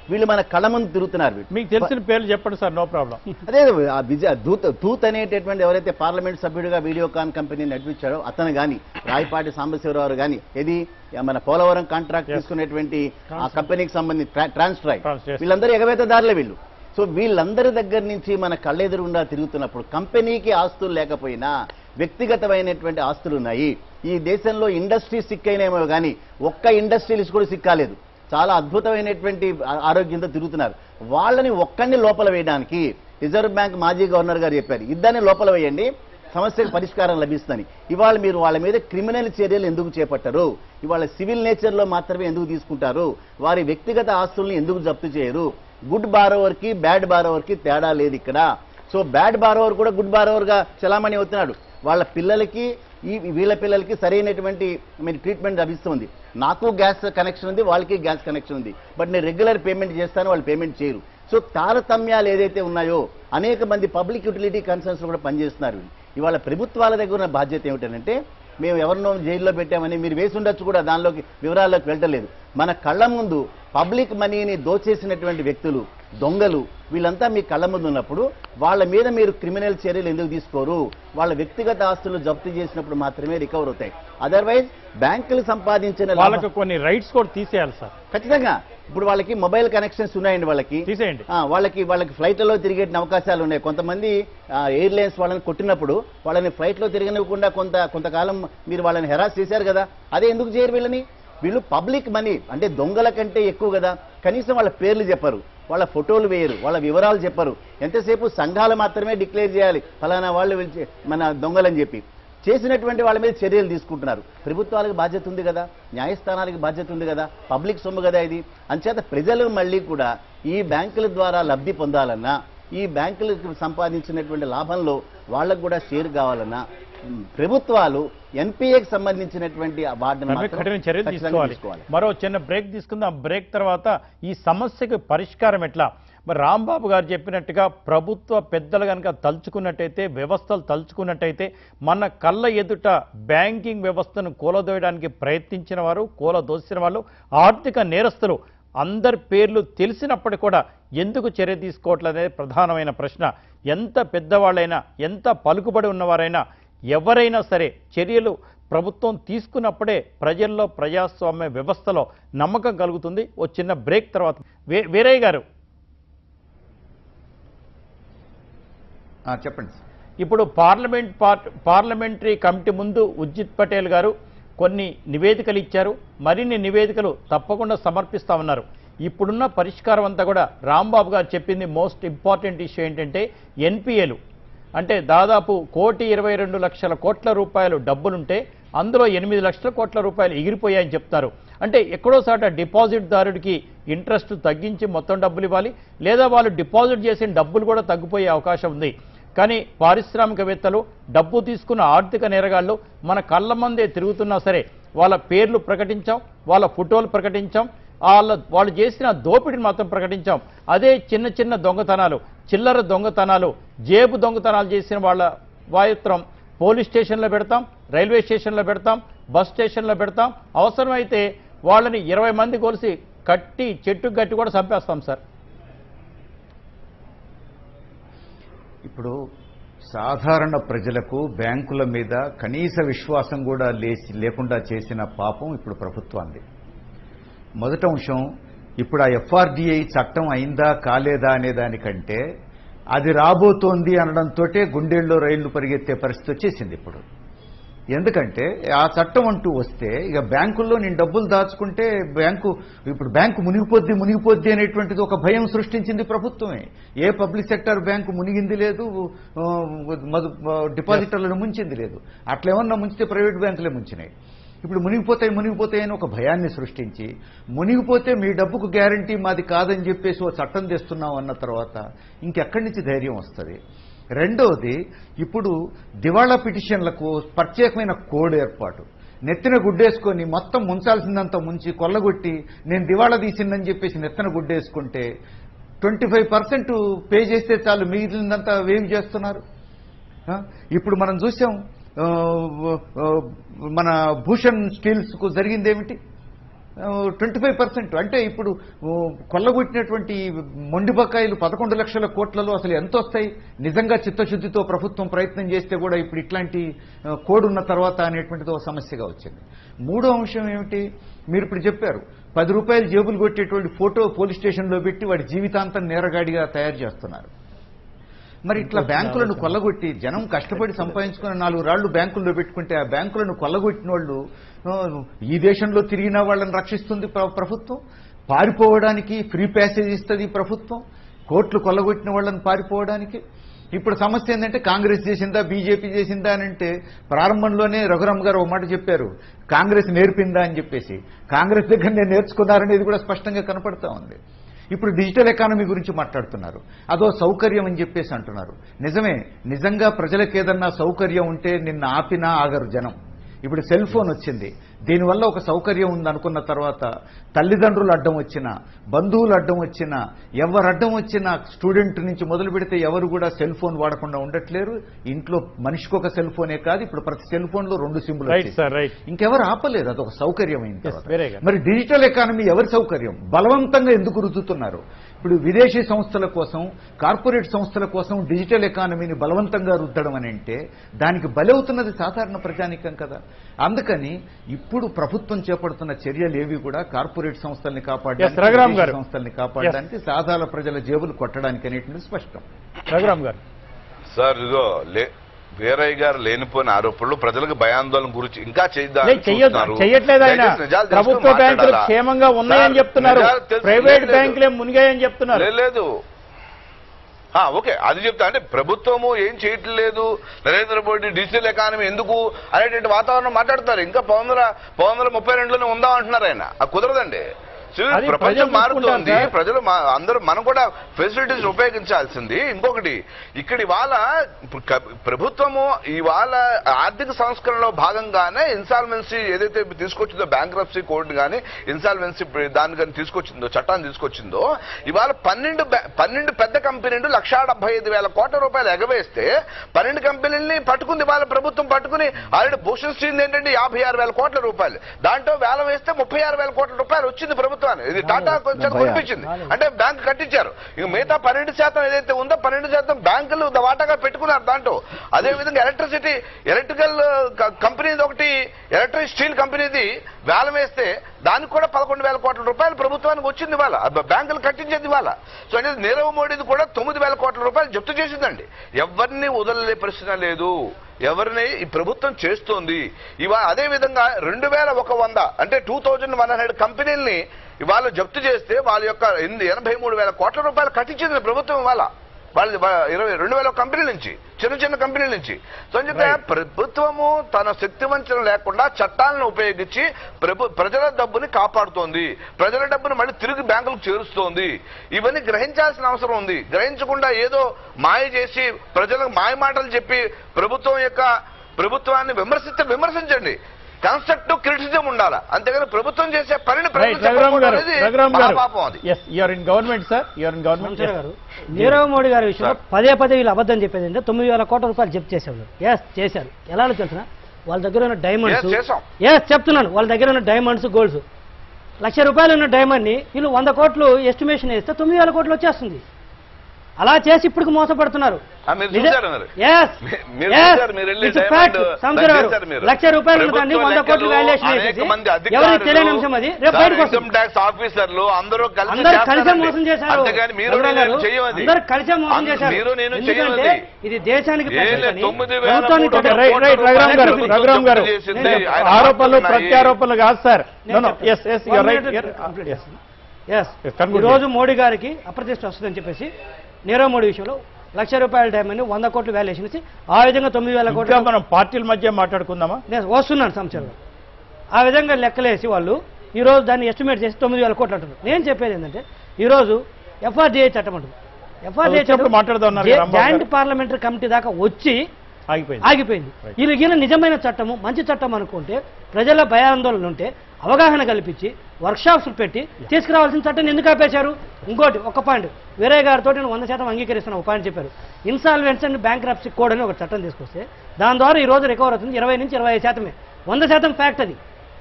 వీళ్ళు మన కళ్ళ ముందు తిరుగుతున్నారు వీళ్ళు. మీకు తెలిసిన పేర్లు చెప్పండి సార్ నో ప్రాబ్లం అదే ఆ విజయ దూత్ దూత్ అనేటటువంటి ఎవరైతే పార్లమెంట్ సభ్యుడిగా వీడియోకాన్ కంపెనీ నడిపించాడో అతను గాని రాయపాటి సాంబశివరావు గాని ఇది మన పోలవరం కాంట్రాక్ట్ Yes. తీసుకునేటువంటి ఆ కంపెనీకి సంబంధించి ట్రాన్స్ ట్రాక్ Trans, yes. వీళ్ళందరూ ఎగవేతదారులే వీళ్ళు సో వీళ్ళందరి దగ్గర నుంచి మన కళ్ళెదురుగుండా తిరుగుతున్నప్పుడు కంపెనీకి ఆస్తులు లేకపోయినా వ్యక్తిగతమైనటువంటి ఆస్తులు ఉన్నాయి ఈ దేశంలో ఇండస్ట్రీ సిక్కైనేమో కానీ ఒక్క ఇండస్ట్రియలిస్ట్ కూడా సిక్కాలేదు చాలా అద్భుతమైనటువంటి ఆ- ఆరోగ్యంతో తిరుగుతున్నారు వాళ్ళని ఒక్కడిని లోపల వేయడానికి రిజర్వ్ బ్యాంక్ మాజీ గవర్నర్ గారు చెప్పారు ఇద్దరిని లోపల వేయండి సమస్యకు పరిష్కారం లభిస్తుందని ఇవాళ మీరు వాళ్ళ మీద క్రిమినల్ చర్యలు ఎందుకు చేపట్టరు ఇవాళ సివిల్ నేచర్ లో మాత్రమే ఎందుకు తీసుకుంటారు వారి వ్యక్తిగత ఆస్తుల్ని ఎందుకు జప్తు చేయరు గుడ్ బారోవర్ కి బ్యాడ్ బారోవర్ కి తేడా లేదు ఇక్కడ సో బ్యాడ్ బారోవర్ కూడా గుడ్ బారోవర్ గా చలామణి అవుతున్నాడు వాళ్ళ పిల్లలకి ఈ వీళ్ళ పిల్లలకి సరైనటువంటి మీరు ట్రీట్మెంట్ లభిస్తుంది నాకు గ్యాస్ కనెక్షన్ ఉంది వాళ్ళకి గ్యాస్ కనెక్షన్ ఉంది బట్ నేను రెగ్యులర్ పేమెంట్ చేస్తాను వాళ్ళు పేమెంట్ చేయరు సో తారతమ్యాలు ఏదైతే ఉన్నాయో అనేక మంది పబ్లిక్ యూటిలిటీ కన్సర్న్స్ కూడా పనిచేస్తున్నారు ఇవాళ ప్రభుత్వాల దగ్గర ఉన్న బాధ్యత ఏమిటంటే మేము ఎవరినో జైల్లో పెట్టామని మీరు వేసి ఉండొచ్చు కూడా దానిలోకి వివరాల్లోకి వెళ్ళలేదు మన కళ్ళ ముందు పబ్లిక్ మనీని దోచేసినటువంటి వ్యక్తులు దొంగలు వీళ్ళంతా మీ కళ్ళ ముందు ఉన్నప్పుడు వాళ్ళ మీద మీరు క్రిమినల్ చర్యలు ఎందుకు తీసుకోరు వాళ్ళ వ్యక్తిగత ఆస్తులు జప్తు చేసినప్పుడు మాత్రమే రికవర్ అవుతాయి అదర్వైజ్ బ్యాంకులు సంపాదించిన లాభ- వాళ్ళకి కొన్ని రైట్స్ కూడా తీసేయాలి సార్ ఖచ్చితంగా ఇప్పుడు వాళ్ళకి మొబైల్ కనెక్షన్స్ ఉన్నాయండి వాళ్ళకి తీసేయండి ఆ, వాళ్ళకి వాళ్ళకి ఫ్లైట్లలో తిరిగే అవకాశాలు ఉన్నాయి కొంతమంది ఎయిర్లైన్స్ వాళ్ళని కొట్టినప్పుడు వాళ్ళని ఫ్లైట్లో తిరగనివ్వకుండా కొంత కొంతకాలం మీరు వాళ్ళని హెరాస్ చేశారు కదా అదే ఎందుకు చేయరు వీళ్ళని వీళ్ళు పబ్లిక్ మనీ అంటే దొంగల కంటే ఎక్కువ కదా కనీసం వాళ్ళ పేర్లు చెప్పరు వాళ్ళ ఫోటోలు వేయరు వాళ్ళ వివరాలు చెప్పరు ఎంతసేపు సంఘాలు మాత్రమే డిక్లేర్ చేయాలి ఫలానా వాళ్ళు వీళ్ళు చే- మన దొంగలని చెప్పి చేసినటువంటి వాళ్ళ మీద చర్యలు తీసుకుంటున్నారు ప్రభుత్వాలకు బాధ్యత ఉంది కదా న్యాయస్థానాలకు బాధ్యత ఉంది కదా పబ్లిక్ సొమ్ము కదా ఇది అంచేత ప్రజలు మళ్ళీ కూడా ఈ బ్యాంకుల ద్వారా లబ్ధి పొందాలన్నా ఈ బ్యాంకులకు సంపాదించినటువంటి లాభంలో వాళ్ళకు కూడా షేర్ కావాలన్నా ఉమ్, ప్రభుత్వాలు ఎన్పిఏకి సంబంధించినటువంటి ఆ వాటిని దానిపై మాత్రం కఠిన చర్యలు ఖచ్చితంగా తీసుకోవాలి మరో చిన్న బ్రేక్ తీసుకుందాం బ్రేక్ తర్వాత ఈ సమస్యకు పరిష్కారం ఎట్లా మరి రాంబాబు గారు చెప్పినట్టుగా ప్రభుత్వ పెద్దలు కనుక తలుచుకున్నట్టయితే వ్యవస్థలు తలుచుకున్నట్టయితే మన కళ్ళ ఎదుట బ్యాంకింగ్ వ్యవస్థను కూలదోయడానికి ప్రయత్నించిన వారు కూలదోసిన వాళ్ళు ఆర్థిక నేరస్తులు అందరి పేర్లు తెలిసినప్పటికీ కూడా ఎందుకు చర్య తీసుకోవట్లేదు అనేది ప్రధానమైన ప్రశ్న ఎంత పెద్దవాళ్ళైనా ఎంత పలుకుబడి ఉన్నవారైనా ఎవరైనా సరే చర్యలు ప్రభుత్వం తీసుకున్నప్పుడే ప్రజల్లో ప్రజాస్వామ్య వ్యవస్థలో నమ్మకం కలుగుతుంది ఓ చిన్న బ్రేక్ తర్వాత వే వీరయ్య గారు ఆ, చెప్పండి సార్. ఇప్పుడు పార్లమెంట్ పార్ట్ పార్లమెంటరీ కమిటీ ముందు ఉజ్జిత్ పటేల్ గారు కొన్ని నివేదికలు ఇచ్చారు మరిన్ని నివేదికలు తప్పకుండా సమర్పిస్తామన్నారు ఇప్పుడున్న పరిష్కారం అంతా కూడా రాంబాబు గారు చెప్పింది మోస్ట్ ఇంపార్టెంట్ ఇష్యూ ఏంటంటే ఎన్పిఏలు అంటే దాదాపు కోటి ఇరవై రెండు లక్షల కోట్ల రూపాయలు డబ్బులుంటే అందులో ఎనిమిది లక్షల కోట్ల రూపాయలు ఎగిరిపోయాయని చెప్తారు అంటే ఎక్కడో సాట డిపాజిట్ దారుడికి ఇంట్రెస్ట్ తగ్గించి మొత్తం డబ్బులు ఇవ్వాలి లేదా వాళ్ళు డిపాజిట్ చేసిన డబ్బులు కూడా తగ్గిపోయే అవకాశం ఉంది కానీ పారిశ్రామికవేత్తలు డబ్బు తీసుకున్న ఆర్థిక నేరగాళ్ళు మన కళ్ళ మందే తిరుగుతున్నా సరే వాళ్ళ పేర్లు ప్రకటించాం వాళ్ళ ఫోటోలు ప్రకటించాం వాళ్ళ వాళ్ళు చేసిన దోపిడీని మాత్రం ప్రకటించాం అదే చిన్న చిన్న దొంగతనాలు చిల్లర దొంగతనాలు జేబు దొంగతనాలు చేసిన వాళ్ళ వాయుత్రం పోలీస్ స్టేషన్లో పెడతాం రైల్వే స్టేషన్లో పెడతాం బస్ స్టేషన్లో పెడతాం అవసరమైతే వాళ్ళని ఇరవై మంది కొలిసి కట్టి చెట్టు గట్టి కూడా చంపేస్తాం సార్ ఇప్పుడు సాధారణ ప్రజలకు బ్యాంకుల మీద కనీస విశ్వాసం కూడా లేచి లేకుండా చేసిన పాపం ఇప్పుడు ప్రభుత్వాన్ని మొదట అంశం ఇప్పుడు ఆ ఎఫ్ఆర్డిఐ చట్టం అయిందా కాలేదా అనే దానికంటే అది రాబోతోంది అనడంతో గుండెల్లో రైళ్లు పరిగెత్తే పరిస్థితి వచ్చేసింది ఇప్పుడు ఎందుకంటే ఆ చట్టం అంటూ వస్తే ఇక బ్యాంకుల్లో నేను డబ్బులు దాచుకుంటే బ్యాంకు ఇప్పుడు బ్యాంకు మునిగిపోద్ది మునిగిపోద్ది అనేటువంటిది ఒక భయం సృష్టించింది ప్రభుత్వమే ఏ పబ్లిక్ సెక్టర్ బ్యాంకు మునిగింది లేదు ఆ, మదు డిపాజిటర్లను ముంచింది లేదు అట్లేమన్నా ముంచితే ప్రైవేట్ బ్యాంకులే ముంచినాయి ఇప్పుడు మునిగిపోతాయి మునిగిపోతాయి అని ఒక భయాన్ని సృష్టించి మునిగిపోతే మీ డబ్బుకు గ్యారంటీ మాది కాదని చెప్పేసి ఓ చట్టం తెస్తున్నాం అన్న తర్వాత ఇంకెక్కడి నుంచి ధైర్యం వస్తుంది రెండవది ఇప్పుడు దివాళా పిటిషన్లకు ప్రత్యేకమైన కోడ్ ఏర్పాటు నెత్తిన గుడ్డేసుకొని మొత్తం ముంచాల్సిందంతా ముంచి కొల్లగొట్టి నేను దివాళా తీసిందని చెప్పేసి నెత్తిన గుడ్డేసుకుంటే ట్వంటీ ఫైవ్ పర్సెంట్ పే చేస్తే చాలు మిగిలిందంతా ఏం చేస్తున్నారు ఆ? ఇప్పుడు మనం చూసాం ఆ, ఆ, మన భూషణ్ స్టీల్స్ కు జరిగింది ఏమిటి ట్వంటీ ఫైవ్ పర్సెంట్ అంటే ఇప్పుడు ఓ, కొల్లగొట్టినటువంటి మొండి బకాయిలు పదకొండు లక్షల కోట్లలో అసలు ఎంత వస్తాయి నిజంగా చిత్తశుద్ధితో ప్రభుత్వం ప్రయత్నం చేస్తే కూడా ఇప్పుడు ఇట్లాంటి ఆ, కోడ్ ఉన్న తర్వాత అనేటువంటిది ఒక సమస్యగా వచ్చింది మూడో అంశం ఏమిటి మీరు ఇప్పుడు చెప్పారు పది రూపాయలు జేబులు కొట్టేటువంటి ఫోటో పోలీస్ స్టేషన్లో పెట్టి వాడి జీవితాంతం నేరగాడిగా తయారు చేస్తున్నారు మరి ఇట్లా బ్యాంకులను కొల్లగొట్టి జనం కష్టపడి సంపాదించుకున్న నాలుగు రాళ్లు బ్యాంకుల్లో పెట్టుకుంటే ఆ బ్యాంకులను కొల్లగొట్టిన వాళ్ళు ఆ, ఈ దేశంలో తిరిగిన వాళ్ళని రక్షిస్తుంది ప్ర- ప్రభుత్వం పారిపోవడానికి ఫ్రీ ప్యాసేజ్ ఇస్తుంది ప్రభుత్వం కోట్లు కొల్లగొట్టిన వాళ్ళని పారిపోవడానికి ఇప్పుడు సమస్య ఏంటంటే కాంగ్రెస్ చేసిందా బీజేపీ చేసిందా అని అంటే ప్రారంభంలోనే రఘురామ్ గారు ఒక మాట చెప్పారు కాంగ్రెస్ నేర్పిందా అని చెప్పేసి కాంగ్రెస్ దగ్గర నేను నేర్చుకున్నారనేది కూడా స్పష్టంగా కనపడతా ఉంది ఇప్పుడు డిజిటల్ ఎకానమీ గురించి మాట్లాడుతున్నారు అదో సౌకర్యం అని చెప్పేసి అంటున్నారు నిజమే నిజంగా ప్రజలకు ఏదన్నా సౌకర్యం ఉంటే నిన్న ఆపినా ఆగరు జనం ఇప్పుడు సెల్ ఫోన్ వచ్చింది దీనివల్ల ఒక సౌకర్యం ఉంది అనుకున్న తర్వాత తల్లిదండ్రులు అడ్డం వచ్చినా బంధువులు అడ్డం వచ్చినా ఎవరు అడ్డం వచ్చినా స్టూడెంట్ నుంచి మొదలు పెడితే ఎవరు కూడా సెల్ ఫోన్ వాడకుండా ఉండట్లేరు ఇంట్లో మనిషికి ఒక సెల్ ఫోనే కాదు ఇప్పుడు ప్రతి సెల్ ఫోన్ లో రెండు సిమ్లు రైట్ వచ్చేసాయి. సార్ రైట్ ఇంకెవరు ఆపలేదు అదొక సౌకర్యం అయిన Yes, తర్వాత. very good. మరి డిజిటల్ ఎకానమీ ఎవరి సౌకర్యం బలవంతంగా ఎందుకు రుద్దుతున్నారు ఇప్పుడు విదేశీ సంస్థల కోసం కార్పొరేట్ సంస్థల కోసం డిజిటల్ ఎకానమీని బలవంతంగా రుద్దడం అని అంటే దానికి బలవుతున్నది సాధారణ ప్రజానికం కదా అందుకని ఇప్పుడు ప్రభుత్వం చేపడుతున్న చర్యలు ఏవి కూడా కార్పొరేట్ సంస్థల్ని Yes, కాపాడడానికి రఘురామ్ విదేశీ గారు. సంస్థల్ని కాపాడడానికి సాధారణ ప్రజల జేబులు కొట్టడానికి అనేటువంటి స్పష్టం రఘురామ్ గారు సార్ ఇదిగో లే వీరయ్య గారు లేనిపోయిన ఆరోపణలు ప్రజలకు భయాందోళన గురించి ఇంకా చేద్దాం లేదు, చెయ్యొద్దు చెయ్యట్లేదు ఆయన ప్రభుత్వ బ్యాంకులు క్షేమంగా ఉన్నాయని చెప్తున్నారు ప్రైవేట్ బ్యాంకులే మునిగాయని చెప్తున్నారు లేదు ఆ, ఓకే అది చెప్తా అంటే ప్రభుత్వము ఏం చేయట్లేదు నరేంద్ర మోడీ డిజిటల్ ఎకానమీ ఎందుకు అనేటువంటి వాతావరణం మాట్లాడతారు ఇంకా పది వందల పది వందల ముప్పై రెండులోనే ఉందాం అంటున్నారు ఆయన అది కుదరదండి చూడు, అది ప్రపంచం ప్రజలు మారుతోంది చూసుకుంటారు సార్. ప్రజలు మా- అందరూ మనం కూడా ఫెసిలిటీస్ ఉపయోగించాల్సింది ఇంకొకటి ఇక్కడ ఇవాళ ఇప్పుడు క- ప్రభుత్వము ఇవాళ ఆర్థిక సంస్కరణలో భాగంగానే ఇన్సాల్వెన్సీ ఏదైతే తీసుకొచ్చిందో బ్యాంక్రప్సీ కోడ్ కానీ ఇన్సాల్వెన్సీ దాన్ని కానీ తీసుకొచ్చిందో చట్టాన్ని తీసుకొచ్చిందో ఇవాళ పన్నెండు బ్యా- పన్నెండు పెద్ద కంపెనీలు లక్షా డెబ్బై ఐదు వేల కోట్ల రూపాయలు ఎగవేస్తే పన్నెండు కంపెనీలని పట్టుకుంది వాళ్ళ ప్రభుత్వం పట్టుకుని ఆల్రెడీ భూషణ్ స్టీల్ ఏంటంటే యాభై ఆరు వేల కోట్ల రూపాయలు దాంట్లో వేల వేస్తే ముప్పై ఆరు వేల కోట్ల రూపాయలు వచ్చింది ప్రభుత్వాన్ని ఇది టాటా కొంచెం డెబ్బై ఆరు. కొనిపించింది అంటే బ్యాంక్ కట్టించారు ఇక మిగతా పన్నెండు శాతం ఏదైతే ఉందో పన్నెండు శాతం బ్యాంకులు ద- వాటాగా పెట్టుకున్నారు దాంట్లో అదే విధంగా ఎలక్ట్రిసిటీ ఎలక్ట్రికల్ కంపెనీది ఒకటి ఎలక్ట్రిక్ స్టీల్ కంపెనీది వేలం వేస్తే దానికి కూడా పదకొండు వేల కోట్ల రూపాయలు ప్రభుత్వానికి వచ్చింది ఇవాళ ఆ బ- బ్యాంకులు కట్టించేది ఇవాళ సో అంటే నీరవ్ మోడీది కూడా తొమ్మిది వేల కోట్ల రూపాయలు జప్తు చేసిందండి ఎవరిని వదలలే ప్రశ్న లేదు ఎవరిని ఈ ప్రభుత్వం చేస్తోంది ఇవా అదే విధంగా రెండు వేల ఒక వంద అంటే టూ థౌజండ్ వన్ హండ్రెడ్ కంపెనీల్ని ఇవాళ జప్తు చేస్తే వాళ్ళ యొక్క ఎనిమిది- ఎనభై మూడు వేల కోట్ల రూపాయలు కట్టించింది ప్రభుత్వం ఇవాళ వాళ్ళ వా- ఇరవై రెండు వేల కంపెనీల నుంచి చిన్న చిన్న కంపెనీల నుంచి సో అంచేత ప్రభుత్వము తన శక్తి వంచన లేకుండా చట్టాలను ఉపయోగించి ప్రభు ప్రజల డబ్బుని కాపాడుతోంది ప్రజల డబ్బుని మళ్ళీ తిరిగి బ్యాంకులకు చేరుస్తోంది ఇవన్నీ గ్రహించాల్సిన అవసరం ఉంది గ్రహించకుండా ఏదో మాయ చేసి ప్రజలకు మాయ మాటలు చెప్పి ప్రభుత్వం యొక్క ప్రభుత్వాన్ని విమర్శిస్తే విమర్శించండి కన్స్ట్రక్టివ్ క్రిటిసిజం ఉండాలి అంతేగాని ప్రభుత్వం చేసే పనిని ప్రజలు రైట్ రఘురామ్ చెప్పకపోవడం గారు అనేది రఘురామ్ గారు మహాపాపం అది yes you're in government sir you're in government సంచర్ గారు నీరవ్ మోడీ గారి విషయంలో పదే పదే వీళ్ళు అబద్ధం చెప్పేది అంటే తొమ్మిది వేల కోట్ల రూపాయలు జప్తు చేసేవాళ్ళు ఎస్ చేశారు ఎలా తెలిసిన వాళ్ళ దగ్గర ఉన్న డైమండ్స్ Yes, చేశాం. ఎస్ చెప్తున్నాను వాళ్ళ దగ్గర ఉన్న డైమండ్స్ గోల్డ్స్ లక్ష రూపాయలు ఉన్న డైమండ్ ని వీళ్ళు వంద కోట్లు ఎస్టిమేషన్ వేస్తే తొమ్మిది వేల కోట్లు వచ్చేస్తుంది అలా చేసి ఇప్పుడు మోసపడుతున్నారు ఆ, మీరు చూశారు మరి. Yes, మీ- మీరు yes, చూశారు, మీరు వెళ్ళి it's a diamond fact. సంచర్ గారు, చేశారు మీరు. లక్ష రూపాయలు ఉన్న దాన్ని ప్రభుత్వ వంద కోట్లు లెక్కలు, వాల్యుయేషన్ అనేక వేసేసి మంది ఎవరికి అధికారులు, తెలియని అంశం అది రేపు సార్, బయటకు ఇన్కమ్ వస్తుంది ట్యాక్స్ ఆఫీసర్లు అందరూ కలిసి అందరు కలిసే చేస్తారండి. మోసం చేశారు అంతేగాని మీరు రఘురామ్ నేను గారు, చెయ్యం అది. అందరు కలిసే మోసం అంద- చేశారు మీరు నేను ఎందుకంటే చెయ్యం ఇది దేశానికి ఏ పెద్ద లేదు, పని. తొమ్మిది వేల ప్రభుత్వానికి మూడు పెద్ద వందల రైట్ రైట్ కోట్ల రఘురామ్ గారు రూపాయలు రఘురామ్ గారు జప్తు చేసింది. నేను ఆయన ఆరోపణలు మాట్లాడుతున్నాయి. ప్రత్యారోపణలు కాదు సార్ నో నో నేను yes yes One you're right minute complete yes చేస్తాను. Yes. Yes, conclude ఈ రోజు మోడీ గారికి అప్రతిష్ట వస్తుందని చెప్పేసి నీరవ్ మోడీ విషయంలో లక్ష రూపాయల డైమండ్ వంద కోట్లు వాల్యుయేషన్ ఇచ్చి ఆ విధంగా తొమ్మిది వేల ఇంకా కోట్లు మనం పార్టీల మధ్య మాట్లాడుకుందామా నేను వస్తున్నాను సంవత్సరం ఆ విధంగా లెక్కలేసి వాళ్ళు ఈ రోజు దాన్ని ఎస్టిమేట్ చేసి తొమ్మిది వేల కోట్లు అంటున్నారు నేను చెప్పేది ఏంటంటే ఈ రోజు ఎఫ్ఆర్డిఐ చట్టం అంటుంది ఎఫ్ఆర్డిఐ వచ్చినప్పుడు మాట్లాడదాం అన్నారు కదా, రాంబాబు జాయింట్ గారు. పార్లమెంటరీ కమిటీ దాకా వచ్చి ఆగిపోయింది ఆగిపోయింది వీళ్ళు ఈయన నిజమైన చట్టము మంచి చట్టం అనుకుంటే ప్రజల భయాందోళన ఉంటే అవగాహన కల్పించి వర్క్షాప్స్ పెట్టి తీసుకురావాల్సిన చట్టాన్ని ఎందుకు ఆపేశారు ఇంకోటి ఒక పాయింట్ వేరే గారితో నేను వంద శాతం అంగీకరిస్తున్న ఒక పాయింట్ చెప్పారు insolvency and bankruptcy code అని ఒక చట్టం తీసుకొస్తే దాని ద్వారా ఈ రోజు రికవర్ అవుతుంది ఇరవై నుంచి ఇరవై శాతమే వంద శాతం ఫ్యాక్ట్ అది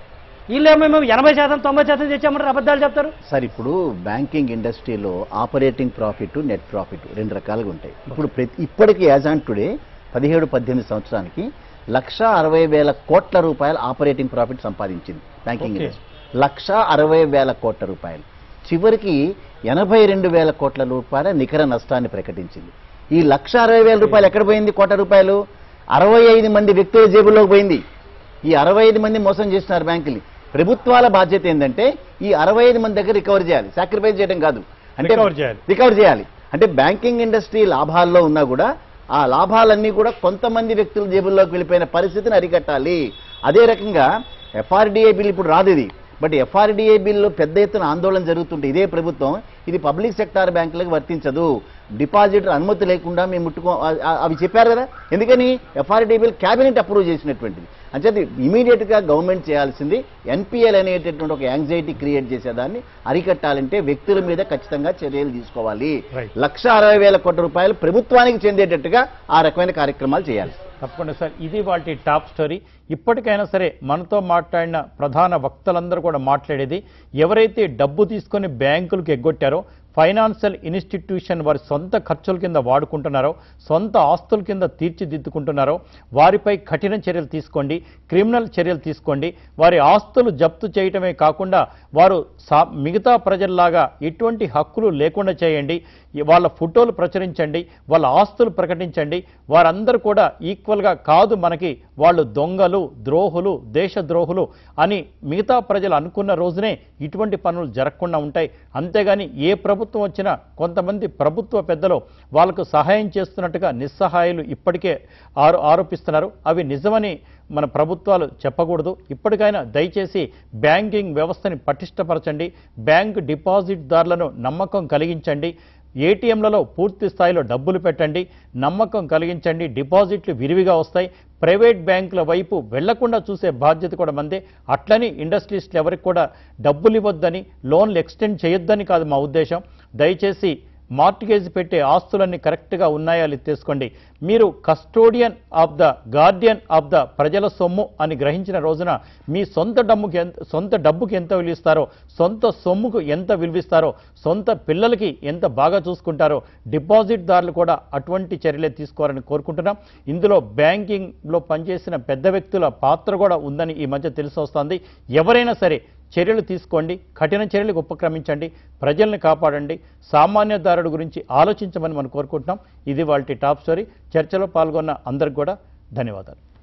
వీళ్ళేమో మేము ఎనభై శాతం తొంభై శాతం తెచ్చామంటారు అబద్ధాలు చెప్తారు సార్ ఇప్పుడు బ్యాంకింగ్ ఇండస్ట్రీలో ఆపరేటింగ్ ప్రాఫిట్ నెట్ ప్రాఫిట్ రెండు రకాలుగా ఉంటాయి ఇప్పుడు ప్రతి ఇప్పటికి యాజ్ ఆన్ టుడే పదిహేడు పద్దెనిమిది సంవత్సరానికి లక్ష అరవై వేల కోట్ల రూపాయల ఆపరేటింగ్ ప్రాఫిట్ సంపాదించింది బ్యాంకింగ్ Okay. ఇండస్ట్రీ లక్ష అరవై వేల కోట్ల రూపాయలు చివరికి ఎనభై రెండు వేల కోట్ల రూపాయల నికర నష్టాన్ని ప్రకటించింది ఈ లక్ష అరవై వేల రూపాయలు ఎక్కడ పోయింది కోట్ల రూపాయలు అరవై ఐదు మంది వ్యక్తుల జేబుల్లోకి పోయింది ఈ అరవై ఐదు మంది మోసం చేస్తున్నారు బ్యాంకులు ప్రభుత్వాల బాధ్యత ఏంటంటే ఈ అరవై ఐదు మంది దగ్గర రికవర్ చేయాలి సాక్రిఫైస్ చేయడం కాదు అంటే Recover చేయాలి. రికవర్ చేయాలి అంటే బ్యాంకింగ్ ఇండస్ట్రీ లాభాల్లో ఉన్నా కూడా ఆ లాభాలన్నీ కూడా కొంతమంది వ్యక్తుల జేబుల్లోకి వెళ్ళిపోయిన పరిస్థితిని అరికట్టాలి అదే రకంగా ఎఫ్ఆర్డిఏ బిల్ ఇప్పుడు రాదు ఇది బట్ ఎఫ్ఆర్డిఏ బిల్లు పెద్ద ఎత్తున ఆందోళన జరుగుతుంటే ఇదే ప్రభుత్వం ఇది పబ్లిక్ సెక్టార్ బ్యాంకులకు వర్తించదు డిపాజిటర్ అనుమతి లేకుండా మేము ముట్టుకో ఆ- ఆ- అవి చెప్పారు కదా ఎందుకని ఎఫ్ఆర్డిఏ బిల్ క్యాబినెట్ అప్రూవ్ చేసినటువంటిది అంటే ఇమీడియట్ గా గవర్నమెంట్ చేయాల్సింది ఎన్పిఎల్ అనేటటువంటి ఒక యాంగ్జైటీ క్రియేట్ చేసేదాన్ని అరికట్టాలంటే వ్యక్తుల మీద ఖచ్చితంగా చర్యలు తీసుకోవాలి Right. లక్ష అరవై వేల కోట్ల రూపాయలు ప్రభుత్వానికి చెందేటట్టుగా ఆ రకమైన కార్యక్రమాలు చేయాలి తప్పకుండా సార్ ఇది వాటి టాప్ స్టోరీ ఇప్పటికైనా సరే మనతో మాట్లాడిన ప్రధాన వక్తలందరూ కూడా మాట్లాడేది ఎవరైతే డబ్బు తీసుకొని బ్యాంకులకు ఎగ్గొట్టారో ఫైనాన్షియల్ ఇన్స్టిట్యూషన్ వారి సొంత ఖర్చుల కింద వాడుకుంటున్నారో సొంత ఆస్తుల కింద తీర్చిదిద్దుకుంటున్నారో వారిపై కఠిన చర్యలు తీసుకోండి క్రిమినల్ చర్యలు తీసుకోండి వారి ఆస్తులు జప్తు చేయటమే కాకుండా వారు సా- మిగతా ప్రజల్లాగా ఎటువంటి హక్కులు లేకుండా చేయండి ఈ- వాళ్ళ ఫోటోలు ప్రచురించండి వాళ్ళ ఆస్తులు ప్రకటించండి వారందరూ కూడా ఈక్వల్గా కాదు మనకి వాళ్ళు దొంగలు ద్రోహులు దేశద్రోహులు అని మిగతా ప్రజలు అనుకున్న రోజునే ఇటువంటి పనులు జరగకుండా ఉంటాయి అంతేగాని ఏ ప్రభుత్వం వచ్చినా కొంతమంది ప్రభుత్వ పెద్దలు వాళ్ళకు సహాయం చేస్తున్నట్టుగా నిస్సహాయులు ఇప్పటికే ఆరో ఆరోపిస్తున్నారు అవి నిజమని మన ప్రభుత్వాలు చెప్పకూడదు ఇప్పటికైనా దయచేసి బ్యాంకింగ్ వ్యవస్థని పటిష్టపరచండి బ్యాంక్ డిపాజిట్దారులను నమ్మకం కలిగించండి ఏటీఎంలలో పూర్తి స్థాయిలో డబ్బులు పెట్టండి నమ్మకం కలిగించండి డిపాజిట్లు విరివిగా వస్తాయి ప్రైవేట్ బ్యాంకుల వైపు వెళ్లకుండా చూసే బాధ్యత కూడా మందే అట్లని ఇండస్ట్రీస్లు ఎవరికి కూడా డబ్బులు ఇవ్వద్దని లోన్లు ఎక్స్టెండ్ చేయొద్దని కాదు మా ఉద్దేశం దయచేసి మార్టిగేజ్ పెట్టే ఆస్తులన్నీ కరెక్ట్గా ఉన్నాయా లేదు తెలుసుకోండి మీరు custodian of the guardian of the ప్రజల సొమ్ము అని గ్రహించిన రోజున మీ సొంత డబ్బుకి ఎంత సొంత డబ్బుకి ఎంత విలువిస్తారో సొంత సొమ్ముకు ఎంత విలువిస్తారో సొంత పిల్లలకి ఎంత బాగా చూసుకుంటారో డిపాజిట్దారులు కూడా అటువంటి చర్యలే తీసుకోవాలని కోరుకుంటున్నాం ఇందులో బ్యాంకింగ్లో పనిచేసిన పెద్ద వ్యక్తుల పాత్ర కూడా ఉందని ఈ మధ్య తెలిసి వస్తుంది ఎవరైనా సరే చర్యలు తీసుకోండి కఠిన చర్యలకు ఉపక్రమించండి ప్రజల్ని కాపాడండి సామాన్యదారుడు గురించి ఆలోచించమని మనం కోరుకుంటున్నాం ఇది వాళ్ళ టాప్ స్టోరీ చర్చలో పాల్గొన్న అందరికి కూడా ధన్యవాదాలు